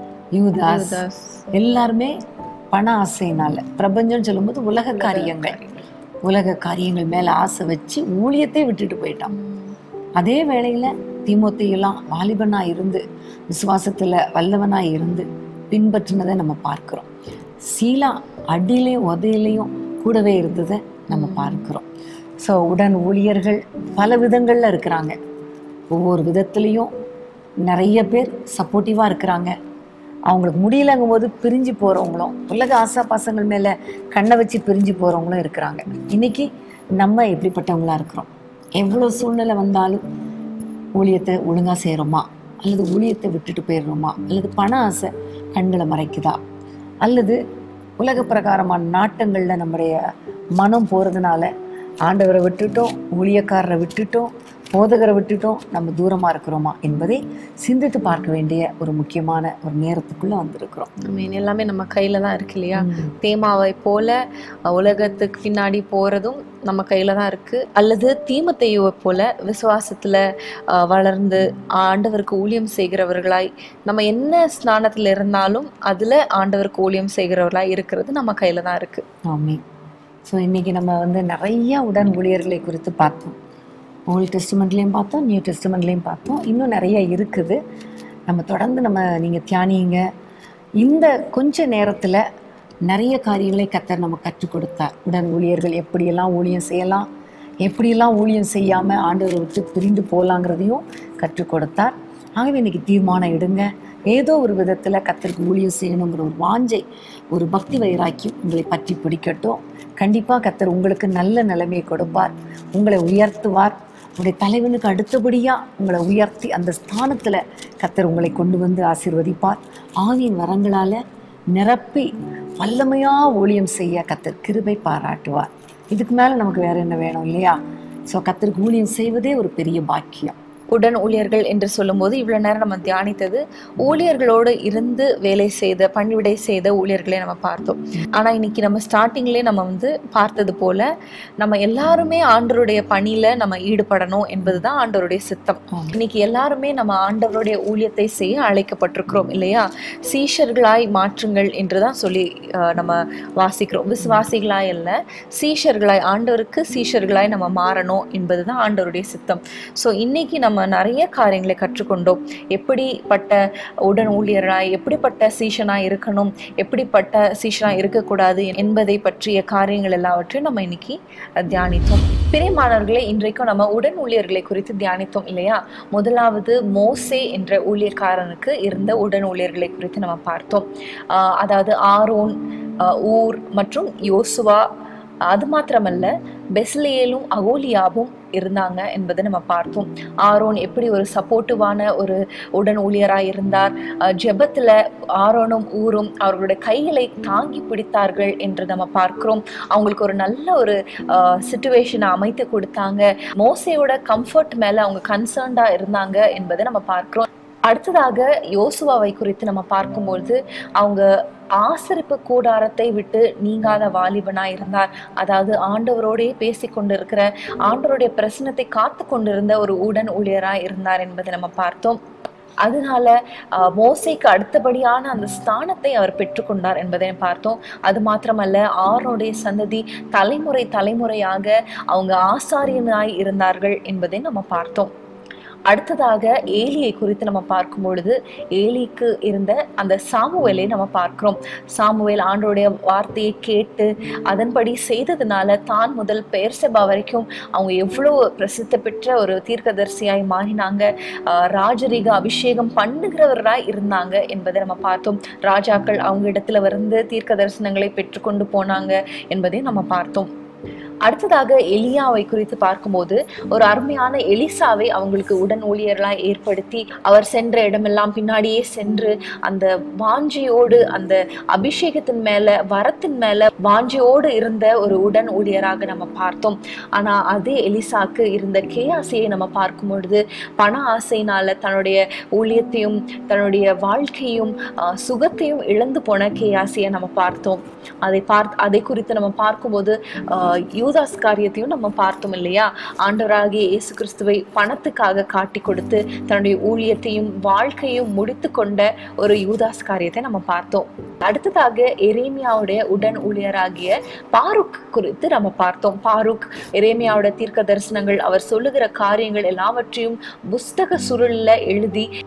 யூதாஸ் எல்லாருமே பண ஆசையினால பிரபஞ்சம்னு சொல்லும்போது உலக காரியங்கள் உலக காரியங்கள் மேலே ஆசை வச்சு ஊழியத்தை விட்டுட்டு போயிட்டான் அதே வேளையில் தீமோத்தையெல்லாம் வாலிபனாக இருந்து விசுவாசத்தில் வல்லவனாக இருந்து பின்பற்றினதை நம்ம பார்க்குறோம் சீலா அடியிலையும் உதையிலையும் கூடவே இருந்ததை நம்ம பார்க்குறோம் ஸோ உடன் ஊழியர்கள் பல விதங்களில் இருக்கிறாங்க ஒவ்வொரு விதத்துலேயும் நிறைய பேர் சப்போர்ட்டிவாக இருக்கிறாங்க அவங்களுக்கு முடியலங்கும் போது பிரிஞ்சு போகிறவங்களும் உலக ஆசா பாசங்கள் மேலே கண்ணை வச்சு பிரிஞ்சு போகிறவங்களும் இருக்கிறாங்க இன்னைக்கு நம்ம எப்படிப்பட்டவங்களா இருக்கிறோம் எவ்வளோ சூழ்நிலை வந்தாலும் ஊழியத்தை ஒழுங்காக செய்கிறோமா அல்லது ஊழியத்தை விட்டுட்டு போயிடுறோமா அல்லது பண ஆசை கண்களை மறைக்குதா அல்லது உலக பிரகாரமான நாட்டங்களில் நம்முடைய மனம் போகிறதுனால ஆண்டவரை விட்டுட்டோம் ஊழியக்காரரை விட்டுட்டோம் போதகரை விட்டுட்டோம் நம்ம தூரமாக இருக்கிறோமா என்பதை சிந்தித்து பார்க்க வேண்டிய ஒரு முக்கியமான ஒரு நேரத்துக்குள்ளே வந்திருக்கிறோம் I mean, எல்லாமே நம்ம கையில தான் இருக்கு இல்லையா தேமாவை போல அஹ், உலகத்துக்கு பின்னாடி போறதும் நம்ம கையில தான் இருக்கு அல்லது தீமத்தையுவை போல விசுவாசத்துல அஹ், வளர்ந்து ஆண்டவருக்கு ஊழியம் செய்கிறவர்களாய் நம்ம என்ன ஸ்நானத்துல இருந்தாலும் அதுல ஆண்டவருக்கு ஊழியம் செய்கிறவர்களாய் இருக்கிறது நம்ம கையில தான் இருக்கு ஆமே ஸோ இன்னைக்கு நம்ம வந்து நிறைய உடன் ஊழியர்களை குறித்து பார்த்தோம் ஓல்ட் டெஸ்டிமெண்ட்லேயும் பார்த்தோம் நியூ டெஸ்டிமெண்ட்லேயும் பார்த்தோம் இன்னும் நிறைய இருக்குது நம்ம தொடர்ந்து நம்ம நீங்கள் தியானிங்க இந்த கொஞ்ச நேரத்தில் நிறைய காரியங்களை கத்தர் நம்ம கற்றுக் கொடுத்தார் உடன் ஊழியர்கள் எப்படியெல்லாம் ஊழியம் செய்யலாம் எப்படியெல்லாம் ஊழியம் செய்யாமல் ஆண்டவரை விட்டு பிரிந்து போகலாங்கிறதையும் கற்றுக் கொடுத்தார் ஆகவே இன்னைக்கு தீர்மானம் எடுங்க ஏதோ ஒரு விதத்தில் கத்தருக்கு ஊழியம் செய்யணுங்கிற ஒரு வாஞ்சை ஒரு பக்தி வைராக்கியம் உங்களை பற்றி பிடிக்கட்டும் கண்டிப்பாக கத்தர் உங்களுக்கு நல்ல நிலைமையை கொடுப்பார் உங்களை உயர்த்துவார் உங்களுடைய தலைவனுக்கு அடுத்தபடியாக உங்களை உயர்த்தி அந்த ஸ்தானத்தில் கத்தர் உங்களை கொண்டு வந்து ஆசீர்வதிப்பார் ஆவியின் வரங்களால் நிரப்பி வல்லமையாக ஊழியம் செய்ய கத்தர் கிருபை பாராட்டுவார் இதுக்கு மேலே நமக்கு வேற என்ன வேணும் இல்லையா ஸோ கத்தருக்கு ஊழியம் செய்வதே ஒரு பெரிய பாக்கியம் உடன் ஊழியர்கள் என்று சொல்லும்போது இவ்வளவு நேரம் நம்ம தியானித்தது ஊழியர்களோடு இருந்து வேலை செய்த பணிவிடை செய்த ஊழியர்களை நம்ம பார்த்தோம் ஆனா இன்னைக்கு நம்ம ஸ்டார்டிங்லேயே நம்ம வந்து பார்த்தது போல நம்ம எல்லாருமே ஆண்டவருடைய பணியில நம்ம ஈடுபடணும் என்பதுதான் ஆண்டவருடைய சித்தம் ஆமா. இன்னைக்கு எல்லாருமே நம்ம ஆண்டவருடைய ஊழியத்தை செய்ய அழைக்கப்பட்டிருக்கிறோம் இல்லையா சீஷர்களாய் மாற்றுங்கள் என்றுதான் சொல்லி அஹ், நம்ம வாசிக்கிறோம் விசுவாசிகளாய் அல்ல சீஷர்களாய் ஆண்டவருக்கு சீஷர்களாய் நம்ம மாறணும் என்பதுதான் ஆண்டவருடைய சித்தம் ஸோ இன்னைக்கு நம்ம நிறைய காரியங்களை கற்றுக்கொண்டோம் எப்படிப்பட்ட உடன் ஊழியராய் எப்படிப்பட்ட சீஷனாய் இருக்கணும் எப்படிப்பட்ட சீஷனாய் இருக்கக்கூடாது என்பதை பற்றிய காரியங்கள் எல்லாவற்றையும் நம்ம இன்னைக்கு அஹ், தியானித்தோம் பிரியமானவர்களே இன்றைக்கும் நம்ம உடன் ஊழியர்களை குறித்து தியானித்தோம் இல்லையா முதலாவது மோசே என்ற ஊழியக்காரனுக்கு இருந்த உடன் ஊழியர்களை குறித்து நம்ம பார்த்தோம் ஆஹ் அதாவது ஆரோன் ஆஹ் ஊர் மற்றும் யோசுவா அது மாத்திரமல்ல பெஸ்லியேலும் அகோலியாவும் இருந்தாங்க என்பதை நம்ம பார்த்தோம் ஆரோன் எப்படி ஒரு சப்போர்ட்டிவான ஒரு உடன் ஊழியராய் இருந்தார் அஹ் ஜெபத்துல ஆரோனும் ஊரும் அவர்களுடைய கைகளை தாங்கி பிடித்தார்கள் என்று நம்ம பார்க்கிறோம் அவங்களுக்கு ஒரு நல்ல ஒரு சுச்சுவேஷனை அமைத்து கொடுத்தாங்க மோசையோட கம்ஃபர்ட் மேல அவங்க கன்சர்ன்டா இருந்தாங்க என்பதை நம்ம பார்க்கிறோம் அடுத்ததாக யோசுவாவை குறித்து நம்ம பார்க்கும்பொழுது அவங்க ஆசரிப்பு கூடாரத்தை விட்டு நீங்காத வாலிபனா இருந்தார் அதாவது ஆண்டவரோடே பேசி கொண்டிருக்கிற ஆண்டவருடைய பிரசனத்தை காத்து கொண்டிருந்த ஒரு உடன் ஊழியரா இருந்தார் என்பதை நம்ம பார்த்தோம் அதனால ஆஹ், மோசேக்கு அடுத்தபடியான அந்த ஸ்தானத்தை அவர் பெற்றுக்கொண்டார் என்பதை பார்த்தோம் அது மாத்திரமல்ல ஆரோடைய சந்ததி தலைமுறை தலைமுறையாக அவங்க ஆசாரியனாய் இருந்தார்கள் என்பதை நம்ம பார்த்தோம் அடுத்ததாக ஏலியை குறித்து நம்ம பார்க்கும் பொழுது ஏலிக்கு இருந்த அந்த சாமுவேலை நம்ம பார்க்கிறோம் சாமுவேல் ஆண்டோடைய வார்த்தையை கேட்டு அதன்படி செய்ததுனால தான் முதல் பெயர்சபா வரைக்கும் அவங்க எவ்வளோ பிரசித்தி பெற்ற ஒரு தீர்க்கதரிசியாய் மாறினாங்க ஆஹ் ராஜரீக அபிஷேகம் பண்ணுகிறவராய் இருந்தாங்க என்பதை நம்ம பார்த்தோம் ராஜாக்கள் அவங்க இடத்துல வந்து தீர்க்க தரிசனங்களை பெற்றுக்கொண்டு போனாங்க என்பதை நம்ம பார்த்தோம் அடுத்ததாக எலியாவை குறித்து பார்க்கும்போது ஒரு அருமையான எலிசாவை அவங்களுக்கு உடன் ஊழியர்களாய் ஏற்படுத்தி அவர் சென்ற இடமெல்லாம் பின்னாடியே சென்று அந்த வாஞ்சியோடு அந்த அபிஷேகத்தின் மேல வரத்தின் மேல வாஞ்சியோடு இருந்த ஒரு உடன் ஊழியராக நம்ம பார்த்தோம் ஆனா அதே எலிசாக்கு இருந்த கேயாசியை நம்ம பார்க்கும் பொழுது பண ஆசையினால தன்னுடைய ஊழியத்தையும் தன்னுடைய வாழ்க்கையும் ஆஹ், சுகத்தையும் இழந்து போன கேயாசியை நம்ம பார்த்தோம் அதை பார்த் அதை குறித்து நம்ம பார்க்கும்போது ஆஹ், யூதாஸ் காரியத்தையும் நம்ம பார்த்தோம் இல்லையா ஆண்டவராகிய இயேசு கிறிஸ்துவை பணத்துக்காக காட்டி கொடுத்து தன்னுடைய ஊழியத்தையும் வாழ்க்கையும் முடித்து கொண்ட ஒரு யூதாஸ் காரியத்தை நம்ம பார்த்தோம் அடுத்ததாக எரேமியாவுடைய உடன் ஊழியராகிய பாருக் குறித்து நம்ம பார்த்தோம் பாருக் எரேமியாவோட தீர்க்க தரிசனங்கள் அவர் சொல்லுகிற காரியங்கள் எல்லாவற்றையும் புஸ்தக சுருளில் எழுதி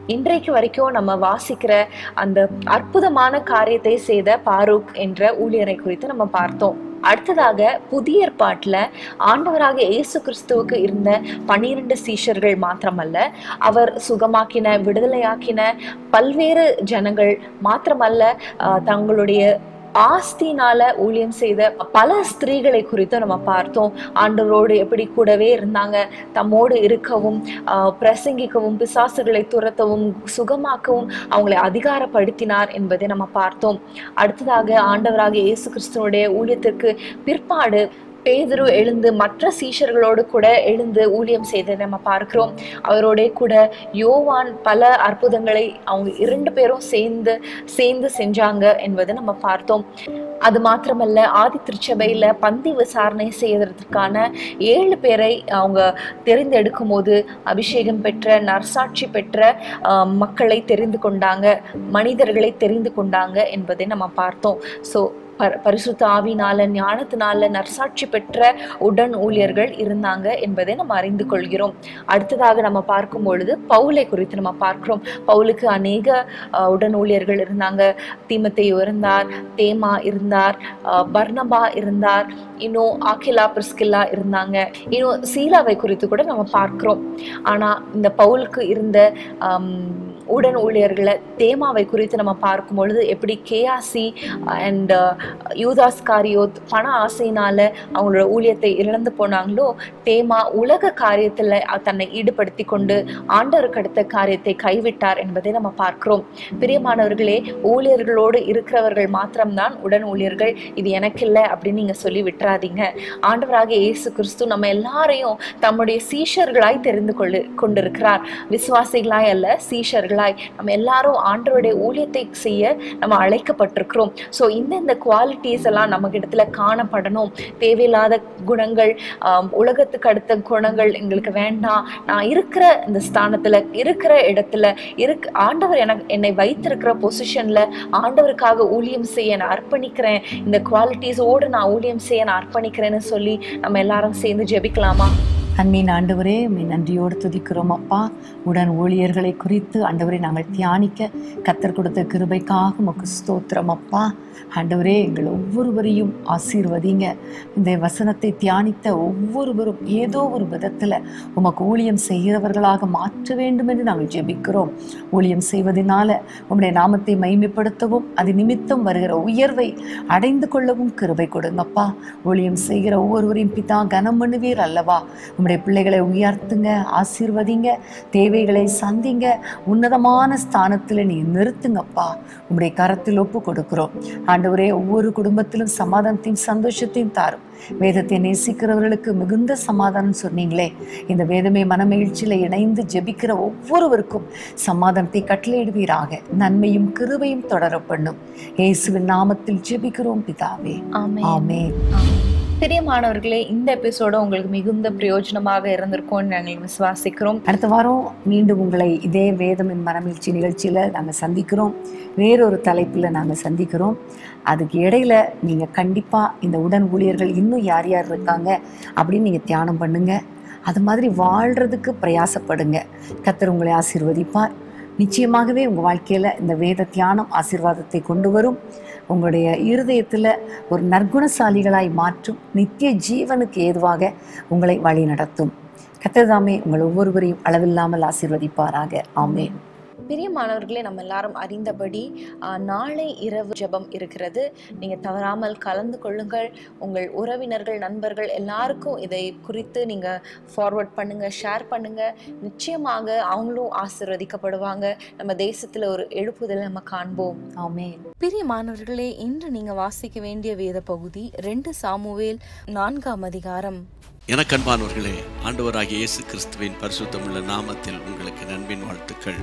இன்றைக்கு வரைக்கும் நம்ம வாசிக்கிற அந்த அற்புதமான காரியத்தை செய்த பாரூக் என்ற ஊழியரை குறித்து நம்ம பார்த்தோம் அடுத்ததாக புதிய ஏற்பாட்டில் ஆண்டவராக இயேசு கிறிஸ்துவுக்கு இருந்த பன்னிரண்டு சீஷர்கள் மாத்திரமல்ல அவர் சுகமாக்கின விடுதலையாக்கின பல்வேறு ஜனங்கள் மாத்திரமல்ல ஆஹ் தங்களுடைய ஆஸ்தினால ஊழியம் செய்த பல ஸ்திரீகளை குறித்து நம்ம பார்த்தோம் ஆண்டவரோடு எப்படி கூடவே இருந்தாங்க தம்மோடு இருக்கவும் ஆஹ் பிரசங்கிக்கவும் பிசாசுகளை துரத்தவும் சுகமாக்கவும் அவங்களை அதிகாரப்படுத்தினார் என்பதை நம்ம பார்த்தோம் அடுத்ததாக ஆண்டவராக இயேசு கிறிஸ்துவனுடைய ஊழியத்திற்கு பிற்பாடு பேதுரு எழுந்து மற்ற சீஷர்களோடு கூட எழுந்து ஊழியம் செய்ததை நம்ம பார்க்கிறோம் அவரோட கூட யோவான் பல அற்புதங்களை அவங்க இரண்டு பேரும் சேர்ந்து சேர்ந்து செஞ்சாங்க என்பதை நம்ம பார்த்தோம் அது மாத்திரமல்ல ஆதி திருச்சபையில பந்தி விசாரணை செய்வதற்கான ஏழு பேரை அவங்க தெரிந்தெடுக்கும் போது அபிஷேகம் பெற்ற நற்சாட்சி பெற்ற ஆஹ், மக்களை தெரிந்து கொண்டாங்க மனிதர்களை தெரிந்து கொண்டாங்க என்பதை நம்ம பார்த்தோம் ஸோ பர் பரிசுத்த ஆவினால ஞானத்தினால நற்சாட்சி பெற்ற உடன் ஊழியர்கள் இருந்தாங்க என்பதை நம்ம அறிந்து கொள்கிறோம் அடுத்ததாக நம்ம பார்க்கும் பொழுது பவுலை குறித்து நம்ம பார்க்கிறோம் பவுலுக்கு அநேக அஹ், உடன் ஊழியர்கள் இருந்தாங்க தீமத்தையு இருந்தார் தேமா இருந்தார் அஹ், பர்னபா இருந்தார் இன்னும் ஆக்கிலா பிரிஸ்கில்லா இருந்தாங்க இன்னும் சீலாவை குறித்து கூட நம்ம பார்க்கிறோம் ஆனா இந்த பவுலுக்கு இருந்த ஆம், உடன் ஊழியர்களை தேமாவை குறித்து நம்ம பார்க்கும் பொழுது எப்படி கேஆசி அண்ட் யூதாஸ் காரியோத் பண ஆசையினால அவங்களோட ஊழியத்தை இழந்து போனாங்களோ தேமா உலக காரியத்துல தன்னை ஈடுபடுத்தி கொண்டு ஆண்டவருக்கு அடுத்த காரியத்தை கைவிட்டார் என்பதை நம்ம பார்க்கிறோம் பிரியமானவர்களே ஊழியர்களோடு இருக்கிறவர்கள் மாத்திரம்தான் உடன் ஊழியர்கள் இது எனக்கில்லை அப்படின்னு நீங்க சொல்லி விட்டுறாதீங்க ஆண்டவராக இயேசு கிறிஸ்து நம்ம எல்லாரையும் தம்முடைய சீஷர்களாய் தெரிந்து கொள்ளு கொண்டிருக்கிறார் விசுவாசிகளாய் அல்ல சீஷர்களாய் நம்ம எல்லாரும் ஆண்டவருடைய ஊழியத்தை செய்ய நம்ம அழைக்கப்பட்டிருக்கிறோம் ஸோ இந்த இந்த குவாலிட்டிஸ் எல்லாம் நம்ம இடத்துல காணப்படணும் தேவையில்லாத குணங்கள் ஆம், உலகத்துக்கு அடுத்த குணங்கள் எங்களுக்கு வேண்டாம் நான் இருக்கிற இந்த ஸ்தானத்துல இருக்கிற இடத்துல இருக் ஆண்டவர் எனக்கு என்னை வைத்திருக்கிற பொசிஷன்ல ஆண்டவருக்காக ஊழியம் செய்ய நான் அர்ப்பணிக்கிறேன் இந்த குவாலிட்டிஸோடு நான் ஊழியம் செய்ய நான் அர்ப்பணிக்கிறேன்னு சொல்லி நம்ம எல்லாரும் சேர்ந்து ஜெபிக்கலாமா அன்பின் ஆண்டவரே உம்மை நன்றியோடு துதிக்கிறோம் அப்பா உடன் ஊழியர்களை குறித்து ஆண்டவரை நாங்கள் தியானிக்க கத்தர் கொடுத்த கிருபைக்காக உமக்கு ஸ்தோத்திரம் அப்பா ஆண்டவரே எங்கள் ஒவ்வொருவரையும் ஆசீர்வதிங்க இந்த வசனத்தை தியானித்த ஒவ்வொருவரும் ஏதோ ஒரு விதத்தில் உமக்கு ஊழியம் செய்கிறவர்களாக மாற்ற வேண்டும் என்று நாங்கள் ஜெபிக்கிறோம் ஊழியம் செய்வதனால உம்முடைய நாமத்தை மைமைப்படுத்தவும் அது நிமித்தம் வருகிற உயர்வை அடைந்து கொள்ளவும் கிருபை கொடுங்கப்பா ஊழியம் செய்கிற ஒவ்வொருவரையும் பிதா கனம் பண்ணுவீர் அல்லவா உம்முடைய பிள்ளைகளை உயர்த்துங்க ஆசீர்வதிங்க தேவைகளை சந்திங்க உன்னதமான ஸ்தானத்தில் நீ நிறுத்துங்கப்பா உம்முடைய கரத்தில் ஒப்பு கொடுக்கிறோம் ஆண்டவரே ஒவ்வொரு குடும்பத்திலும் சமாதானத்தையும் சந்தோஷத்தையும் தாரும் வேதத்தை நேசிக்கிறவர்களுக்கு மிகுந்த சமாதானம் சொன்னீங்களே இந்த வேதமே மனமகிழ்ச்சியில் இணைந்து ஜெபிக்கிற ஒவ்வொருவருக்கும் சமாதானத்தை கட்டளையிடுவீராக நன்மையும் கிருபையும் தொடர பண்ணும் இயேசுவின் நாமத்தில் ஜெபிக்கிறோம் பிதாவே ஆமென் ஆமென் பிரியமானவர்களே இந்த எபிசோட உங்களுக்கு மிகுந்த பிரயோஜனமாக இருந்திருக்கும்னு நாங்கள் விசுவாசிக்கிறோம் அடுத்த வாரம் மீண்டும் உங்களை இதே வேதம் என் மனமகிழ்ச்சி நிகழ்ச்சியில் நாங்கள் சந்திக்கிறோம் வேறொரு தலைப்பில் நாங்கள் சந்திக்கிறோம் அதுக்கு இடையில நீங்கள் கண்டிப்பாக இந்த உடன் ஊழியர்கள் இன்னும் யார் யார் இருக்காங்க அப்படின்னு நீங்கள் தியானம் பண்ணுங்க அது மாதிரி வாழ்கிறதுக்கு பிரயாசப்படுங்க கத்தர் உங்களை ஆசீர்வதிப்பார் நிச்சயமாகவே உங்கள் வாழ்க்கையில் இந்த வேத தியானம் ஆசீர்வாதத்தை கொண்டு வரும் உங்களுடைய இருதயத்தில் ஒரு நற்குணசாலிகளாய் மாற்றும் நித்திய ஜீவனுக்கு ஏதுவாக உங்களை வழி நடத்தும் கத்தர்தாமே உங்கள் ஒவ்வொருவரையும் அளவில்லாமல் ஆசீர்வதிப்பாராக ஆமென் பிரியமானவர்களே நம்ம எல்லாரும் அறிந்தபடி ஆஹ், நாளை இரவு ஜெபம் இருக்கிறது நீங்க தவறாமல் கலந்து கொள்ளுங்கள் உங்கள் உறவினர்கள் நண்பர்கள் எல்லாருக்கும் இதை குறித்து நீங்க ஃபார்வர்ட் பண்ணுங்க ஷேர் பண்ணுங்க நிச்சயமாக அவங்களும் ஆசீர்வதிக்கப்படுவாங்க நம்ம தேசத்துல ஒரு எழுப்புதலை நம்ம காண்போம் ஆமென் பிரியமானவர்களே இன்று நீங்க வாசிக்க வேண்டிய வேத பகுதி ரெண்டு சாமுவேல் நான்காம் அதிகாரம் எனக்கு அன்பானவர்களே ஆண்டவராகிய இயேசு கிறிஸ்துவின் பரிசுத்தமுள்ள நாமத்தில் உங்களுக்கு நண்பின் வாழ்த்துக்கள்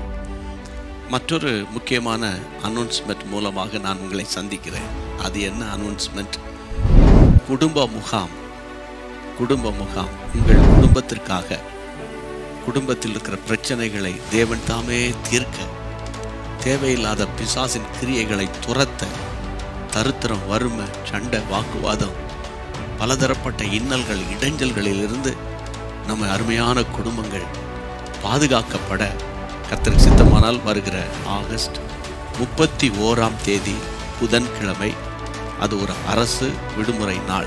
மற்றொரு முக்கியமான அனௌன்ஸ்மெண்ட் மூலமாக நான் உங்களை சந்திக்கிறேன் அது என்ன அனௌன்ஸ்மெண்ட் குடும்ப முகாம் குடும்ப முகாம் உங்கள் குடும்பத்திற்காக குடும்பத்தில் இருக்கிற பிரச்சனைகளை தேவன் தாமே தீர்க்க தேவையில்லாத பிசாசின் கிரியைகளை துரத்த தருத்திரம் வறுமை சண்டை வாக்குவாதம் பலதரப்பட்ட இன்னல்கள் இடைஞ்சல்களிலிருந்து நம்ம அருமையான குடும்பங்கள் பாதுகாக்கப்பட கர்த்தருக்கு சித்தமானால் வருகிற ஆகஸ்ட் முப்பத்தி ஓராம் தேதி புதன்கிழமை அது ஒரு அரசு விடுமுறை நாள்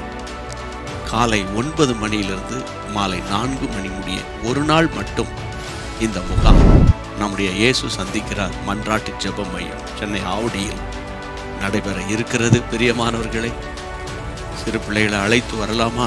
காலை ஒன்பது மணியிலிருந்து மாலை நான்கு மணி முடிய ஒரு நாள் மட்டும் இந்த முகாம் நம்முடைய இயேசு சந்திக்கிறார் மன்றாட்டு ஜெப மையம் சென்னை ஆவடியில் நடைபெற இருக்கிறது பிரியமானவர்களை சிறு பிள்ளைகளை அழைத்து வரலாமா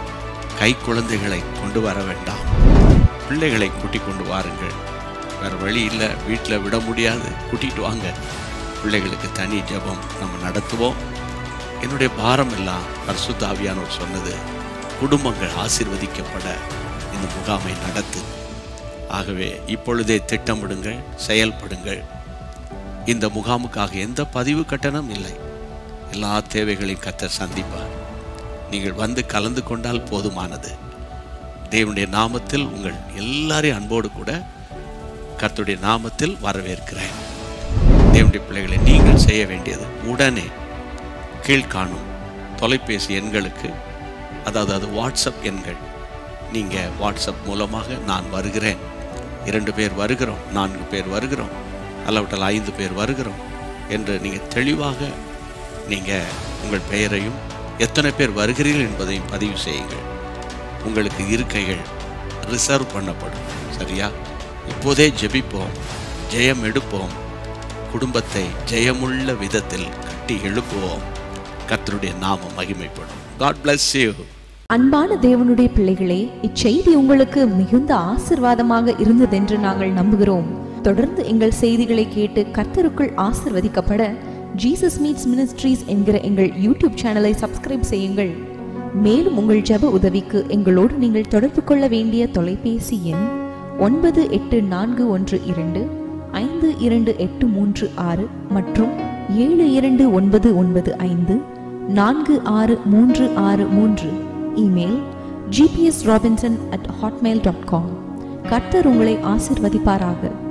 கை குழந்தைகளை கொண்டு வர வேண்டாம் பிள்ளைகளை கூட்டிக் கொண்டு வாருங்கள் வேற வழி இல்லை வீட்டில் விட முடியாது கூட்டிட்டு வாங்க பிள்ளைகளுக்கு தனி ஜெபம் நம்ம நடத்துவோம் என்னுடைய பாரம் எல்லாம் பரிசுத்த ஆவியானவர் சொன்னது குடும்பங்கள் ஆசீர்வதிக்கப்பட இந்த முகாமை நடத்து ஆகவே இப்பொழுதே திட்டமிடுங்கள் செயல்படுங்கள் இந்த முகாமுக்காக எந்த பதிவு கட்டணம் இல்லை எல்லா தேவைகளையும் கத்தர் சந்திப்பார் நீங்கள் வந்து கலந்து கொண்டால் போதுமானது தேவனுடைய நாமத்தில் உங்கள் எல்லாரையும் அன்போடு கூட கர்த்தருடைய நாமத்தில் வரவேற்கிறேன் தேவனுடைய பிள்ளைகளை நீங்கள் செய்ய வேண்டியது உடனே கீழ்காணும் தொலைபேசி எண்களுக்கு அதாவது அது வாட்ஸ்அப் எண்கள் நீங்கள் வாட்ஸ்அப் மூலமாக நான் வருகிறேன் இரண்டு பேர் வருகிறோம் நான்கு பேர் வருகிறோம் அல்லவற்றால் ஐந்து பேர் வருகிறோம் என்று நீங்கள் தெளிவாக நீங்கள் உங்கள் பெயரையும் எத்தனை பேர் வருகிறீர்கள் என்பதையும் பதிவு செய்யுங்கள் உங்களுக்கு இருக்கைகள் ரிசர்வ் பண்ணப்படும் சரியா இப்போதே ஜெபிப்போம் ஜெயம் எடுப்போம் குடும்பத்தை ஜெயமுள்ள விதத்தில் கட்டி எழுப்புவோம் கர்த்தருடைய நாமம் மகிமைப்படும் காட் bless you அன்பான தேவனுடைய பிள்ளைகளே இச்செய்தி உங்களுக்கு மிகுந்த ஆசிர்வாதமாக இருந்ததென்று நாங்கள் நம்புகிறோம் தொடர்ந்து எங்கள் செய்திகளை கேட்டு கர்த்தருக்குள் ஆசிர்வதிக்கப்பட ஜீசஸ் மீட்ஸ் மினிஸ்ட்ரீஸ் என்கிற எங்கள் யூடியூப் சேனலை சப்ஸ்கிரைப் செய்யுங்கள் மேலும் உங்கள் ஜெப உதவிக்கு எங்களோடு நீங்கள் தொடர்பு கொள்ள வேண்டிய தொலைபேசி எண் ஒன்பது எட்டு நான்கு ஒன்று இரண்டு ஐந்து இரண்டு எட்டு மூன்று ஆறு மற்றும் ஏழு இரண்டு ஒன்பது ஒன்பது ஐந்து நான்கு ஆறு மூன்று ஆறு மூன்று email GBS Robinson at Hotmail dot com கர்த்தர் உங்களை ஆசிர்வதிப்பாராக